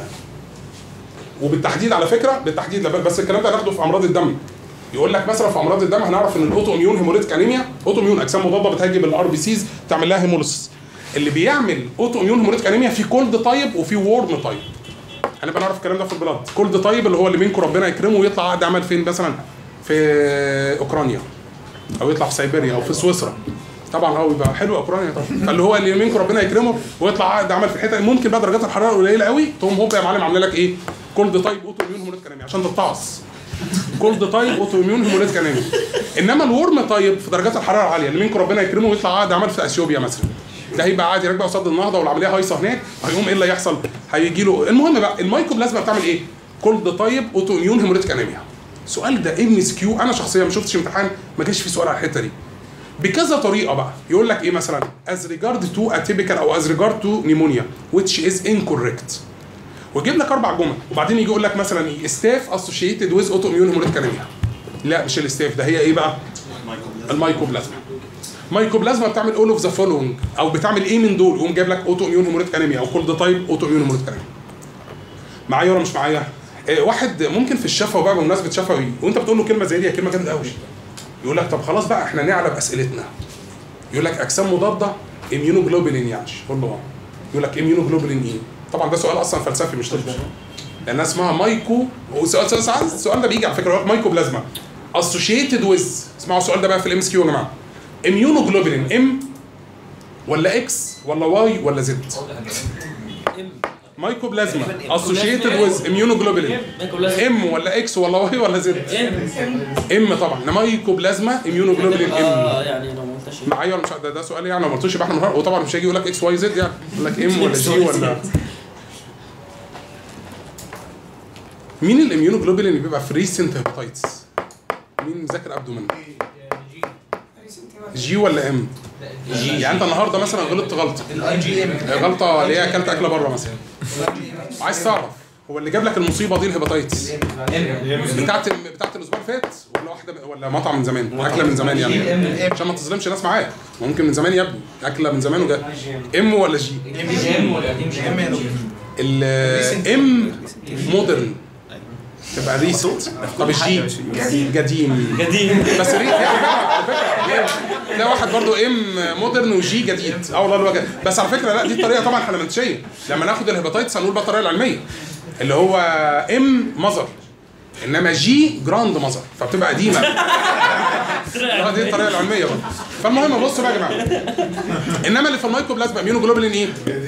وبالتحديد على فكره بالتحديد لا بس الكلام ده هناخده في امراض الدم يقول لك مثلا في امراض الدم هنعرف ان الاوتو اميون هيموليتيك انيميا اوتو اميون اجسام مضاده بتهاجم الار بي سيز تعمل لها هيموليسيس اللي بيعمل اوتو اميون هيموليتيك انيميا في كولد تايب وفي وورم تايب هنبقى نعرف الكلام ده في البلاد كولد تايب اللي هو اللي منكم ربنا يكرمه ويطلع عقد عمل فين مثلا في اوكرانيا او يطلع في سيبيريا او في سويسرا طبعا اه يبقى حلو اوكرانيا طبعا فاللي هو اللي منكم ربنا يكرمه ويطلع عقد عمل في الحته ممكن بقى درجات الحراره قليله قوي تقوم هوب يا معلم عامله لك ايه كولد تايب اوتو اميون هيموليتيك انيميا عشان تتعص كولد تايب اوتو اميون هيموليتيك انيميا انما الورم تايب في درجات الحراره العاليه اللي منكم ربنا يكرمه ويطلع عقد عمل في اثيوبيا مثلا ده هيبقى عادي راكبه قصاد النهضه والعمليه هايصه هناك هيقوم ايه اللي هيحصل؟ هيجي له المهم بقى المايكوبلازما بتعمل ايه؟ كولد تايب اوتو اميون هيموليتيك انيميا السؤال ده ام اس كيو انا شخصيا ما شفتش امتحان ما جاش فيه سؤال على الحته دي بكذا طريقه بقى يقول لك ايه مثلا as regard to atypical او as regard to pneumonia which is incorrect ويجيب لك اربع جمل وبعدين يجي يقول لك مثلا ايه ستاف اسوشيتد ويز اوتو اميون هيموليتيك انيميا لا مش الستاف ده هي ايه بقى المايكوبلازما مايكوبلازما بتعمل اول اوف ذا فولوينج او بتعمل ايه من دول يقوم جايب لك اوتو اميون هيموليتيك انيميا او كولد تايب اوتو اميون هيموليتيك انيميا معايا ولا مش معايا إيه واحد ممكن في الشفوي بقى بمناسبه شفوي وانت بتقول له كلمه زي دي هي كلمه جامده قوي يقول لك طب خلاص بقى احنا نعلى باسئلتنا يقول لك اجسام مضاده اميونوجلوبولين يعني قول له اه يقول لك اميونوجلوبولين ايه طبعا ده سؤال اصلا فلسفي مش طبي لانها اسمها مايكو وسؤال سؤال- سؤال- السؤال ده بيجي على فكره يقول لك مايكو بلازما اسوشيتد ويز اسمعوا السؤال ده بقى في الام اس كيو يا جماعه اميونوجلوبولين ام ولا اكس ولا واي ولا زد مايكو بلازما اسوشيتد ويز اميونوجلوبولين ام ولا اكس ولا واي ولا زد ام طبعا مايكو بلازما اميونوجلوبولين ام اه يعني لو ما قلتش معايا ولا مش ده, ده سؤال يعني لو ما قلتوش يبقى احنا النهارده وطبعا مش هيجي يقول لك اكس واي زد يعني يقول لك ام ولا جي ولا مين الاميونوجلوبولين اللي بيبقى في ريسنت هيباتايتس؟ مين مذاكر ابدومن؟ جي ولا ام؟ جي يعني انت النهارده مثلا غلطت غلطه الاي جي ام غلطه اللي هي اكلت اكله بره مثلا عايز تعرف هو اللي جاب لك المصيبه دي الهيباتايتس بتاعت بتاعت الاسبوع اللي فات ولا واحده ولا مطعم من زمان اكله من زمان يعني عشان ما تظلمش ناس معاك ممكن من زمان يا ابني اكله من زمان وجا ام ولا جي الام مودرن تبقى ريسنت طب الجي قديم قديم بس ري يعني على فكره تلاقي واحد برضو ام مودرن وجي جديد اه والله الوجه بس على فكره لا دي الطريقه طبعا حلمنتشيه لما ناخد الهيباتايتس هنقول بقى الطريقه العلميه اللي هو ام مذر انما جي جراند مذر فبتبقى قديمه اه دي الطريقه العلميه بقى فالمهم بصوا بقى يا جماعه انما اللي في المايكوبلازما اميونوجلوبولين ايه؟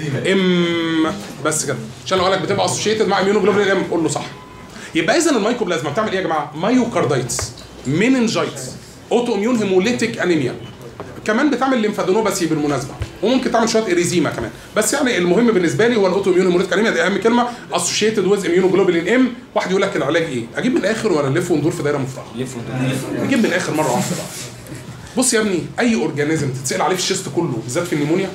ام بس كده عشان لو قال لك بتبقى اسوشيتد مع اميونوجلوبولين ام قول له صح يبقى اذا المايكوبلازما بتعمل ايه يا جماعه؟ مايوكاردايتس ميننجايتس اوتو اميون هيموليتيك انيميا كمان بتعمل ليمفادينوباثي بالمناسبه وممكن تعمل شويه اريزيما كمان بس يعني المهم بالنسبه لي هو الاوتو اميون هيموليتيك انيميا دي اهم كلمه اسوشيتد ويز اميونوجلوبولين ام واحد يقول لك العلاج ايه؟ اجيب من الاخر ولا نلف وندور في دايره مفتوحه؟ لف نجيب من الاخر مره واحده بقى بص يا ابني اي اورجانيزم تتسال عليه في الشيست كله بالذات في النيمونيا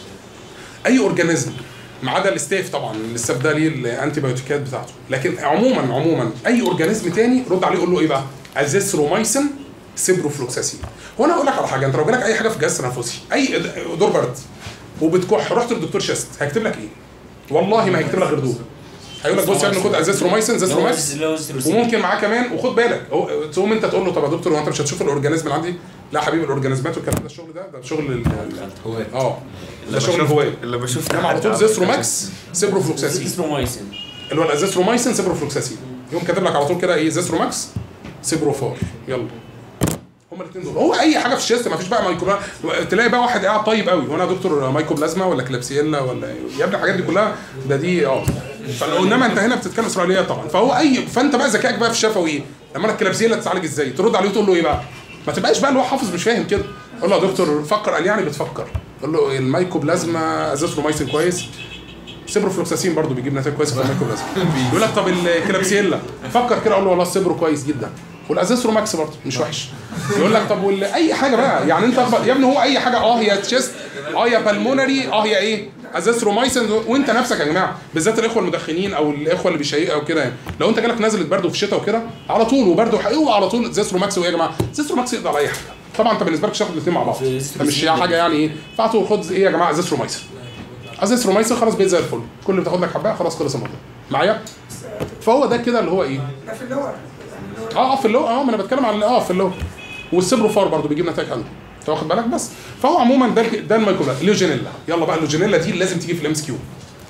اي اورجانيزم ما عدا الاستاف طبعا الاستاف ده ليه الانتي بايوتيكات بتاعته لكن عموما عموما اي اورجانيزم تاني رد عليه قول له ايه بقى ازيثرومايسين سيبروفلوكساسين هو انا اقول لك على حاجه انت لو جالك اي حاجه في الجهاز التنفسي اي دور برد وبتكح رحت للدكتور شيست هيكتب لك ايه والله ما هيكتب لك غير دول هيقول لك بص يا ابني خد ازيثرومايسين زيثروماكس وممكن معاه كمان وخد بالك هو- تقوم انت تقول له طب يا دكتور هو انت مش هتشوف الاورجانيزم اللي عندي؟ لا حبيبي الاورجانيزمات والكلام ده الشغل ده ده شغل ال- ال- اه ده شغل الهوايه اللي بشوف انما على طول زيثروماكس سيبروفلوكساسين سترومايسين اللي هو الازيثرومايسين سيبروفلوكساسين يقوم كاتب لك على طول كده ايه زيثروماكس سيبروفار يلا هما الاثنين دول هو اي حاجه في الشيست ما فيش بقى مايكرو تلاقي بقى واحد قاعد طيب قوي وانا دكتور مايكوبلازما ولا كلابسيلا ولا يا ابني الحاجات دي كلها ده دي اه فلو- انما انت هنا بتتكلم اسرائيليات طبعا فهو اي فانت بقى ذكائك بقى في الشفوي ايه؟ لما انا الكلابسيلا تتعالج ازاي؟ ترد عليه وتقول له ايه بقى؟ ما تبقاش بقى اللي هو حافظ مش فاهم كده قول له يا دكتور فكر قال يعني بتفكر قول له المايكوبلازما ازيثرومايسين كويس سيبروفلوكساسين برضو بيجيب نتائج كويسه في الميكروبلازما يقول لك طب الكلابسيلا فكر كده اقول له والله السيبرو كويس جدا والازيثرو ماكس برضه مش وحش يقول لك طب وال- اي حاجه بقى يعني انت أخبر يا ابني هو اي حاجه اه هي تشيست اه هي بالمونري اه هي ايه ازيثرومايسين وانت نفسك يا جماعه بالذات الاخوه المدخنين او الاخوه اللي بيشيقوا او كده يعني لو انت جالك نزله برد في الشتاء وكده على طول وبرد وحقيقي على طول زيثروماكس وايه يا جماعه زيثروماكس يقضي على اي حاجه طبعا انت بالنسبه لك مش هتاخد الاثنين مع بعض انت مش حاجه يعني ايه فاعطوا خد ايه يا جماعه زيثرومايسين ازيثرومايسين خلاص بقيت زي الفل كل اللي بتاخد لك حبايه خلاص خلص الموضوع معايا فهو ده كده اللي هو ايه ده في اللور اه اه في اللو اه ما انا بتكلم عن اه في اللو والسيبروفار برضه بيجيب نتائج حلوه انت واخد بالك بس فهو عموما ده ده الميكروبلا ليجونيلا يلا بقى الليجونيلا دي لازم تيجي في الام اس كيو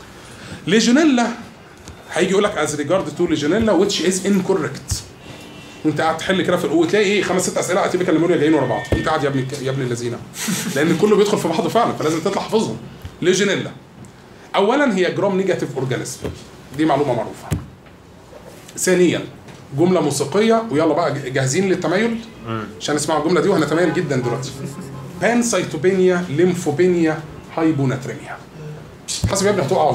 ليجونيلا هيجي يقول لك از ريجارد تو ليجونيلا ويتش از انكوركت وانت قاعد تحل كده في وتلاقي ايه خمس ست اسئله اتيبيكال نيمونيا جايين ورا بعض انت قاعد يا ابني يا ابن الذين لان كله بيدخل في بعضه فعلا فلازم تطلع حافظهم ليجونيلا اولا هي جرام نيجاتيف اورجانيزم دي معلومه معروفه ثانيا جمله موسيقيه ويلا بقى جاهزين للتمايل عشان نسمع الجمله دي وهنتمايل جدا دلوقتي بانسايتوبينيا ليمفوبينيا هايبوناتريميا حسب يا ابني هتقع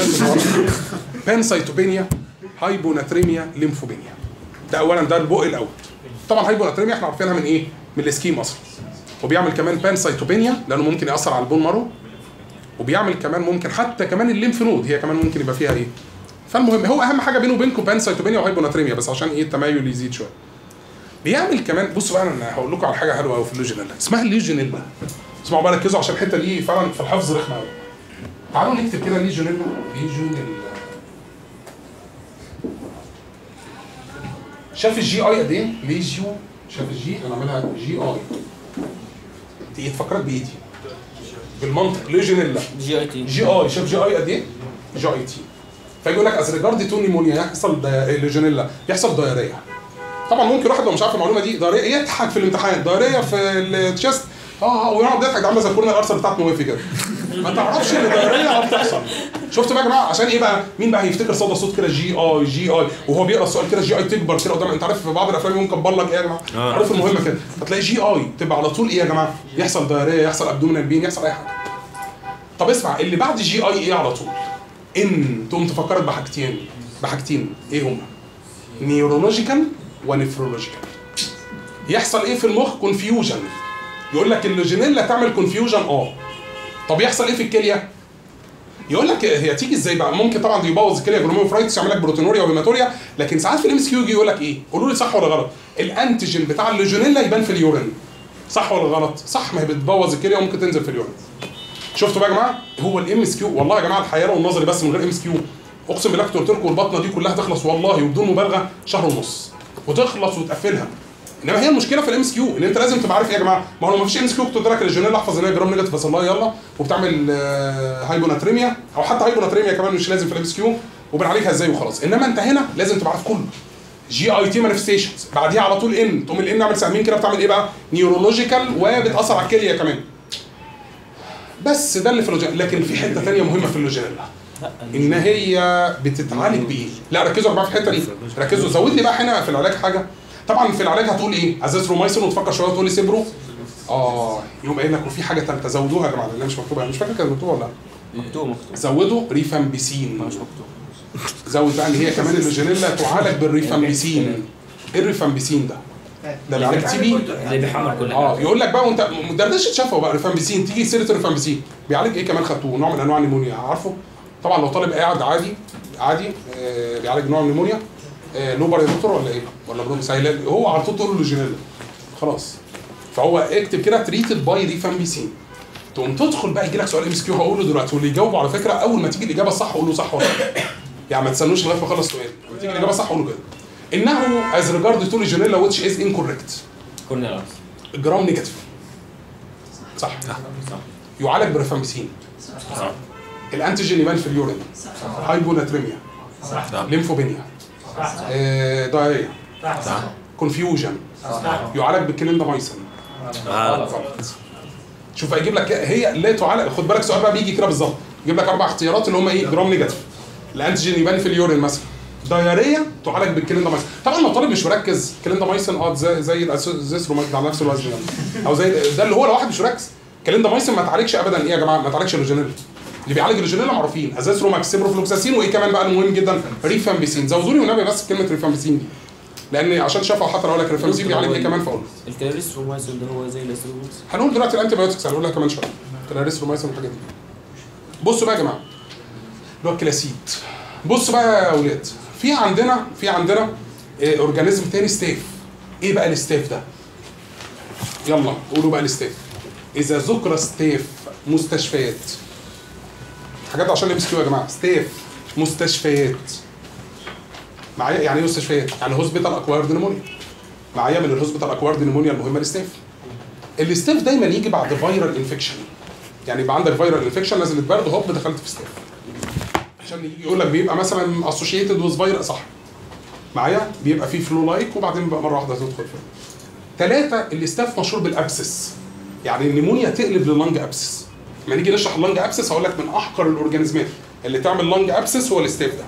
بانسايتوبينيا هايبوناتريميا ليمفوبينيا ده اولا ده البق الاول طبعا هايبوناتريميا احنا عارفينها من ايه من الاسكيم اصلا وبيعمل كمان بانسايتوبينيا لانه ممكن ياثر على البون مارو وبيعمل كمان ممكن حتى كمان الليمف نود هي كمان ممكن يبقى فيها ايه فالمهم هو اهم حاجه بينه وبينكم بانسايتوبينيا وهايبوناتريميا بس عشان ايه التمايل يزيد شويه بيعمل كمان بصوا بقى انا هقول لكم على حاجه حلوه قوي في الليجونيلا اسمها الليجونيلا اسمعوا بقى ركزوا عشان الحته دي فعلا في الحفظ رخمه قوي تعالوا نكتب كده ليجونيلا ليجونيلا شاف الجي اي قد ايه؟ ليجيو شاف الجي انا عاملها جي اي دي تفكرك بايدي بالمنطق ليجونيلا جي اي تي جي اي شاف جي اي قد ايه؟ جي اي تي فيقول لك از ريجارد تو نيمونيا يحصل دا- ليجونيلا يحصل دايريه طبعا ممكن واحد لو مش عارف المعلومه دي دايريه يضحك في الامتحان دايريه في التشست اه ويقعد يضحك عامله زي الكورنر الارسل بتاعت نوافي كده ما تعرفش ان دايريه بتحصل شفتوا بقى يا جماعه عشان ايه بقى مين بقى هيفتكر صدى صوت كده جي اي جي اي وهو بيقرا السؤال كده جي اي تكبر كده قدام انت عارف في بعض الافلام يقوم كبر لك ايه يا جماعه آه. عارف المهمه كده فتلاقي جي اي تبقى على طول ايه يا جماعه يحصل دايريه يحصل ابدومينال بين يحصل اي حاجه طب اسمع اللي بعد جي اي ايه على طول ان تقوم تفكرك بحاجتين بحاجتين ايه هما نيورولوجيكال ونفرولوجيكال يحصل ايه في المخ كونفيوجن يقول لك اللوجينيلا تعمل كونفيوجن اه طب يحصل ايه في الكليه يقول لك هي تيجي ازاي بقى ممكن طبعا يبوظ الكليه جلوميروفرايتس يعمل لك بروتينوريا وهيماتوريا لكن ساعات في الام اس كيو يجي يقول لك ايه قولوا لي صح ولا غلط الانتيجين بتاع اللوجينيلا يبان في اليورين صح ولا غلط صح ما هي بتبوظ الكليه وممكن تنزل في اليورين شفتوا بقى يا جماعه هو الام اس كيو والله يا جماعه الحياه والنظري بس من غير ام اس كيو اقسم بالله كنت قلت لكم البطنه دي كلها تخلص والله وبدون مبالغه شهر ونص وتخلص وتقفلها انما هي المشكله في الام اس كيو ان انت لازم تبقى عارف ايه يا جماعه ما هو لو ما فيش ام اس كيو كنت قلت لك الجنرال احفظ ان هي جرام نيجاتيف بس الله يلا وبتعمل آه، هايبوناتريميا او حتى هايبوناتريميا كمان مش لازم في الام اس كيو وبنعالجها ازاي وخلاص انما انت هنا لازم تبقى عارف كله جي اي تي مانيفستيشنز بعديها على طول ان تقوم الان عامل سهمين كده بتعمل ايه بقى نيورولوجيكال وبتاثر على الكليه كمان بس ده اللي في اللوجين لكن في حته ثانيه مهمه في اللوجينيلا ان هي بتتعالج بايه؟ لا ركزوا يا جماعه في الحته دي ركزوا زود لي بقى هنا في العلاج حاجه طبعا في العلاج هتقول ايه؟ ازاثرومايسين وتفكر شويه وتقول لي سيبرو اه يقوم قايل لك وفي حاجه ثالثه زودوها يا جماعه اللي مش مكتوبه مش فاكر كانت مكتوبه ولا لا مكتوب مكتوب زودوا ريفامبيسين مش مكتوب زود بقى ان هي كمان اللوجينيلا تعالج بالريفامبيسين ايه الريفامبيسين ده؟ ده بيعالج تي بي زي بيحمر كل اه حاجه يقول لك بقى وانت مدردشه شافه بقى ريفامبيسين تيجي سيره الريفامبيسين بيعالج ايه كمان خدتوه نوع من انواع النيمونيا عارفه طبعا لو طالب قاعد عادي عادي آه بيعالج نوع من النيمونيا آه لوبر يا دكتور ولا ايه ولا برونكس هو على طول تقول له جينيلا خلاص فهو اكتب كده تريتد باي ريفامبيسين تقوم تدخل بقى يجي لك سؤال ام اس كيو هقوله دلوقتي واللي يجاوبه على فكره اول ما تيجي الاجابه الصح قول له صح ولا لا يعني ما تستنوش لغايه ما اخلص السؤال لما تيجي الاجابه الصح قول له كده انه از ريجارد تو جينيلا ويتش از انكوريكت كورنيلاس جرام نيجاتيف صح يعالج بريفامبيسين صح الانتيجين يبان في اليورين هايبوناتريميا ليمفوبينيا آه، دايريا كونفيوجن يعالج بالكليندامايسين غلط شوف هيجيب لك هي لا تعالج خد بالك السؤال بقى بيجي كده بالظبط يجيب لك اربع اختيارات اللي هم ايه جرام نيجاتيف الانتيجين يبان في اليورين مثلا دايريا تعالج بالكليندامايسين طبعا لو طالب مش مركز كليندامايسين اه زي زي الازيثرومايسين على نفس الوزن يعني او زي ده اللي هو لو واحد مش مركز كليندامايسين ما تعالجش ابدا ايه يا جماعه ما تعالجش اللوجينيلا اللي بيعالج اللوجينيلا معروفين ازاثروماكس سيبروفلوكساسين وايه كمان بقى المهم جدا ريفامبيسين زودوني والنبي بس كلمه ريفامبيسين دي لان عشان شافها حتى لو قال لك ريفامبيسين بيعالج ايه كمان فاقول الكالوريس رومايسون ده هو زي الاسترومايسين هنقول دلوقتي الانتي بايوتكس هنقولها كمان شويه كلاريس رومايسين والحاجات دي بصوا بقى يا جماعه اللي هو الكلاسيد بصوا بقى يا اولاد في عندنا في عندنا إيه اورجانيزم تاني ستاف ايه بقى الستاف ده يلا قولوا بقى الستاف اذا ذكر ستاف مستشفيات حاجات عشان نمسك كيو يا جماعه ستاف مستشفيات معايا يعني ايه مستشفيات يعني هوسبيتال اكوايرد نيمونيا معايا من الهوسبيتال اكوايرد نيمونيا المهمه الستاف الستاف دايما يجي بعد فيرال انفكشن يعني يبقى عندك فيرال انفكشن نزلت برد هوب دخلت في ستاف عشان يجي يقول لك بيبقى مثلا اسوشيتد وذ فيروس صح معايا بيبقى فيه فلو لايك وبعدين بقى مره واحده تدخل فيه ثلاثه الاستاف مشهور بالابسس يعني النمونيا تقلب للنج ابسس لما نيجي نشرح اللنج ابسس هقول لك من احقر الاورجانيزمات اللي تعمل لنج ابسس هو الاستاف ده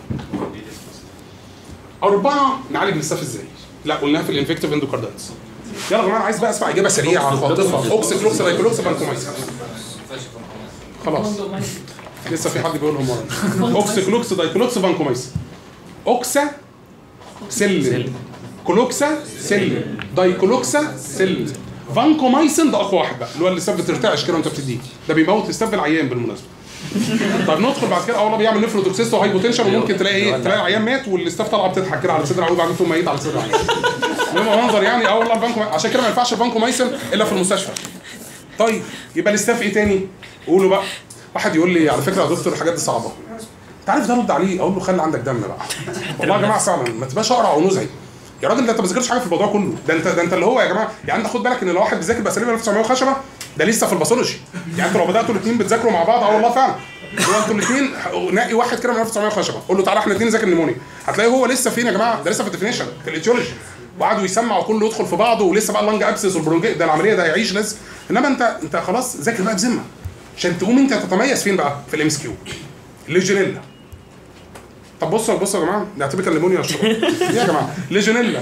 أربعة نعالج الاستاف ازاي؟ لا قلناها في الانفكتيف اندوكاردايتس يلا يا جماعه عايز بقى اسمع اجابه سريعه خاطفه اوكس كلوكس دايكلوكس بانكومايسين خلاص لسه في حد بيقولهم ورا اوكس كلوكس دايكلوكس بانكومايسين اوكسا سلم كلوكسا سلم دايكلوكسا سلم فانكومايسين ده اقوى واحد بقى اللي هو اللي الستاف بترتعش كده وانت بتديه ده بيموت الستاف العيان بالمناسبه طب ندخل بعد كده اه والله بيعمل نفروتوكسيست وهايبوتنشن وممكن تلاقي ايه تلاقي العيان مات والستاف طالعه بتضحك كده على صدر العيان وبعدين تقوم ميت على صدر العيان المهم منظر يعني اه والله الفانكو عشان كده ما ينفعش الفانكومايسين الا في المستشفى طيب يبقى الاستاف ايه تاني قولوا بقى واحد يقول لي على فكره يا دكتور الحاجات دي صعبه انت عارف ده ارد عليه اقول له خلي عندك دم بقى والله يا جماعه فعلا ما تبقاش اقرع او نزعي يا راجل ده انت ما ذاكرتش حاجه في الموضوع كله ده انت ده انت اللي هو يا جماعه يعني انت خد بالك ان لو واحد بيذاكر باساليب 1900 خشبه ده لسه في الباثولوجي يعني انتوا لو بداتوا الاثنين بتذاكروا مع بعض اه والله فعلا هو انتوا الاثنين نقي واحد كده من 1900 خشبه قول له تعالى احنا الاثنين نذاكر نيمونيا هتلاقيه هو لسه فين يا جماعه ده لسه في الديفينيشن في الايتيولوجي وقعدوا يسمع وكله يدخل في بعضه ولسه بقى اللنج ابسس والبرونجيت ده العمليه ده هيعيش لسه انما انت انت خلاص ذاكر بقى بذمه عشان تقوم انت تتميز فين بقى في الام اس كيو ليجينيلا طب بصوا بصوا يا جماعه ده تبقى الليمونيا الشرب ايه يا جماعه ليجينيلا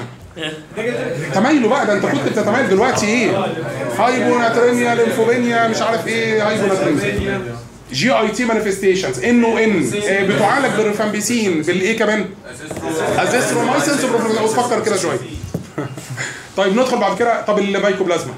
تمايلوا بقى ده انت كنت بتتميل دلوقتي ايه هايبوناتريميا ليمفوبينيا مش عارف ايه هايبوناتريميا جي اي تي مانيفستيشنز ان او ان بتعالج بالريفامبيسين بالايه كمان ازيثرومايسين وتفكر كده شويه طيب ندخل بعد كده طب المايكوبلازما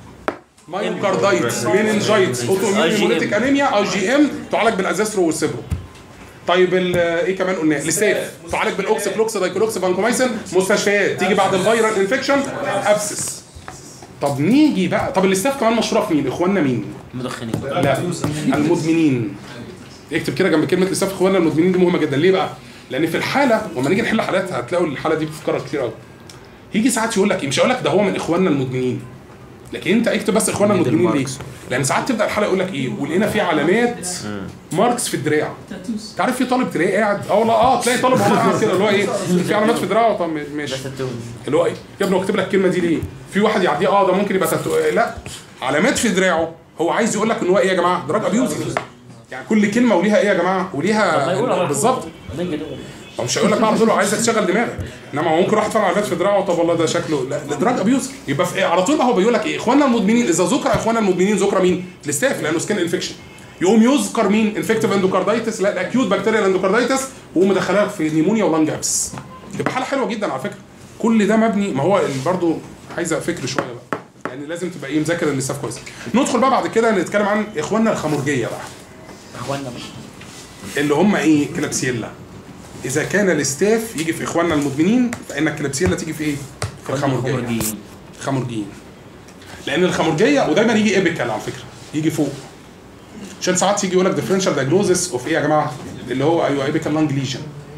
مايوكاردايتس ميننجايتس اوتو هيموليتيك انيميا اي جي ام تعالج بالازيثرو والسيبرو طيب ال- ايه كمان قلنا الاستاف تعالج بالاوكس كلوكس دايكلوكس فانكومايسين مستشفيات تيجي بعد الفيرال انفكشن ابسس طب نيجي بقى طب الاستاف كمان مشهوره في مين اخواننا مين مدخنين لا المدمنين اكتب كده جنب كلمه الاستاف اخواننا المدمنين دي مهمه جدا ليه بقى لان في الحاله لما نيجي نحل حالات هتلاقوا الحاله دي بتتكرر كتير قوي يجي ساعات يقول لك ايه مش هقول لك ده هو من اخواننا المدمنين لكن انت اكتب بس اخواننا المدمنين ليه؟ لان ساعات تبدا الحلقه يقول لك ايه ولقينا في علامات ماركس في الدراع انت عارف في طالب تلاقيه قاعد اه والله اه تلاقي طالب والله قاعد كده اللي هو ايه في علامات في دراعه طب ماشي اللي هو ايه يا ابني هو كاتب لك الكلمه دي ليه؟ في واحد يعديه اه ده ممكن يبقى تاتو لا علامات في دراعه هو عايز يقول لك ان هو ايه يا جماعه دراج ابيوزر يعني كل كلمه وليها ايه يا جماعه وليها بالظبط هو مش هيقول لك بقى له عايزك تشغل دماغك انما هو ممكن واحد فعلا علامات في دراعه طب والله ده شكله لا ده دراج ابيوزر يبقى في إيه؟ على طول بقى هو بيقول لك ايه اخواننا المدمنين اذا ذكر اخواننا المدمنين ذكر مين؟ الاستاف لانه سكين انفكشن يقوم يذكر مين؟ انفكتيف اندوكاردايتس لا الاكيوت بكتيريال اندوكاردايتس ومدخلها في نيمونيا ولانج ابس تبقى حاله حلوه جدا على فكره كل ده مبني ما هو برضه عايزه فكر شويه بقى يعني لازم تبقى ايه مذاكر الاستاف كويس ندخل بقى بعد كده نتكلم عن اخواننا الخمرجيه بقى اخوانا اللي هم ايه كلابسيلا اذا كان الاستاف يجي في اخواننا المدمنين فان الكلابسيلا تيجي في ايه في الخمرجيه خمرجيين لان الخمرجيه ودايما يجي ايبيكال على فكره يجي فوق عشان ساعات يجي يقول لك ديفرنشال دايجنوزس اوف ايه يا جماعه اللي هو ايوه ايبيكال لانج ليجن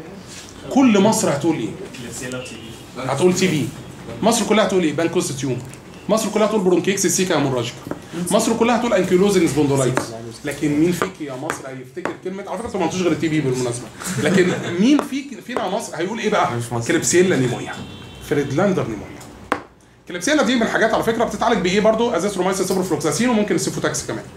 كل مصر هتقول ايه هتقول تي بي مصر كلها هتقول ايه بانكوستيوم مصر كلها هتقول برونكيكس سيكا هيموراجيكا مصر كلها هتقول انكيلوزين سبوندولايتس لكن مين فيك يا مصر هيفتكر كلمه على فكره انتوا ما قلتوش غير التي بي بالمناسبه لكن مين فيك فينا يا مصر هيقول ايه بقى كليبسيلا نيمونيا فريدلاندر نيمونيا كليبسيلا دي من الحاجات على فكره بتتعالج بايه برضو ازيثرومايسين سيبروفلوكساسين وممكن السيفوتاكس كمان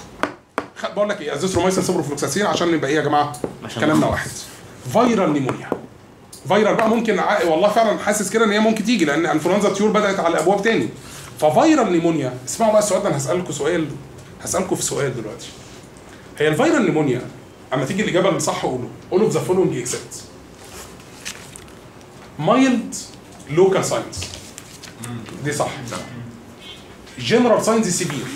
خ- بقول لك ايه ازيثرومايسين سيبروفلوكساسين عشان نبقى ايه يا جماعه عشان كلامنا واحد فيرال نيمونيا فيرال بقى ممكن ع- والله فعلا حاسس كده ان هي ممكن تيجي لان انفلونزا طيور بدات على الابواب تاني ففيرال نيمونيا اسمعوا بقى السؤال ده انا هسالكم سؤال هسالكم في سؤال دلوقتي هي الفيرال نيمونيا اما تيجي الاجابه الصح قولوا قولوا ذا فولوينج اكسبت مايلد لوكال ساينز دي صح جنرال ساينز سيفير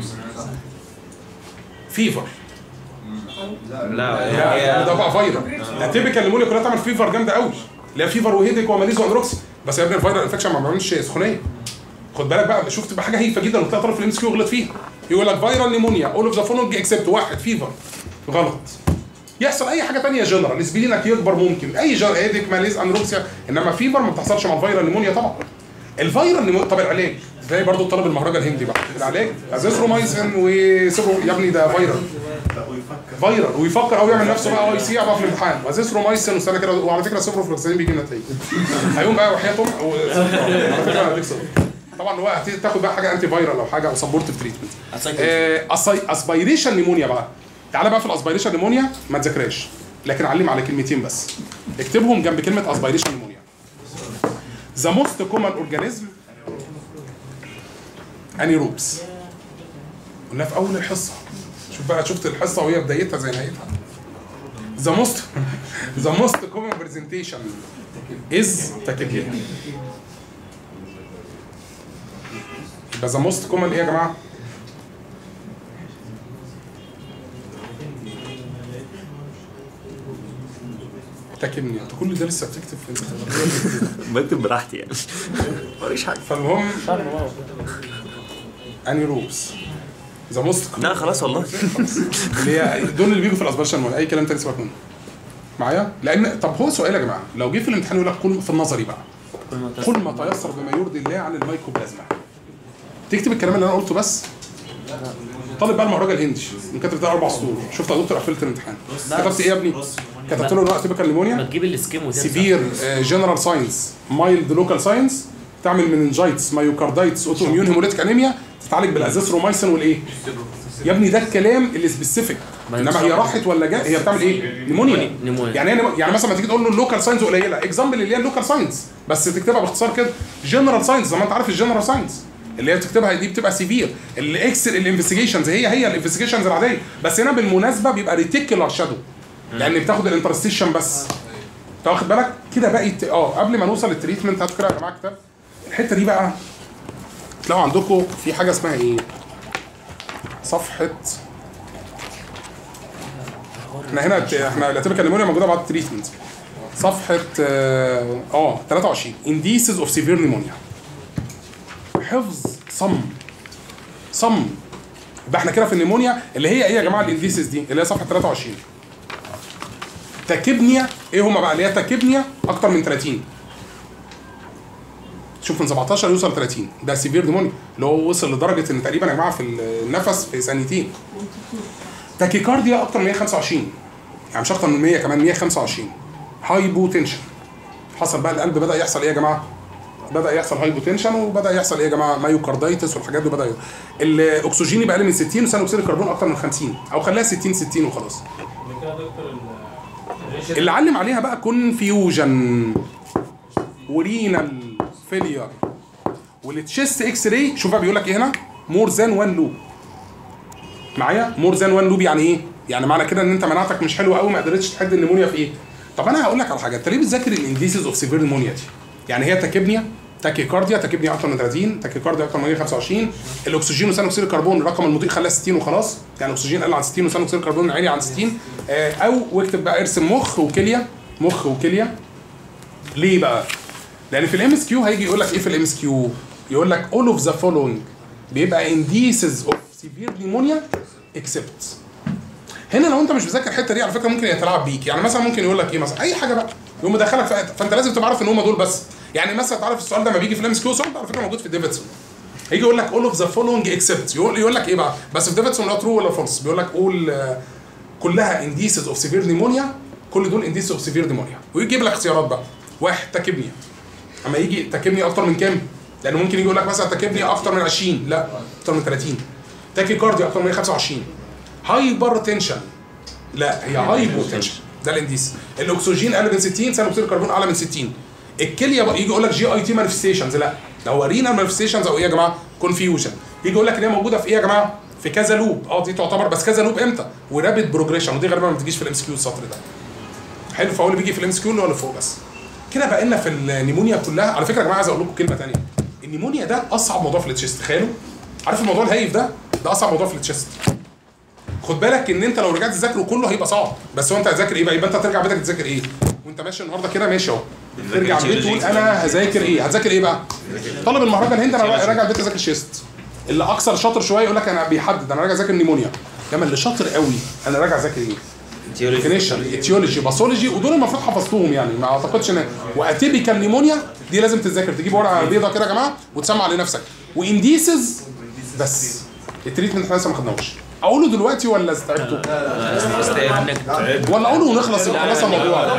فيفر لا ده بقى فيرال التيبيكال نيمونيا كلها تعمل فيفر جامده قوي لا فيفر وهيدك وماليز واندروكسي بس يا ابني الفيرال انفكشن ما بيعملش سخونيه خد بالك بقى شفت بقى حاجه هيفه جدا وتلاقي طرف الام اس كيو غلط فيها يقول لك فيرال نيمونيا اول اوف ذا فولوينج اكسبت واحد فيفر غلط يحصل اي حاجه ثانيه جنرال اسبرينك يكبر ممكن اي جنرال هيدك ماليز اندروكسيا انما فيفر ما بتحصلش مع الفيرال نيمونيا طبعا الفيرال نيمونيا طب العلاج زي برضو طلب المهرجان الهندي بقى العلاج ازيثرومايسين وسيبرو يا ابني ده فيرال فيرال ويفكر او يعمل نفسه بقى اي سي بقى في الامتحان وازيثرومايسين واستنى كده وعلى فكره سيبروفلوكسين بيجي لنا تلاقيه هيقوم بقى وحياتهم و- على فكره هديك صدر. طبعا هو هت- تاخد بقى حاجه انتي فيرال او حاجه او سبورتيف تريتمنت اسبيريشن نيمونيا بقى تعالى بقى في الاسبيريشن نيمونيا ما تذاكرهاش لكن علم على كلمتين بس اكتبهم جنب كلمه اسبيريشن نيمونيا ذا موست كومن اورجانيزم انيروبس قلنا في اول الحصه شوف بقى شفت الحصه وهي بدايتها زي نهايتها ذا موست ذا موست كومن برزنتيشن از تاكيبيا يبقى ذا موست كومن ايه يا جماعه؟ تاكلني انت كل ده لسه بتكتب في بكتب براحتي يعني مفيش حاجه فالمهم انيروبس ذا موست لا خلاص والله اللي هي دول اللي بيجوا في الاسبرشن مول اي كلام تاني سيبك منه معايا لان طب هو سؤال يا جماعه لو جه في الامتحان يقول لك قل في النظري بقى كل ما تسمع. قل ما تيسر بما يرضي الله عن الميكوبلازما تكتب الكلام اللي انا قلته بس طالب بقى المهرجة الهندي من كتب ده اربع سطور شفت يا دكتور قفلت الامتحان كتبت ايه يا ابني؟ كتبت له وقت بيبقى ما نيمونيا تجيب السكيم وترجع سيفير جنرال ساينس مايلد لوكال ساينس تعمل مننجايتس مايوكاردايتس اوتو اميون هيموليتيك انيميا تتعالج بالازيثرومايسين والايه؟ يا ابني ده الكلام اللي سبيسيفيك ما انما هي راحت ولا جاء هي بتعمل ايه؟ نيمونيا نيمونيا. يعني هي يعني مثلا ما تيجي تقول له اللوكال ساينس قليله اكزامبل اللي هي اللوكال ساينس بس تكتبها باختصار كده جنرال ساينس زي ما انت عارف الجنرال ساينس اللي هي بتكتبها دي بتبقى سيفير الاكس الانفستيجيشنز هي هي الانفستيجيشنز العاديه بس هنا بالمناسبه بيبقى ريتيكولار شادو لان بتاخد الانترستيشن بس انت واخد بالك كده بقت اه قبل ما نوصل للتريتمنت هاتوا كده يا جماعه كتاب الحته دي بقى تلاقوا عندكم في حاجه اسمها ايه صفحه احنا هنا احنا الاتيبيكال نيمونيا موجوده بعد التريتمنت صفحه اه آه، 23 انديسز اوف سيفير نيمونيا حفظ صم صم يبقى احنا كده في النيمونيا اللي هي ايه يا جماعه الانديسز دي اللي هي صفحه 23 تاكيبنيا ايه هما بقى اللي هي تاكيبنيا اكتر من 30 شوف من 17 يوصل 30 ده سيفير نيمونيا اللي هو وصل لدرجه ان تقريبا يا جماعه في النفس في ثانيتين تاكيكارديا اكتر من 125 يعني مش اكتر من 100 كمان 125 هايبوتنشن حصل بقى القلب بدا يحصل ايه يا جماعه بدا يحصل هايبوتنشن وبدا يحصل ايه يا جماعه مايوكاردايتس والحاجات دي بدا ي- الاكسجين يبقى اقل من 60 وثاني اكسيد الكربون اكتر من 50 او خليها 60 60 وخلاص كده يا دكتور ال- اللي علم عليها بقى كونفيوجن ورينال فيلير والتشيست اكس راي شوف بقى بيقول لك ايه هنا مور ذان وان لوب معايا مور ذان وان لوب يعني ايه يعني معنى كده ان انت مناعتك مش حلوه قوي ما قدرتش تحد النمونيا في ايه طب انا هقول لك على حاجه انت ليه بتذاكر الانديسيز اوف سيفير نمونيا دي يعني هي تاكيبنيا تاكيكارديا تاكيبنيا اكتر من 30 تاكيكارديا اكتر من 125 الاكسجين وثاني اكسيد الكربون الرقم المضيء خلاه 60 وخلاص يعني الاكسجين قل عن 60 وثاني اكسيد الكربون عالي عن 60 آه، او واكتب بقى ارسم مخ وكليه مخ وكليه ليه بقى؟ لان في الام اس كيو هيجي يقول لك ايه في الام اس كيو؟ يقول لك all of the following بيبقى indices of severe pneumonia except هنا لو انت مش مذاكر الحته دي على فكره ممكن يتلاعب بيك يعني مثلا ممكن يقول لك ايه مثلا اي حاجه بقى يقوم مدخلك في حته فانت لازم تبقى عارف ان هم دول بس يعني مثلا تعرف السؤال ده لما بيجي في الام اس كيو سؤال ده على فكره موجود في ديفيدسون هيجي يقول لك all of the following except يقول يقول لك ايه بقى بس في ديفيدسون لا ترو ولا فولس بيقول لك قول آه، كلها indices of severe pneumonia كل دول indices of severe pneumonia ويجيب لك اختيارات بقى واحد تاكيبنيا اما يجي تاكيبني اكتر من كام؟ لانه ممكن يجي يقول لك مثلا تاكيبني اكتر من 20 لا اكتر من 30 تاكي كارديا اكتر من 25 هايبر تنشن لا هي هايبو تنشن ده الانديس الاكسجين اقل من 60 ثاني اكسيد الكربون اعلى من 60 الكليه بقى يجي يقول لك جي اي تي مانيفستيشنز لا ده هو رينال مانيفستيشنز او ايه يا جماعه كونفيوجن يجي يقول لك ان هي موجوده في ايه يا جماعه في كذا لوب اه دي تعتبر بس كذا لوب امتى ورابid بروجريشن ودي غالبا ما بتجيش في الام اس كيو السطر ده حلو فهو اللي بيجي في الام اس كيو اللي هو اللي فوق بس كده بقى لنا في النيمونيا كلها على فكره يا جماعه عايز اقول لكم كلمه ثانيه النيمونيا ده اصعب موضوع في التشيست تخيلوا عارف الموضوع الهايف ده ده اصعب موضوع في التشيست خد بالك ان انت لو رجعت تذاكره كله هيبقى صعب بس هو انت هتذاكر ايه بقى يبقى انت هترجع بيتك تذاكر ايه وانت ماشي النهارده كده ماشي اهو ترجع البيت تقول انا هذاكر ايه هتذاكر ايه بقى طالب المهرجان الهندي انا راجع البيت اذاكر شيست اللي اكثر شاطر شويه يقول لك انا بيحدد انا راجع اذاكر نيمونيا انما اللي شاطر قوي انا راجع اذاكر ايه ديفينيشن اتيولوجي باثولوجي ودول المفروض حفظتهم يعني ما اعتقدش ان واتيبيكال نيمونيا دي لازم تتذاكر تجيب ورقه بيضه كده يا جماعه وتسمع لنفسك وانديسز بس التريتمنت احنا لسه ما خدناهوش اقوله دلوقتي ولا استعدتوا استعدنا ولا اقوله ونخلص يبقى خلاص الموضوع